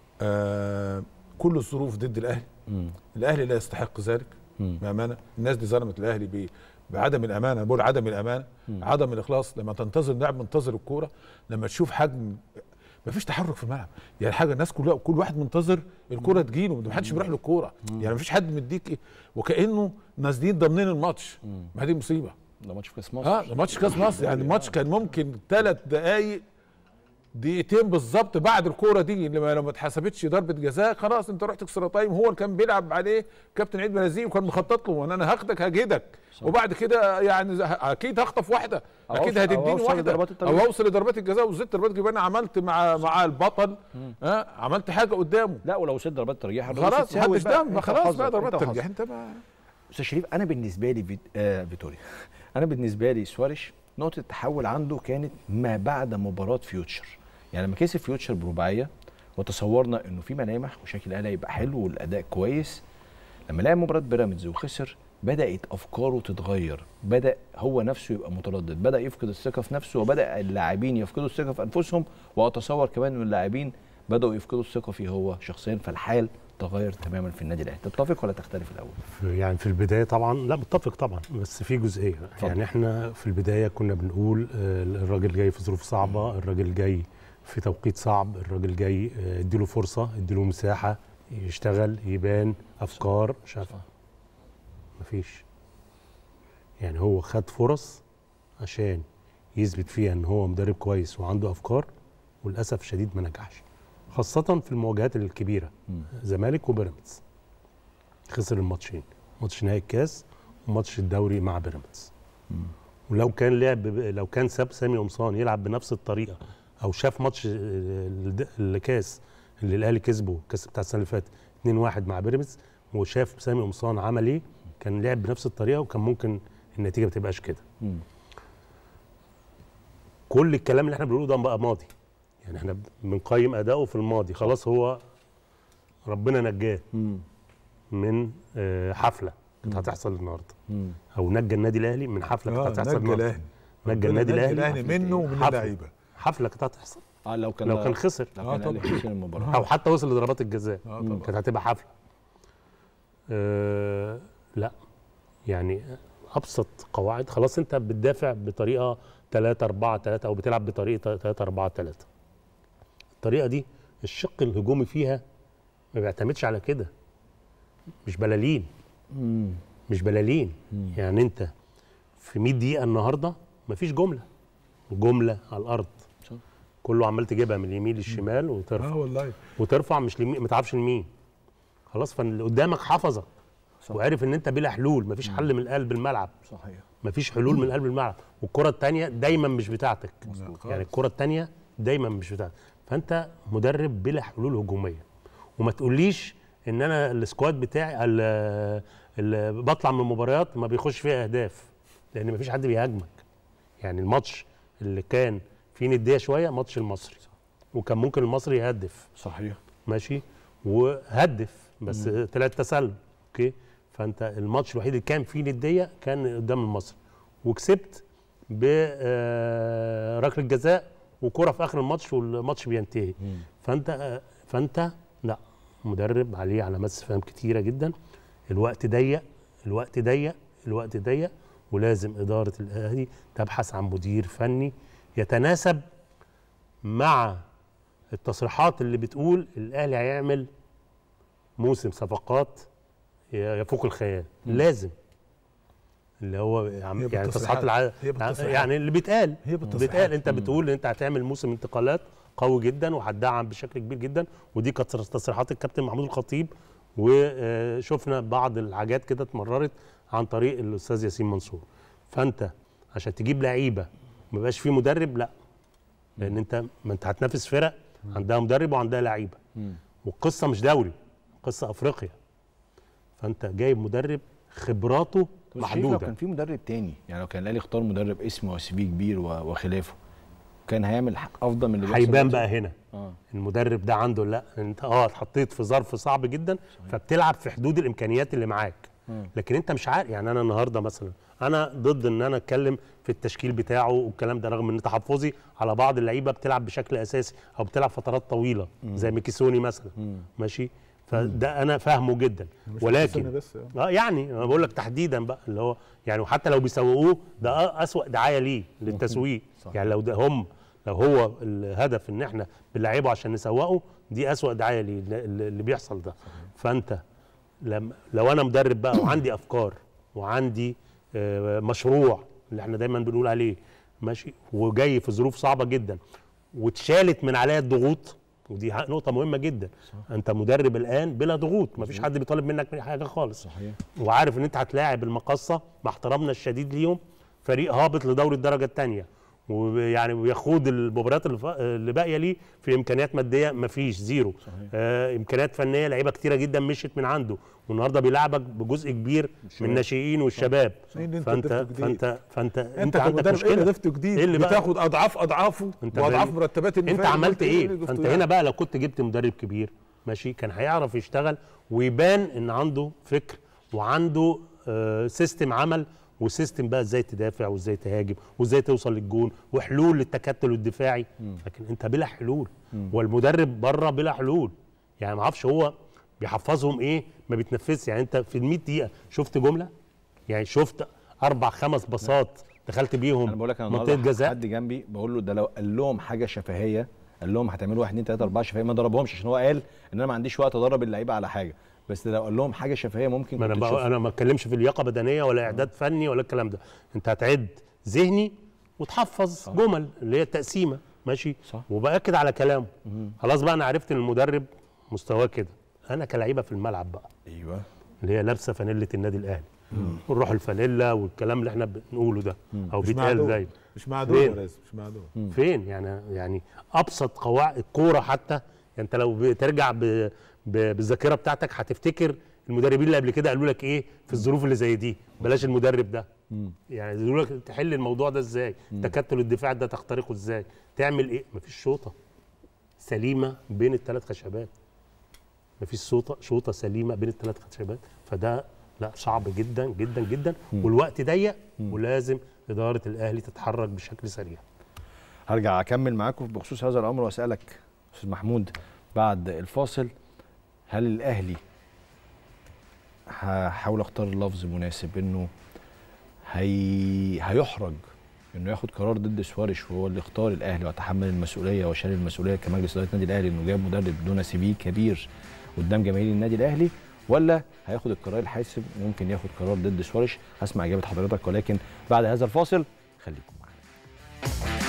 آه كل الظروف ضد الاهلي مم. الاهلي لا يستحق ذلك مم. بامانه الناس دي ظلمت الاهلي ب- بعدم الامانه أنا بقول عدم الامانه عدم الاخلاص لما تنتظر لاعب منتظر الكوره لما تشوف حجم مفيش تحرك في الملعب يعني حاجه الناس كلها كل واحد منتظر الكوره تجيله ما حدش بيروح للكوره يعني مفيش حد مديك إيه وكانه نازلين ضامنين الماتش ما دي مصيبه ده ماتش في كاس مصر اه ده ماتش كاس مصر يعني الماتش كان ممكن ثلاث دقائق دقيقتين بالظبط بعد الكوره دي اللي ما- لو ما اتحسبتش ضربه جزاء خلاص انت رحت اكسترا تايم هو اللي كان بيلعب عليه كابتن عيد بلازيه وكان مخطط له وان انا هاخدك هجهدك وبعد كده يعني ز- اكيد هخطف واحده أو اكيد أوصل- أو هتديني أوصل واحده لضربات الترجيح. او اوصل لضربات الجزاء وزدت ضربات الجزاء انا عملت مع مع البطل ها عملت حاجه قدامه لا ولو سد ضربات ترجيح خلاص تساوي محدش بقى. ده أنت خلاص وحظك، بقى ضربات أنت ترجيح وحظك. انت بقى استاذ شريف انا بالنسبه لي فيت... آه فيتوريا انا بالنسبه لي سواريش نقطه التحول عنده كانت ما بعد مباراه فيوتشر يعني لما كسب فيوتشر برباعيه وتصورنا انه في ملامح وشكل الاهلي هيبقى حلو والاداء كويس لما لعب مباراه بيراميدز وخسر بدات افكاره تتغير بدا هو نفسه يبقى متردد بدا يفقد الثقه في نفسه وبدا اللاعبين يفقدوا الثقه في انفسهم واتصور كمان ان اللاعبين بداوا يفقدوا الثقه فيه هو شخصيا فالحال تغير تماما في النادي الاهلي تتفق ولا تختلف الاول في- يعني في البدايه طبعا لا متفق طبعا بس في جزئيه يعني احنا في البدايه كنا بنقول آه، الراجل جاي في ظروف صعبه الراجل جاي في توقيت صعب الراجل جاي آه، اديله فرصه اديله مساحه يشتغل يبان افكار شاف مفيش يعني هو خد فرص عشان يثبت فيها ان هو مدرب كويس وعنده افكار وللاسف شديد ما نجحش خاصه في المواجهات الكبيره زمالك وبيراميدز خسر الماتشين ماتش نهائي الكاس وماتش الدوري مع بيراميدز ولو كان لعب لو كان ساب سامي قمصان يلعب بنفس الطريقه او شاف ماتش الد- الكاس اللي الاهلي كسبه الكاس بتاع السنه اللي فاتت 2-1 مع بيراميدز وشاف سامي قمصان عمل ايه كان لعب بنفس الطريقه وكان ممكن النتيجه ما تبقاش كده كل الكلام اللي احنا بنقوله ده بقى ماضي يعني احنا بنقيم اداؤه في الماضي خلاص هو ربنا نجاه من آه، حفله كانت هتحصل النهارده او نجى النادي الاهلي من حفله كانت اه هتحصل نجى النهارده الاهلي نجى النادي الاهلي الاهلي منه ومن حفلة. اللعيبه حفله كانت هتحصل اه لو كان لو كان خسر لو آه كان الاهلي طبعاً. خسر المباراه او حتى وصل لضربات الجزاء آه طبعاً. كانت هتبقى حفله أه لا يعني ابسط قواعد خلاص انت بتدافع بطريقه 3 4 3 او بتلعب بطريقه 3 4 3 الطريقه دي الشق الهجومي فيها ما بيعتمدش على كده مش بلالين مش بلالين يعني انت في 100 دقيقه النهارده مفيش جمله جمله على الارض صح. كله عمال تجيبها من اليمين للشمال وترفع اه والله وترفع مش لمين ما تعرفش لمين خلاص فاللي قدامك حفظك صح. وعرف ان انت بلا حلول مفيش حل من قلب الملعب صحيح مفيش حلول من قلب الملعب والكره الثانيه دايما مش بتاعتك خالص. يعني الكره الثانيه دايما مش بتاعتك فانت مدرب بلا حلول هجوميه وما تقوليش ان انا السكواد بتاعي ال- اللي بطلع من المباريات ما بيخش فيها اهداف لان مفيش حد بيهاجمك يعني الماتش اللي كان فيه نديه شويه ماتش المصري وكان ممكن المصري يهدف صحيح ماشي وهدف بس طلعت تسلل اوكي فانت الماتش الوحيد اللي كان فيه نديه كان قدام المصري وكسبت بركله جزاء وكره في اخر الماتش والماتش بينتهي فانت آه، فانت لا مدرب عليه علامات استفهام كتيره جدا الوقت ضيق الوقت ضيق الوقت ضيق ولازم اداره الاهلي تبحث عن مدير فني يتناسب مع التصريحات اللي بتقول الاهلي هيعمل موسم صفقات يفوق الخيال لازم اللي هو عم- هي يعني بالتصريحات. تصريحات الع... هي بالتصريحات. يعني اللي بيتقال هي بالتصريحات. بيتقال انت بتقول ان انت هتعمل موسم انتقالات قوي جدا وهتدعم بشكل كبير جدا ودي كانت تصريحات الكابتن محمود الخطيب وشفنا بعض الحاجات كده اتمررت عن طريق الاستاذ ياسين منصور فانت عشان تجيب لعيبه ما يبقاش في مدرب لا لان انت ما انت هتنافس فرق عندها مدرب وعندها لعيبه والقصه مش دوري قصه افريقيا فانت جايب مدرب خبراته طب شايف لو محدوده كان في مدرب تاني يعني لو كان الاهلي اختار مدرب اسمه وسي في كبير و- وخلافه كان هيعمل ح- افضل من اللي بيحصل هيبان دلوقتي؟ بقى هنا اه المدرب ده عنده لا انت اه اتحطيت في ظرف صعب جدا فبتلعب في حدود الامكانيات اللي معاك لكن انت مش عارف يعني انا النهارده مثلا انا ضد ان انا اتكلم في التشكيل بتاعه والكلام ده رغم ان تحفظي على بعض اللعيبه بتلعب بشكل اساسي او بتلعب فترات طويله زي ميكيسوني مثلا ماشي فده انا فاهمه جدا ولكن بس اه يعني انا بقول لك تحديدا بقى اللي هو يعني وحتى لو بيسوقوه ده أ- اسوأ دعايه ليه للتسويق يعني لو ده هم لو هو الهدف ان احنا بنلعبه عشان نسوقه دي اسوأ دعايه ليه اللي اللي بيحصل ده فانت لما لو انا مدرب بقى وعندي افكار وعندي آه، مشروع اللي احنا دايما بنقول عليه ماشي وجاي في ظروف صعبه جدا واتشالت من عليا الضغوط ودي ح- نقطة مهمة جدا صح. أنت مدرب الآن بلا ضغوط مفيش حد بيطالب منك من حاجة خالص صحيح وعارف إن أنت هتلاعب المقصة مع احترامنا الشديد ليهم فريق هابط لدوري الدرجة الثانية ويعني بيخوض المباريات اللي, ف... اللي باقيه ليه في امكانيات ماديه مفيش زيرو صحيح. آه امكانيات فنيه لعيبه كتيره جدا مشيت من عنده والنهارده بيلعبك بجزء كبير من الناشئين والشباب إيه اللي أنت فانت ضفته جديد؟ فانت فانت انت عندك كمدرب ايه مشكله اللي ضفته جديد إيه اللي بقى- بتاخد اضعاف اضعافه انت واضعاف فاهم؟ مرتبات اللي انت فاتت. عملت اللي ايه ضفته فانت يعني؟ هنا بقى لو كنت جبت مدرب كبير ماشي كان هيعرف يشتغل ويبان ان عنده فكر وعنده آه سيستم عمل وسيستم بقى ازاي تدافع وازاي تهاجم وازاي توصل للجون وحلول للتكتل الدفاعي لكن انت بلا حلول والمدرب بره بلا حلول يعني ما اعرفش هو بيحفظهم ايه ما بيتنفذش يعني انت في ال 100 دقيقه شفت جمله يعني شفت اربع خمس باصات دخلت بيهم انا بقول لك انا منطقه النهارده جزاء حد جنبي بقول له ده لو قال لهم حاجه شفهيه قال لهم هتعملوا 1 2 3 4 شفهيه ما ضربهمش عشان هو قال ان انا ما عنديش وقت ادرب اللعيبه على حاجه بس لو قال لهم حاجه شفهيه ممكن ما انا كنت بقى تشوفها. انا ما اتكلمش في لياقه بدنيه ولا اعداد فني ولا الكلام ده انت هتعد ذهني وتحفظ صح. جمل اللي هي التقسيمه ماشي صح. وباكد على كلامه خلاص بقى انا عرفت ان المدرب مستواه كده انا كلعيبه في الملعب بقى ايوه اللي هي لابسه فانيله النادي الاهلي ونروح الفانيلا والكلام اللي احنا بنقوله ده او مش بيتقال معدوم زي مش معدوم فين؟ يا ريس مش معدوم فين يعني يعني ابسط قواعد الكوره حتى يعني انت لو بترجع ب- ب- بالذاكره بتاعتك هتفتكر المدربين اللي قبل كده قالوا لك ايه في الظروف اللي زي دي بلاش المدرب ده يعني يقولوا لك تحل الموضوع ده ازاي تكتل الدفاع ده تخترقه ازاي تعمل ايه مفيش شوطه سليمه بين الثلاث خشبات مفيش شوطه شوطه سليمه بين الثلاث خشبات فده لا صعب جدا جدا جدا والوقت ضيق ولازم اداره الاهلي تتحرك بشكل سريع هرجع اكمل معاكم بخصوص هذا الامر واسالك استاذ محمود بعد الفاصل هل الاهلي هحاول اختار لفظ مناسب انه هي هيحرج انه ياخد قرار ضد سوارش وهو اللي اختار الاهلي وتحمل المسؤوليه وشال المسؤوليه كمجلس اداره النادي الاهلي انه جاب مدرب دون سي في كبير قدام جماهير النادي الاهلي ولا هياخد القرار الحاسم وممكن ياخد قرار ضد سوارش هسمع اجابه حضرتك ولكن بعد هذا الفاصل خليكم معانا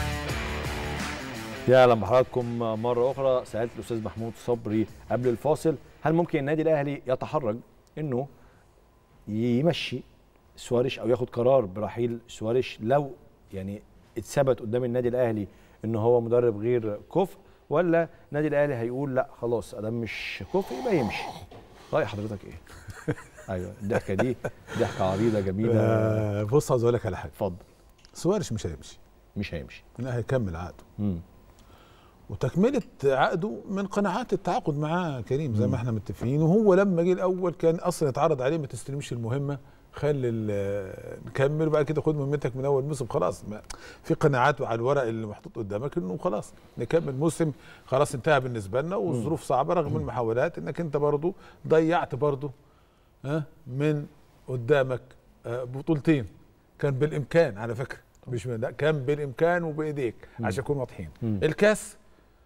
يا اهلا بحضراتكم مره اخرى سالت الاستاذ محمود صبري قبل الفاصل هل ممكن النادي الاهلي يتحرج انه يمشي سواريش او ياخد قرار برحيل سواريش لو يعني اتثبت قدام النادي الاهلي ان هو مدرب غير كفء ولا النادي الاهلي هيقول لا خلاص ادام مش كفء يبقى يمشي راي حضرتك ايه ايوه الضحكه دي ضحكه عريضه جميله آه، بص عاوز اقول لك على حاجه اتفضل سوارش مش هيمشي مش هيمشي لا هيكمل عقده مم. وتكمله عقده من قناعات التعاقد معاه كريم زي ما احنا متفقين وهو لما جه الاول كان اصلا اتعرض عليه ما تستلمش المهمه خلي ال- نكمل وبعد كده خد مهمتك من اول موسم خلاص ما في قناعات على الورق اللي محطوط قدامك انه خلاص نكمل موسم خلاص انتهى بالنسبه لنا والظروف صعبه رغم المحاولات انك انت برضو ضيعت برضو ها من قدامك آه، بطولتين كان بالامكان على فكره مش من لا كان بالامكان وبايديك عشان نكون واضحين الكاس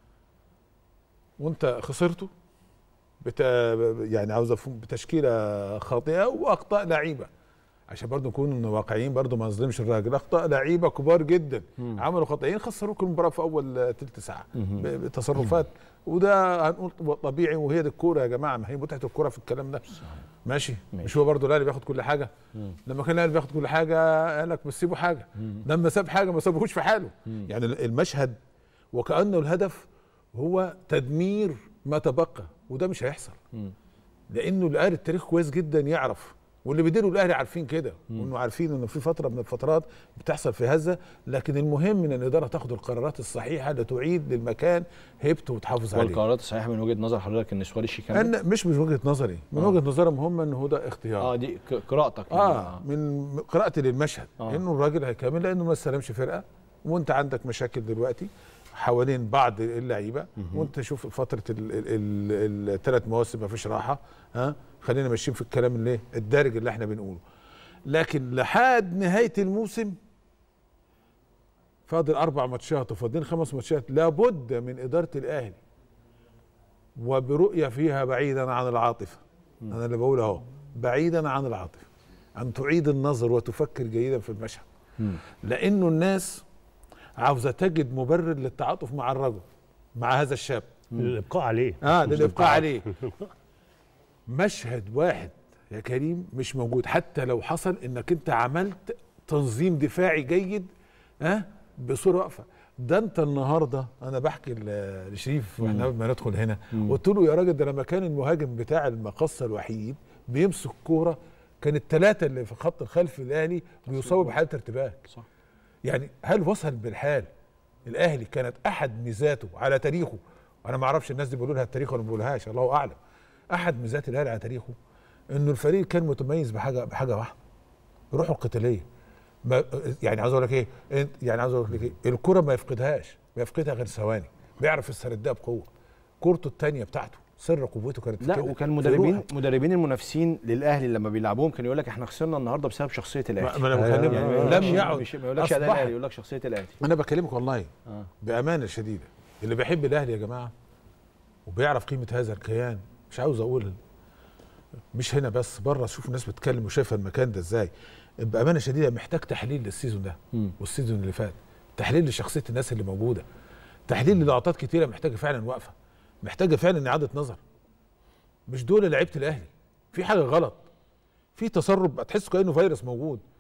وانت خسرته بت... يعني عاوز افهم بتشكيله خاطئه واخطاء لعيبه عشان برضه نكون واقعيين برضه ما نظلمش الراجل اخطاء لعيبه كبار جدا عملوا خطأين خسروك المباراه في اول ثلث ساعه ب- بتصرفات وده هنقول طبيعي وهي دي الكوره يا جماعه ما هي متعه الكوره في الكلام ده ماشي, ماشي. مش هو برضه الاهلي بياخد كل حاجه لما كان الاهلي بياخد كل حاجه قال لك بس سيبوا حاجه لما ساب حاجه ما سابوهوش في حاله يعني المشهد وكانه الهدف هو تدمير ما تبقى وده مش هيحصل لانه الاهلي التاريخ كويس جدا يعرف واللي بيديروا الاهلي عارفين كده وانه عارفين انه في فتره من الفترات بتحصل في هزه لكن المهم ان الاداره تاخد القرارات الصحيحه لتعيد للمكان هيبته وتحافظ عليه والقرارات الصحيحه من وجهه نظر حضرتك ان سواريش يكمل أنا مش من وجهه نظري من آه. وجهه نظرهم هم ان هو ده اختيار اه دي ك- قراءتك اه من قراءتي للمشهد آه. آه. انه الراجل هيكمل لانه ما استلمش فرقه وانت عندك مشاكل دلوقتي حوالين بعض اللعيبه وانت شوف فتره الثلاث مواسم ما فيش راحه ها خلينا ماشيين في الكلام اللي الدارج اللي احنا بنقوله لكن لحد نهايه الموسم فاضل اربع ماتشات وفاضلين خمس ماتشات لابد من اداره الاهلي وبرؤيه فيها بعيدا عن العاطفه انا اللي بقول اهو بعيدا عن العاطفه ان تعيد النظر وتفكر جيدا في المشهد لانه الناس عاوزه تجد مبرر للتعاطف مع الرجل مع هذا الشاب الابقاء عليه اه مش للابقاء عليه مشهد واحد يا كريم مش موجود حتى لو حصل انك انت عملت تنظيم دفاعي جيد ها آه بصوره واقفه ده انت النهارده انا بحكي ل- لشريف واحنا قبل ما ندخل هنا قلت له يا راجل ده لما كان المهاجم بتاع المقصه الوحيد بيمسك كوره كان الثلاثه اللي في خط الخلف الاهلي بيصابوا بحاله ارتباك صح. يعني هل وصل بالحال الاهلي كانت احد ميزاته على تاريخه انا ما اعرفش الناس دي بيقولوا لها التاريخ ولا ما بيقولوهاش الله اعلم احد ميزات الاهلي على تاريخه انه الفريق كان متميز بحاجه بحاجه واحده روحه القتاليه ما يعني عاوز اقول لك ايه انت يعني عاوز اقول لك ايه الكره ما يفقدهاش ما يفقدها غير ثواني بيعرف يستردها بقوه كورته الثانيه بتاعته سر قوته كانت في لا كده، وكان في مدربين روحه. مدربين المنافسين للاهلي لما بيلعبوهم كانوا يقول لك احنا خسرنا النهارده بسبب شخصيه ما الاهلي ما انا بكلمك يعني ما لم يقولكش- يعد مش- ما يقولكش اداء أصبحت- الاهلي يقول لك شخصيه الاهلي انا بكلمك والله آه. بامانه شديده اللي بيحب الاهلي يا جماعه وبيعرف قيمه هذا الكيان مش عاوز اقول مش هنا بس بره شوف الناس بتتكلم وشايفه المكان ده ازاي بامانه شديده محتاج تحليل للسيزون ده مم. والسيزون اللي فات تحليل لشخصيه الناس اللي موجوده تحليل للقطات كتيره محتاجه فعلا وقفه محتاجه فعلا اعاده نظر مش دول لعيبه الاهلي في حاجه غلط في تسرب تحس كانه فيروس موجود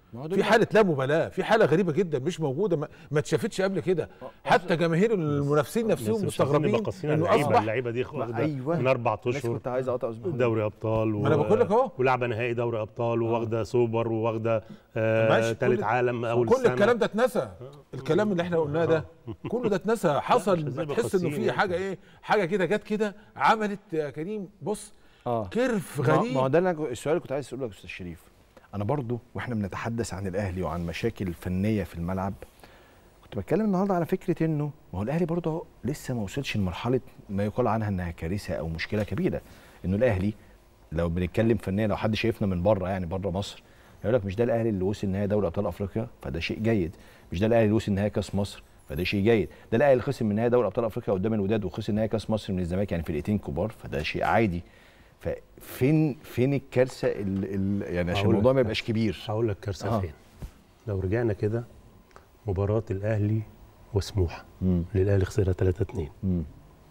ما هو ده في اللي- حاله لا مبالاه في حاله غريبه جدا مش موجوده ما, ما اتشافتش قبل كده حتى جماهير المنافسين نفسهم بس مش عايزين مستغربين نبقى قاسيين على انه اللعيبه اصبح اللعيبه دي واخده أيوة. من اربع الناس اشهر كنت عايز اقطع أستاذ محمود. دوري ابطال ما أنا بقول لك أهو. ولعبه نهائي دوري ابطال وواخده سوبر وواخده آه ماشي، ثالث كل- عالم اول كل سنه الكلام ده اتنسى الكلام اللي احنا قلناه ده كله ده اتنسى مش حصل عايزين نبقى تحس انه قاسيين في يعني. حاجه ايه حاجه كده جت كده عملت يا كريم بص اه كيرف ما- غريب ما هو ده اللي أنا كو- السؤال اللي كنت عايز اساله لك يا استاذ شريف انا برضو واحنا بنتحدث عن الاهلي وعن مشاكل فنيه في الملعب كنت بتكلم النهارده على فكره انه ما هو الاهلي برضه لسه ما وصلش لمرحله ما يقال عنها انها كارثه او مشكله كبيره انه الاهلي لو بنتكلم فنيا لو حد شايفنا من بره يعني بره مصر يقول لك مش ده الاهلي اللي وصل نهائي دوري ابطال افريقيا فده شيء جيد مش ده الاهلي اللي وصل نهائي كاس مصر فده شيء جيد ده الاهلي اللي خسر من نهائي دوري ابطال افريقيا قدام الوداد وخسر نهائي كاس مصر من الزمالك يعني فرقتين كبار فده شيء عادي ففين فين الكارثه ال ال يعني عشان هقول الموضوع لك. ما يبقاش كبير هقول لك كارثه آه. آه. فين لو رجعنا كده مباراه الاهلي وسموحه مم. اللي الاهلي خسرها 3 2 مم.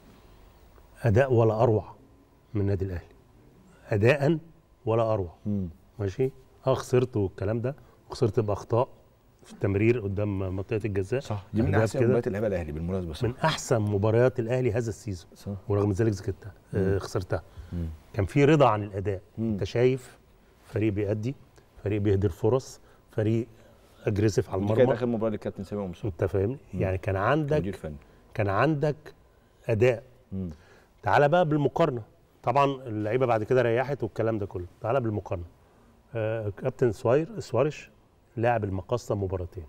اداء ولا اروع من النادي الاهلي اداء ولا اروع مم. ماشي اه خسرت والكلام ده وخسرت باخطاء في التمرير قدام منطقه الجزاء صح دي من أهداف احسن كده. مباريات اللعيبه الاهلي بالمناسبه صح من احسن مباريات الاهلي هذا السيزون صح ورغم ذلك سكتها آه خسرتها مم. كان في رضا عن الاداء مم. انت شايف فريق بيأدي فريق بيهدر فرص فريق اجريسيف على دي كانت المرمى اخر مباراه للكابتن سامي ومصطفى انت فاهمني مم. يعني كان مدير عندك فني كان عندك اداء مم. تعالى بقى بالمقارنه طبعا اللعيبه بعد كده ريحت والكلام ده كله تعالى بالمقارنه آه كابتن سواير سوارش لاعب المقصه مباراتين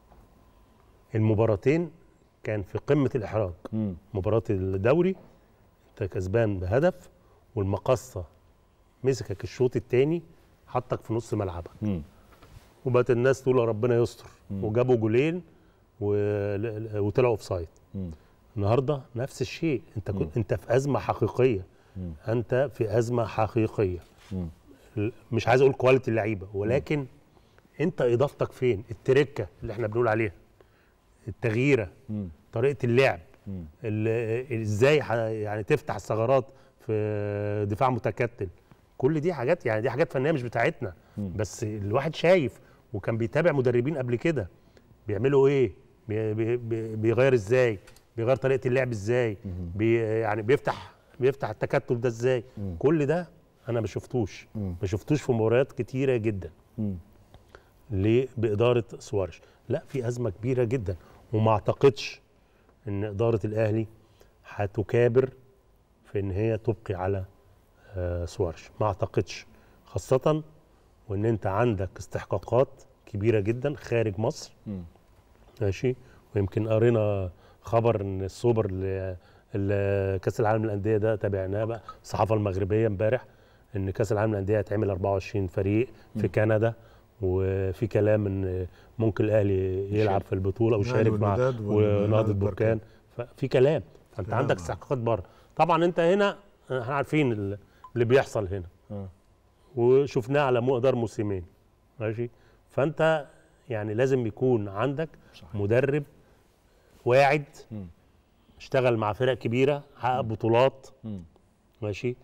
المباراتين كان في قمه الاحراج مم. مباراه الدوري انت كسبان بهدف والمقصه مسكك الشوط الثاني حطك في نص ملعبك مم. وبقت الناس تقول يا ربنا يستر مم. وجابوا جولين و... وطلعوا اوف سايد مم. النهارده نفس الشيء انت مم. كنت انت في ازمه حقيقيه مم. انت في ازمه حقيقيه مم. ال- مش عايز اقول كواليتي اللعيبه ولكن انت اضافتك فين التركه اللي احنا بنقول عليها التغييره مم. طريقه اللعب مم. ال- ازاي ح- يعني تفتح الثغرات في دفاع متكتل كل دي حاجات يعني دي حاجات فنيه مش بتاعتنا مم. بس الواحد شايف وكان بيتابع مدربين قبل كده بيعملوا ايه بي بي بي بيغير ازاي بيغير طريقه اللعب ازاي بي يعني بيفتح بيفتح التكتل ده ازاي مم. كل ده انا ما شفتوش مم. ما شفتوش في مباريات كتيره جدا مم. ليه باداره سوارش لا في ازمه كبيره جدا وما اعتقدش ان اداره الاهلي هتكابر في ان هي تبقي على آه، سوارش ما اعتقدش خاصه وان انت عندك استحقاقات كبيره جدا خارج مصر مم. ماشي ويمكن قرينا خبر ان السوبر اللي اللي كاس العالم للانديه ده تابعناه بقى الصحافه المغربيه امبارح ان كاس العالم للانديه هيتعمل 24 فريق في كندا وفي كلام ان ممكن الاهلي يلعب في البطوله ويشارك مع والوداد والنهضة ونهضه بركان ففي كلام فانت كلام، عندك آه. استحقاقات بره طبعا انت هنا احنا عارفين ال- اللي بيحصل هنا آه. وشفناه على مقدار موسمين ماشي فانت يعني لازم يكون عندك صحيح. مدرب واعد مم. اشتغل مع فرق كبيره حقق بطولات مم. ماشي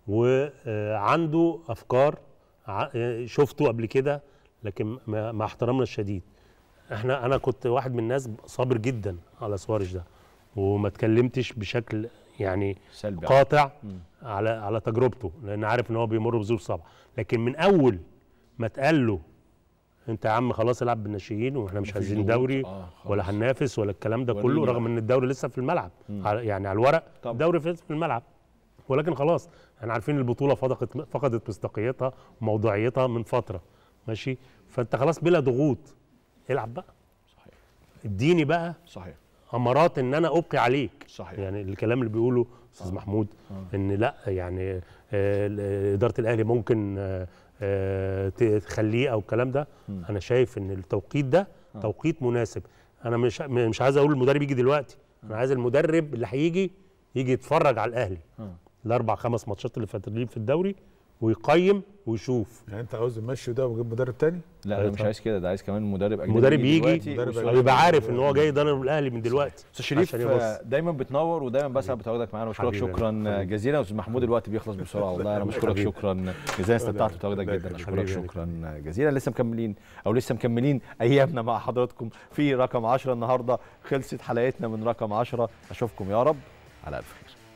وعنده افكار ع- آه، شفته قبل كده لكن مع مع احترامنا الشديد احنا انا كنت واحد من الناس صابر جدا على سوارش ده وما اتكلمتش بشكل يعني سلبي قاطع مم. على على تجربته لان عارف ان هو بيمر بظروف صعبه لكن من اول ما اتقال له انت يا عم خلاص العب بالناشئين واحنا مش مفيش عايزين ضغوط. دوري آه، خلاص. ولا هننافس ولا الكلام ده وريني كله بقى. رغم ان الدوري لسه في الملعب مم. على يعني على الورق طبعا. الدوري في في الملعب ولكن خلاص احنا عارفين البطوله فقدت فقدت مصداقيتها وموضوعيتها من فتره ماشي فانت خلاص بلا ضغوط العب بقى صحيح اديني بقى صحيح امارات ان انا ابقي عليك صحيح يعني الكلام اللي بيقوله استاذ محمود ان لا يعني آه، ال- اداره الاهلي ممكن آه، آه، ت- تخليه او الكلام ده مم. انا شايف ان التوقيت ده توقيت مناسب انا مش مش عايز اقول المدرب يجي دلوقتي انا عايز المدرب اللي هيجي يجي يتفرج على الاهلي آه. الاربع خمس ماتشات اللي فاتوا في الدوري ويقيم ويشوف يعني انت عاوز تمشي ده وتجيب مدرب تاني لا انا مش عايز كده ده عايز كمان مدرب اجنبي المدرب يجي دلوقتي مدرب وسؤال- أجنبي. ويبقى عارف ان هو جاي يدرب الاهلي من دلوقتي استاذ شريف عشان يبص. آه، دايما بتنور ودايما بسعد بتواجدك معانا بشكرك حبيبي، شكرا حبيبي. جزيلا استاذ محمود الوقت بيخلص بسرعه والله انا بشكرك حبيبي. شكرا جزيلا استمتعت بتواجدك الله جدا يخليك. اشكرك حبيبي. شكرا جزيلا لسه مكملين او لسه مكملين ايامنا مع حضراتكم في رقم 10 النهارده خلصت حلقتنا من رقم 10 اشوفكم يا رب على الف خير